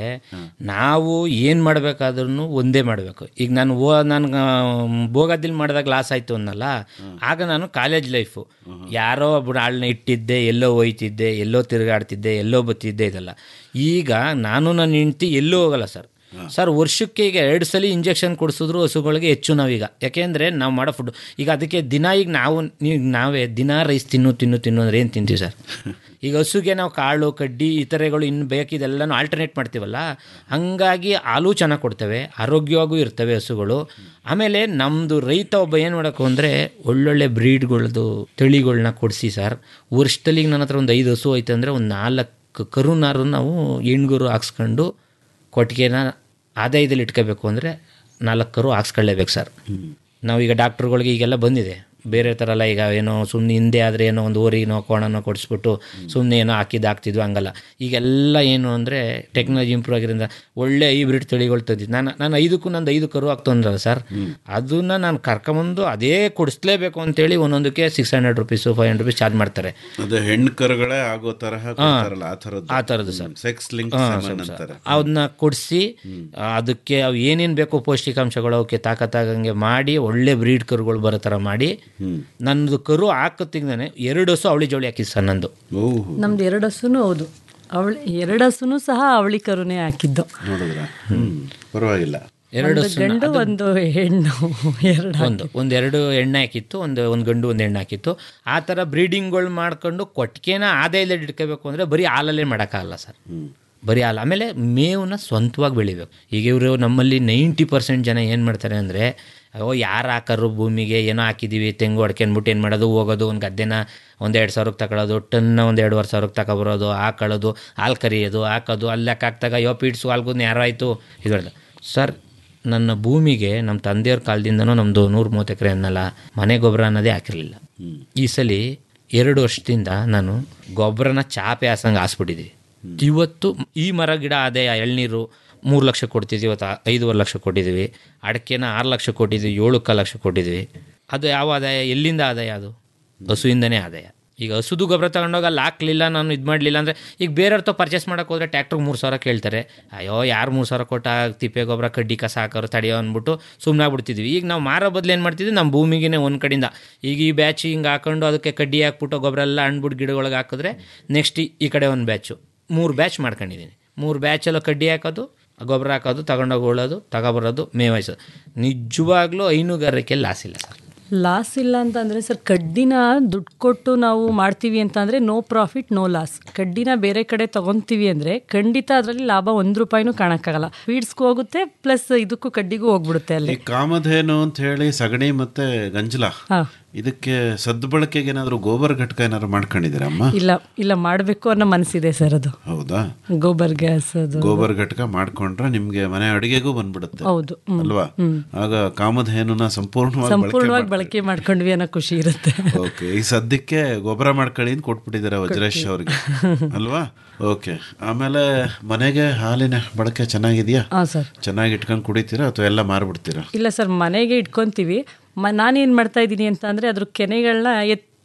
Speaker 11: ನಾವು ಏನು ಮಾಡಬೇಕಾದ್ರೂ ಒಂದೇ ಮಾಡಬೇಕು ಈಗ ನಾನು ಓ ನಾನು ಬೋಗದಿಲ್ ಮಾಡಿದಾಗ ಲಾಸ್ ಆಯಿತು ಅನ್ನಲ್ಲ ಆಗ ನಾನು ಕಾಲೇಜ್ ಲೈಫು ಯಾರೋ ಒಬ್ಬರು ಆಳನ್ನ ಇಟ್ಟಿದ್ದೆ ಎಲ್ಲೋ ಹೋಯ್ತಿದ್ದೆ ಎಲ್ಲೋ ತಿರುಗಾಡ್ತಿದ್ದೆ ಎಲ್ಲೋ ಬತ್ತಿದ್ದೆ ಇದೆಲ್ಲ ಈಗ ನಾನು ನನ್ನ ಹೆಂಡ್ತಿ ಎಲ್ಲೂ ಹೋಗಲ್ಲ ಸರ್ ಸರ್ ವರ್ಷಕ್ಕೆ ಈಗ ಎರಡು ಸಲ ಇಂಜೆಕ್ಷನ್ ಕೊಡಿಸಿದ್ರು ಹಸುಗಳಿಗೆ ಹೆಚ್ಚು ನಾವೀಗ ಯಾಕೆಂದರೆ ನಾವು ಮಾಡೋ ಫುಡ್ ಈಗ ಅದಕ್ಕೆ ದಿನ ಈಗ ನಾವು ನೀವು ನಾವೇ ದಿನ ರೈಸ್ ತಿನ್ನು ತಿನ್ನು ತಿನ್ನು ಅಂದ್ರೆ ಏನು ತಿಂತೀವಿ ಸರ್ ಈಗ ಹಸುಗೆ ನಾವು ಕಾಳು ಕಡ್ಡಿ ಇತರೆಗಳು ಇನ್ನು ಬೇಕಿದೆಲ್ಲನೂ ಆಲ್ಟರ್ನೇಟ್ ಮಾಡ್ತೀವಲ್ಲ ಹಂಗಾಗಿ ಹಾಲು ಚೆನ್ನಾಗಿ ಕೊಡ್ತವೆ ಆರೋಗ್ಯವಾಗೂ ಇರ್ತವೆ ಹಸುಗಳು ಆಮೇಲೆ ನಮ್ಮದು ರೈತ ಒಬ್ಬ ಏನು ಮಾಡೋಕು ಅಂದರೆ ಒಳ್ಳೊಳ್ಳೆ ಬ್ರೀಡ್ಗಳದ್ದು ತಳಿಗಳನ್ನ ಕೊಡಿಸಿ ಸರ್ ವರ್ಷದಲ್ಲಿ ಈಗ ನನ್ನ ಹತ್ರ ಒಂದು ಐದು ಹಸು ಐತೆ ಅಂದರೆ ಒಂದು ನಾಲ್ಕು ಕರುನಾರು ನಾವು ಹೆಣ್ಗರು ಹಾಕ್ಸ್ಕೊಂಡು ಕೊಟ್ಟಿಗೆನ ಆದಾಯದಲ್ಲಿ ಇಟ್ಕೋಬೇಕು ಅಂದರೆ ನಾಲ್ಕು ಕರು ಹಾಕ್ಸ್ಕೊಳ್ಳೇಬೇಕು ಸರ್ ನಾವೀಗ ಡಾಕ್ಟ್ರುಗಳಿಗೆ ಈಗೆಲ್ಲ ಬಂದಿದೆ ಬೇರೆ ಥರ ಎಲ್ಲ ಈಗ ಏನೋ ಸುಮ್ಮನೆ ಹಿಂದೆ ಆದರೆ ಏನೋ ಒಂದು ಓರಿನೋ ಕೋಣನೋ ಕೊಡಿಸ್ಬಿಟ್ಟು ಸುಮ್ಮನೆ ಏನೋ ಹಾಕಿದ್ದು ಹಾಕ್ತಿದ್ವು ಹಂಗಲ್ಲ ಈಗೆಲ್ಲ ಏನು ಅಂದರೆ ಟೆಕ್ನಾಲಜಿ ಇಂಪ್ರೂವ್ ಆಗಿರೋದ್ರಿಂದ ಒಳ್ಳೆ ಹೈಬ್ರಿಡ್ ತಳಿಗಳು ತಂದಿದ್ದು ನಾನು ನಾನು ಐದಕ್ಕೂ ನಂದು ಐದು ಕರು ಆಗ್ತು ಅಂದ್ರಲ್ಲ ಸರ್ ಅದನ್ನು ನಾನು ಕರ್ಕೊಂಬಂದು ಅದೇ ಕೊಡಿಸ್ಲೇಬೇಕು ಅಂತೇಳಿ ಒಂದೊಂದಕ್ಕೆ six hundred rupees five hundred rupees charge ಮಾಡ್ತಾರೆ
Speaker 9: ಅದೇ ಹೆಣ್ಣು ಕರುಗಳೇ ಆಗೋ ತರಹ ಕೊಡ್ತಾರಲ್ಲ ಆ ಥರದ್ದು
Speaker 11: ಆ ಥರದ್ದು ಸರ್
Speaker 9: ಸೆಕ್ಸ್ ಲಿಂಕ್
Speaker 11: ಹಾ,
Speaker 9: ಸೆಮನ್
Speaker 11: ಸರ್,
Speaker 9: ಅಂತಾರೆ
Speaker 11: ಅದನ್ನ ಕೊಡಿಸಿ ಅದಕ್ಕೆ ಅವು ಏನೇನು ಬೇಕು ಪೌಷ್ಟಿಕಾಂಶಗಳು ಅವಕ್ಕೆ ತಾಕತ್ತಾಗಂಗೆ ಮಾಡಿ ಒಳ್ಳೆ ಬ್ರೀಡ್ ಕರುಗಳು ಬರೋ ಥರ ಮಾಡಿ ನನ್ನದು ಕರು ಹಾಕತ್ತಿಂದಾನೆ ಎರಡು ಹಸು ಅವಳಿ ಜೋಳಿ ಹಾಕಿ ಸರ್ ನಂದು
Speaker 10: ನಮ್ದು ಎರಡು ಹಸುನು ಹೌದು ಅವಳಿ ಎರಡು ಹಸುನು ಸಹ ಅವಳಿ ಕರುನೇ ಹಾಕಿದ್ದು
Speaker 9: ನೋಡಿದ್ರ ಹ್ಮ್ ಪರವಾಗಿಲ್ಲ
Speaker 11: ಎರಡು
Speaker 10: ಒಂದು
Speaker 11: ಹಸುನ
Speaker 10: ಗಂಡು
Speaker 11: ಅದು-
Speaker 10: ಒಂದು ಹೆಣ್ಣು ಎರಡು
Speaker 11: ಒಂದು ಒಂದೆರಡು ಎಣ್ಣೆ ಹಾಕಿತ್ತು ಒಂದು ಒಂದು ಗಂಡು ಒಂದು ಹೆಣ್ಣು ಹಾಕಿತ್ತು ಆ ಥರ ಬ್ರೀಡಿಂಗ್ಗಳು ಮಾಡ್ಕೊಂಡು ಕೊಟ್ಟಿಗೆನ ಆದಾಯದಲ್ಲಿ ಇಟ್ಕೋಬೇಕು ಅಂದರೆ ಬರೀ ಹಾಲಲ್ಲೇ ಮಾಡೋಕ್ಕಾಗಲ್ಲ ಸರ್ ಬರೀ ಹಾಲು ಆಮೇಲೆ ಮೇವನ್ನ ಸ್ವಂತವಾಗಿ ಬೆಳಿಬೇಕು ಈಗ ಇವರು ನಮ್ಮಲ್ಲಿ ನೈಂಟಿ ಪರ್ಸೆಂಟ್ ಜನ ಏನು ಮಾಡ್ತಾರೆ ಅಂದರೆ ಅಯ್ಯೋ ಯಾರು ಹಾಕರು ಭೂಮಿಗೆ ಏನೋ ಹಾಕಿದ್ದೀವಿ ತೆಂಗು ಅಡ್ಕೆ ಅಂದ್ಬಿಟ್ಟು ಏನು ಮಾಡೋದು ಹೋಗೋದು ಒಂದು ಗದ್ದೆನ ಒಂದು ಎರಡು ಸಾವಿರಕ್ಕೆ ತಗೊಳ್ಳೋದು ಟನ್ನ ಒಂದು ಎರಡುವರೆ ಸಾವಿರಕ್ಕೆ ತಗೊಬರೋದು ಹಾಕೊಳ್ಳೋದು ಹಾಲು ಕರಿಯೋದು ಹಾಕೋದು ಅಲ್ಲಿ ಲೆಕ್ಕ ಹಾಕ್ದಾಗ ಅಯ್ಯೋ ಪೀಡ್ಸು ಹಾಲ್ಗೂ ಯಾರೋ ಆಯಿತು ಇದು ಸರ್ ನನ್ನ ಭೂಮಿಗೆ ನಮ್ಮ ತಂದೆಯವ್ರ ಕಾಲದಿಂದನೂ ನಮ್ಮದು ನೂರು ಮೂವತ್ತು ಎಕರೆ ಅನ್ನಲ್ಲ ಮನೆ ಗೊಬ್ಬರ ಅನ್ನೋದೇ ಹಾಕಿರಲಿಲ್ಲ ಈ ಸಲ ಎರಡು ವರ್ಷದಿಂದ ನಾನು ಗೊಬ್ಬರನ ಚಾಪೆ ಹಾಸಂಗೆ ಹಾಸ್ಬಿಟ್ಟಿದ್ದೀವಿ ಇವತ್ತು ಈ ಮರ ಗಿಡ ಅದೇ ಎಳ್ನೀರು ಮೂರು ಲಕ್ಷ ಕೊಡ್ತಿದ್ವಿ ಇವತ್ತು ಐದೂವರೆ ಲಕ್ಷ ಕೊಟ್ಟಿದ್ದೀವಿ ಅಡಿಕೆನ ಆರು ಲಕ್ಷ ಕೊಟ್ಟಿದ್ವಿ ಏಳು ಕಾಲು ಲಕ್ಷ ಕೊಟ್ಟಿದ್ವಿ ಅದು ಯಾವ ಆದಾಯ ಎಲ್ಲಿಂದ ಆದಾಯ ಅದು ಹಸುವಿಂದನೇ ಆದಾಯ ಈಗ ಹಸುದು ಗೊಬ್ಬರ ತಗೊಂಡೋಗಿ ಅಲ್ಲಿ ಹಾಕ್ಲಿಲ್ಲ ನಾನು ಇದು ಮಾಡಲಿಲ್ಲ ಅಂದರೆ ಈಗ ಬೇರೆಯವ್ರ ತ ಪರ್ಚೇಸ್ ಮಾಡೋಕೆ ಹೋದರೆ ಟ್ಯಾಕ್ಟ್ರಿಗೆ ಮೂರು ಸಾವಿರ ಕೇಳ್ತಾರೆ ಅಯ್ಯೋ ಯಾರು ಮೂರು ಸಾವಿರ ಕೊಟ್ಟ ತಿಪ್ಪೆ ಗೊಬ್ಬರ ಕಡ್ಡಿ ಕಸ ಹಾಕೋರು ತಡೆಯೋ ಅಂದ್ಬಿಟ್ಟು ಸುಮ್ಮನೆ ಆಗ್ಬಿಡ್ತಿದ್ವಿ ಈಗ ನಾವು ಮಾರೋ ಬದಲು ಏನು ಮಾಡ್ತಿದ್ವಿ ನಮ್ಮ ಭೂಮಿಗೆ ಒಂದು ಕಡೆಯಿಂದ ಈಗ ಈ ಬ್ಯಾಚ್ ಹಿಂಗೆ ಹಾಕೊಂಡು ಅದಕ್ಕೆ ಕಡ್ಡಿ ಹಾಕ್ಬಿಟ್ಟು ಗೊಬ್ಬರ ಎಲ್ಲ ಹಣ್ಬಿಟ್ಟು ಗಿಡಗಳಿಗೆ ಹಾಕಿದ್ರೆ ನೆಕ್ಸ್ಟ್ ಈ ಕಡೆ ಒಂದು ಬ್ಯಾಚು ಮೂರು ಬ್ಯಾಚ್ ಮಾಡ್ಕೊಂಡಿದ್ದೀನಿ ಮೂರು ಬ್ಯಾಚೆಲ್ಲ ಕಡ್ಡಿ ಹಾಕೋದು ಗೊಬ್ಬರ ಹಾಕೋದು ತಗೊಂಡೋಗಿ ಉಳೋದು ತಗೊಬರೋದು ಮೇವಾಯಿಸೋದು ನಿಜವಾಗ್ಲೂ ಹೈನುಗಾರಿಕೆ ಲಾಸ್ ಇಲ್ಲ ಸರ್
Speaker 10: ಲಾಸ್ ಇಲ್ಲ ಅಂತಂದರೆ ಸರ್ ಕಡ್ಡಿನ ದುಡ್ಡು ಕೊಟ್ಟು ನಾವು ಮಾಡ್ತೀವಿ ಅಂತಂದರೆ ನೋ ಪ್ರಾಫಿಟ್ ನೋ ಲಾಸ್ ಕಡ್ಡಿನ ಬೇರೆ ಕಡೆ ತೊಗೊತೀವಿ ಅಂದರೆ ಖಂಡಿತ ಅದರಲ್ಲಿ ಲಾಭ ಒಂದು ರೂಪಾಯಿನೂ ಕಾಣಕ್ಕಾಗಲ್ಲ ಫೀಡ್ಸ್ಗೂ ಹೋಗುತ್ತೆ ಪ್ಲಸ್ ಇದಕ್ಕೂ ಕಡ್ಡಿಗೂ ಹೋಗ್ಬಿಡುತ್ತೆ ಅಲ್ಲಿ
Speaker 9: ಈ ಕಾಮಧೇನು ಅಂತ ಹೇಳಿ ಸಗಣಿ ಮತ್ತೆ ಗಂಜಲ
Speaker 10: ಹಾ.
Speaker 9: ಇದಕ್ಕೆ ಸದ್ಬಳಕೆಗೆ ಏನಾದ್ರು ಗೋಬರ್ ಘಟಕ ಏನಾದ್ರು ಮಾಡ್ಕೊಂಡಿದ್ದೀರಮ್ಮ
Speaker 10: ಇಲ್ಲ ಇಲ್ಲ ಮಾಡಬೇಕು ಅನ್ನೋ ಮನಸ್ಸಿದೆ ಸರ್ ಅದು
Speaker 9: ಹೌದಾ
Speaker 10: ಗೋಬರ್ ಗ್ಯಾಸ್ ಅದು
Speaker 9: ಗೋಬರ್ ಘಟಕ ಮಾಡ್ಕೊಂಡ್ರೆ ನಿಮ್ಗೆ ಮನೆ ಅಡಿಗೆಗೂ ಬಂದ್ಬಿಡುತ್ತೆ
Speaker 10: ಹೌದು ಹ್ಮ್.
Speaker 9: ಅಲ್ವಾ
Speaker 10: ಹ್ಮ್.
Speaker 9: ಆಗ ಕಾಮಧೇನುನ ಸಂಪೂರ್ಣವಾಗಿ
Speaker 10: ಸಂಪೂರ್ಣವಾಗಿ ಬಳಕೆ ಮಾಡ್ಕೊಂಡ್ವಿ ಅನ್ನೋ ಖುಷಿ ಇರುತ್ತೆ
Speaker 9: ಓಕೆ ಈ ಸದ್ಯಕ್ಕೆ ಗೊಬ್ಬರ ಮಾಡ್ಕೊಳ್ಳಿ ಅಂತ ಕೊಟ್ಬಿಟ್ಟಿದ್ದಾರೆ ವಜ್ರೇಶ್ ಅವ್ರಿಗೆ ಅಲ್ವಾ ಓಕೆ ಆಮೇಲೆ ಮನೆಗೆ ಹಾಲಿನ ಬಳಕೆ ಚೆನ್ನಾಗಿದೆಯಾ
Speaker 10: ಹಾಂ ಸರ್
Speaker 9: ಚೆನ್ನಾಗಿ ಇಟ್ಕೊಂಡು ಕುಡಿತೀರಾ ಅಥವಾ ಎಲ್ಲ ಮಾರ್ಬಿಡ್ತೀರಾ
Speaker 10: ಇಲ್ಲ ಸರ್ ಮನೆಗೆ ಇಟ್ಕೊಂತೀವಿ ಮ ನಾನೇನು ಮಾಡ್ತಾ ಇದ್ದೀನಿ ಅಂತ ಅಂದರೆ ಅದ್ರ ಕೆನೆಗಳನ್ನ ಎತ್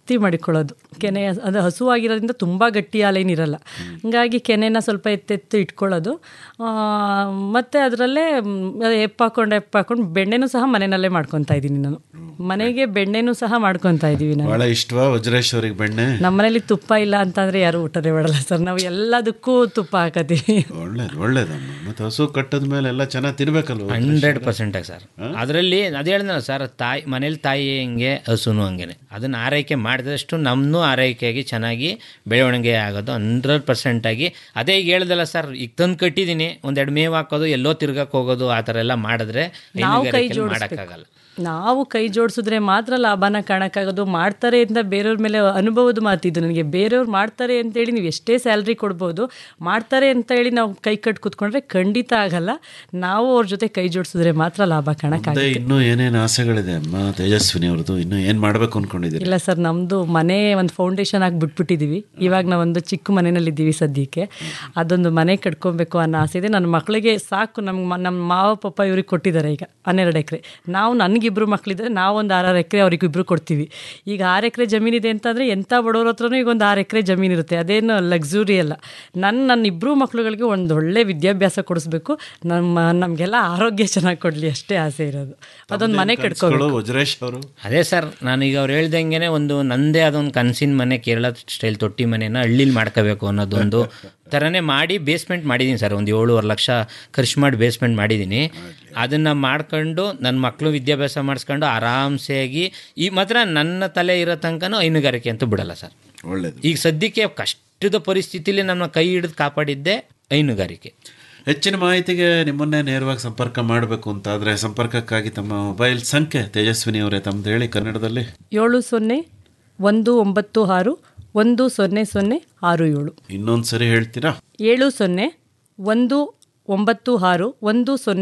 Speaker 10: ಜಾಸ್ತಿ ಮಾಡಿಕೊಳ್ಳೋದು ಕೆನೆ ಅದು ಹಸುವಾಗಿರೋದ್ರಿಂದ ತುಂಬ ಗಟ್ಟಿ ಹಾಲೇನಿರಲ್ಲ ಹಂಗಾಗಿ ಕೆನೆನ ಸ್ವಲ್ಪ ಎತ್ತೆತ್ತು ಇಟ್ಕೊಳ್ಳೋದು ಆ, ಮತ್ತೆ ಅದರಲ್ಲೇ ಎಪ್ಪ ಹಾಕೊಂಡು ಎಪ್ಪ ಹಾಕೊಂಡು ಬೆಣ್ಣೆನೂ ಸಹ ಮನೆಯಲ್ಲೇ ಮಾಡ್ಕೊತಾ ಇದ್ದೀನಿ ನಾನು ಮನೆಗೆ ಬೆಣ್ಣೆನೂ ಸಹ ಮಾಡ್ಕೊತಾ ಇದ್ದೀವಿ ನಾವು
Speaker 9: ಬಹಳ ಇಷ್ಟವಾ ವಜ್ರೇಶ್ ಅವ್ರಿಗೆ ಬೆಣ್ಣೆ
Speaker 10: ನಮ್ಮನೇಲಿ ತುಪ್ಪ ಇಲ್ಲ ಅಂತಂದ್ರೆ ಯಾರು ಊಟನೇ ಮಾಡಲ್ಲ ಸರ್ ನಾವು ಎಲ್ಲದಕ್ಕೂ ತುಪ್ಪ ಹಾಕತ್ತೀವಿ
Speaker 9: ಒಳ್ಳೇದು ಒಳ್ಳೇದಮ್ಮ ಮತ್ತೆ ಹಸು ಕಟ್ಟದ ಮೇಲೆ ಎಲ್ಲ ಚೆನ್ನಾಗಿ ತಿನ್ಬೇಕಲ್ವ
Speaker 11: ಹಂಡ್ರೆಡ್ ಪರ್ಸೆಂಟಾಗಿ ಸರ್ ಅದರಲ್ಲಿ ಅದು ಹೇಳಿದ್ನಲ್ಲ ಸರ್ ತಾಯಿ ಮನೇಲಿ ತಾಯಿ ಹೆಂಗೆ ಹಸುನು ಹಂಗೇನೆ ಅದನ್ನ ಆರೈಕೆ ಮಾಡಿದಷ್ಟು ನಮ್ಮನ್ನು ಆರೈಕೆಯಾಗಿ ಚೆನ್ನಾಗಿ ಬೆಳವಣಿಗೆ ಆಗೋದು ಹಂಡ್ರೆಡ್ ಪರ್ಸೆಂಟಾಗಿ ಅದೇ ಈಗ ಹೇಳ್ದಲ್ಲ ಸರ್ ಈಗ ತಂದು ಕಟ್ಟಿದ್ದೀನಿ ಒಂದೆರಡು ಮೇವು ಹಾಕೋದು ಎಲ್ಲೋ ತಿರ್ಗಕ್ಕೆ ಹೋಗೋದು ಆ ಥರ ಎಲ್ಲ ಮಾಡಿದ್ರೆ
Speaker 10: ನಾವು ಕೈ
Speaker 11: ಹೈನುಗಾರಿಕೆಯಲ್ಲಿ
Speaker 10: ಜೋಡಿಸ್ಬೇಕು
Speaker 11: ಮಾಡೋಕ್ಕಾಗಲ್ಲ
Speaker 10: ನಾವು ಕೈ ಜೋಡಿಸಿದ್ರೆ ಮಾತ್ರ ಲಾಭನ ಕಾಣಕ್ಕಾಗೋದು ಮಾಡ್ತಾರೆ ಅಂತ ಬೇರೆಯವ್ರ ಮೇಲೆ ಅನುಭವದ ಮಾತಿದ್ದು ನನಗೆ ಬೇರೆಯವ್ರು ಮಾಡ್ತಾರೆ ಅಂತೇಳಿ ನೀವು ಎಷ್ಟೇ ಸ್ಯಾಲ್ರಿ ಕೊಡ್ಬೋದು ಮಾಡ್ತಾರೆ ಅಂತ ಹೇಳಿ ನಾವು ಕೈ ಕಟ್ ಕೂತ್ಕೊಂಡ್ರೆ ಖಂಡಿತ ಆಗಲ್ಲ ನಾವು ಅವ್ರ ಜೊತೆ ಕೈ ಜೋಡಿಸಿದ್ರೆ ಮಾತ್ರ ಲಾಭ
Speaker 9: ಮುಂದೆ
Speaker 10: ಕಾಣಕ್ಕಾಗುತ್ತೆ
Speaker 9: ಇನ್ನೂ ಏನೇನು ಆಸೆಗಳಿದೆ ಅಮ್ಮ ತೇಜಸ್ವಿನಿ ಅವ್ರದ್ದು ಇನ್ನೂ ಏನು ಮಾಡಬೇಕು ಅನ್ಕೊಂಡಿದ್ದೀರಿ
Speaker 10: ಇಲ್ಲ ಸರ್ ನಮ್ಮದು ಮನೆ ಒಂದು ಫೌಂಡೇಶನ್ ಆಗಿ ಬಿಟ್ಬಿಟ್ಟಿದ್ದೀವಿ ಇವಾಗ ನಾವೊಂದು ಚಿಕ್ಕ ಮನೆಯಲ್ಲಿದ್ದೀವಿ ಸದ್ಯಕ್ಕೆ ಅದೊಂದು ಮನೆ ಕಟ್ಕೊಬೇಕು ಅನ್ನೋ ಆಸೆ ಇದೆ ನನ್ನ ಮಕ್ಕಳಿಗೆ ಸಾಕು ನಮ್ಗೆ ನಮ್ಮ ಮಾವ ಪಪ್ಪ ಇವ್ರಿಗೆ ಕೊಟ್ಟಿದ್ದಾರೆ ಈಗ ಹನ್ನೆರಡು ಎಕರೆ ನಾವು ನನಗಿಬ್ರು ಮಕ್ಕಳಿದ್ರೆ ನಾವು ಒಂದು ಆರಾರು ಎಕರೆ ಅವ್ರಿಗೆ ಇಬ್ಬರು ಕೊಡ್ತೀವಿ ಈಗ ಆರು ಎಕರೆ ಜಮೀನಿದೆ ಅಂತಂದರೆ ಎಂಥ ಬಡವ್ರ ಹತ್ರನೂ ಈಗ ಒಂದು ಆರು ಎಕರೆ ಜಮೀನು ಇರುತ್ತೆ ಅದೇನು ಲಕ್ಸುರಿ ಅಲ್ಲ ನನ್ನ ನನ್ನ ಇಬ್ಬರು ಮಕ್ಳುಗಳಿಗೆ ಒಂದು ಒಳ್ಳೆ ವಿದ್ಯಾಭ್ಯಾಸ ಕೊಡಿಸ್ಬೇಕು ನಮ್ಮ ನಮಗೆಲ್ಲ ಆರೋಗ್ಯ ಚೆನ್ನಾಗಿ ಕೊಡಲಿ ಅಷ್ಟೇ ಆಸೆ ಇರೋದು ಅದೊಂದು ಮನೆ ಕಟ್ಕೋಬೇಕು
Speaker 9: ವಜ್ರೇಶ್ ಅವರು
Speaker 11: ಅದೇ ಸರ್ ನಾನೀಗ ಅವ್ರು ಹೇಳ್ದಂಗೆ ಒಂದು ನಂದೇ ಅದೊಂದು ಕನಸಿನ ಮನೆ ಕೇರಳ ಸ್ಟೈಲ್ ತೊಟ್ಟಿ ಮನೆನ ಹಳ್ಳಿಲಿ ಮಾಡ್ಕೋಬೇಕು ಅನ್ನೋದೊಂದು ಥರನೇ ಮಾಡಿ ಬೇಸ್ಮೆಂಟ್ ಮಾಡಿದ್ದೀನಿ ಸರ್ ಒಂದು ಏಳುವರೆ ಲಕ್ಷ ಖರ್ಚು ಮಾಡಿ ಬೇಸ್ಮೆಂಟ್ ಮಾಡಿದ್ದೀನಿ ಅದನ್ನು ಮಾಡ್ಕೊಂಡು ನನ್ನ ಮಕ್ಕಳು ವಿದ್ಯಾಭ್ಯಾಸ ಮಾಡಿಸ್ಕೊಂಡು ಆರಾಮ್ಸೆಯಾಗಿ ಈ ಮಾತ್ರ ನನ್ನ ತಲೆ ಇರೋ ತನಕನೂ ಹೈನುಗಾರಿಕೆ ಅಂತೂ ಬಿಡಲ್ಲ ಸರ್
Speaker 9: ಒಳ್ಳೇದು
Speaker 11: ಈಗ ಸದ್ಯಕ್ಕೆ ಕಷ್ಟದ ಪರಿಸ್ಥಿತಿಲಿ ನಮ್ಮ ಕೈ ಹಿಡಿದು ಕಾಪಾಡಿದ್ದೆ ಹೈನುಗಾರಿಕೆ
Speaker 9: ಹೆಚ್ಚಿನ ಮಾಹಿತಿಗೆ ನಿಮ್ಮನ್ನೇ ನೇರವಾಗಿ ಸಂಪರ್ಕ ಮಾಡಬೇಕು ಅಂತಾದರೆ ಸಂಪರ್ಕಕ್ಕಾಗಿ ತಮ್ಮ ಮೊಬೈಲ್ ಸಂಖ್ಯೆ ತೇಜಸ್ವಿನಿ ಅವರೇ ತಮ್ಮದು ಹೇಳಿ ಕನ್ನಡದಲ್ಲಿ
Speaker 10: ಏಳು ಸೊನ್ನೆ ಒಂದು ಒಂಬತ್ತು ಆರು ಒಂದು ಸೊನ್ನೆ ಸೊನ್ನೆ ಆರು ಏಳು
Speaker 9: ಇನ್ನೊಂದು ಸರಿ ಹೇಳ್ತೀರಾ
Speaker 10: ಏಳು ಸೊನ್ನೆ ಒಂದು ಒಂಬತ್ತು ಆರು ಒಂದು ಸೊನ್ನೆ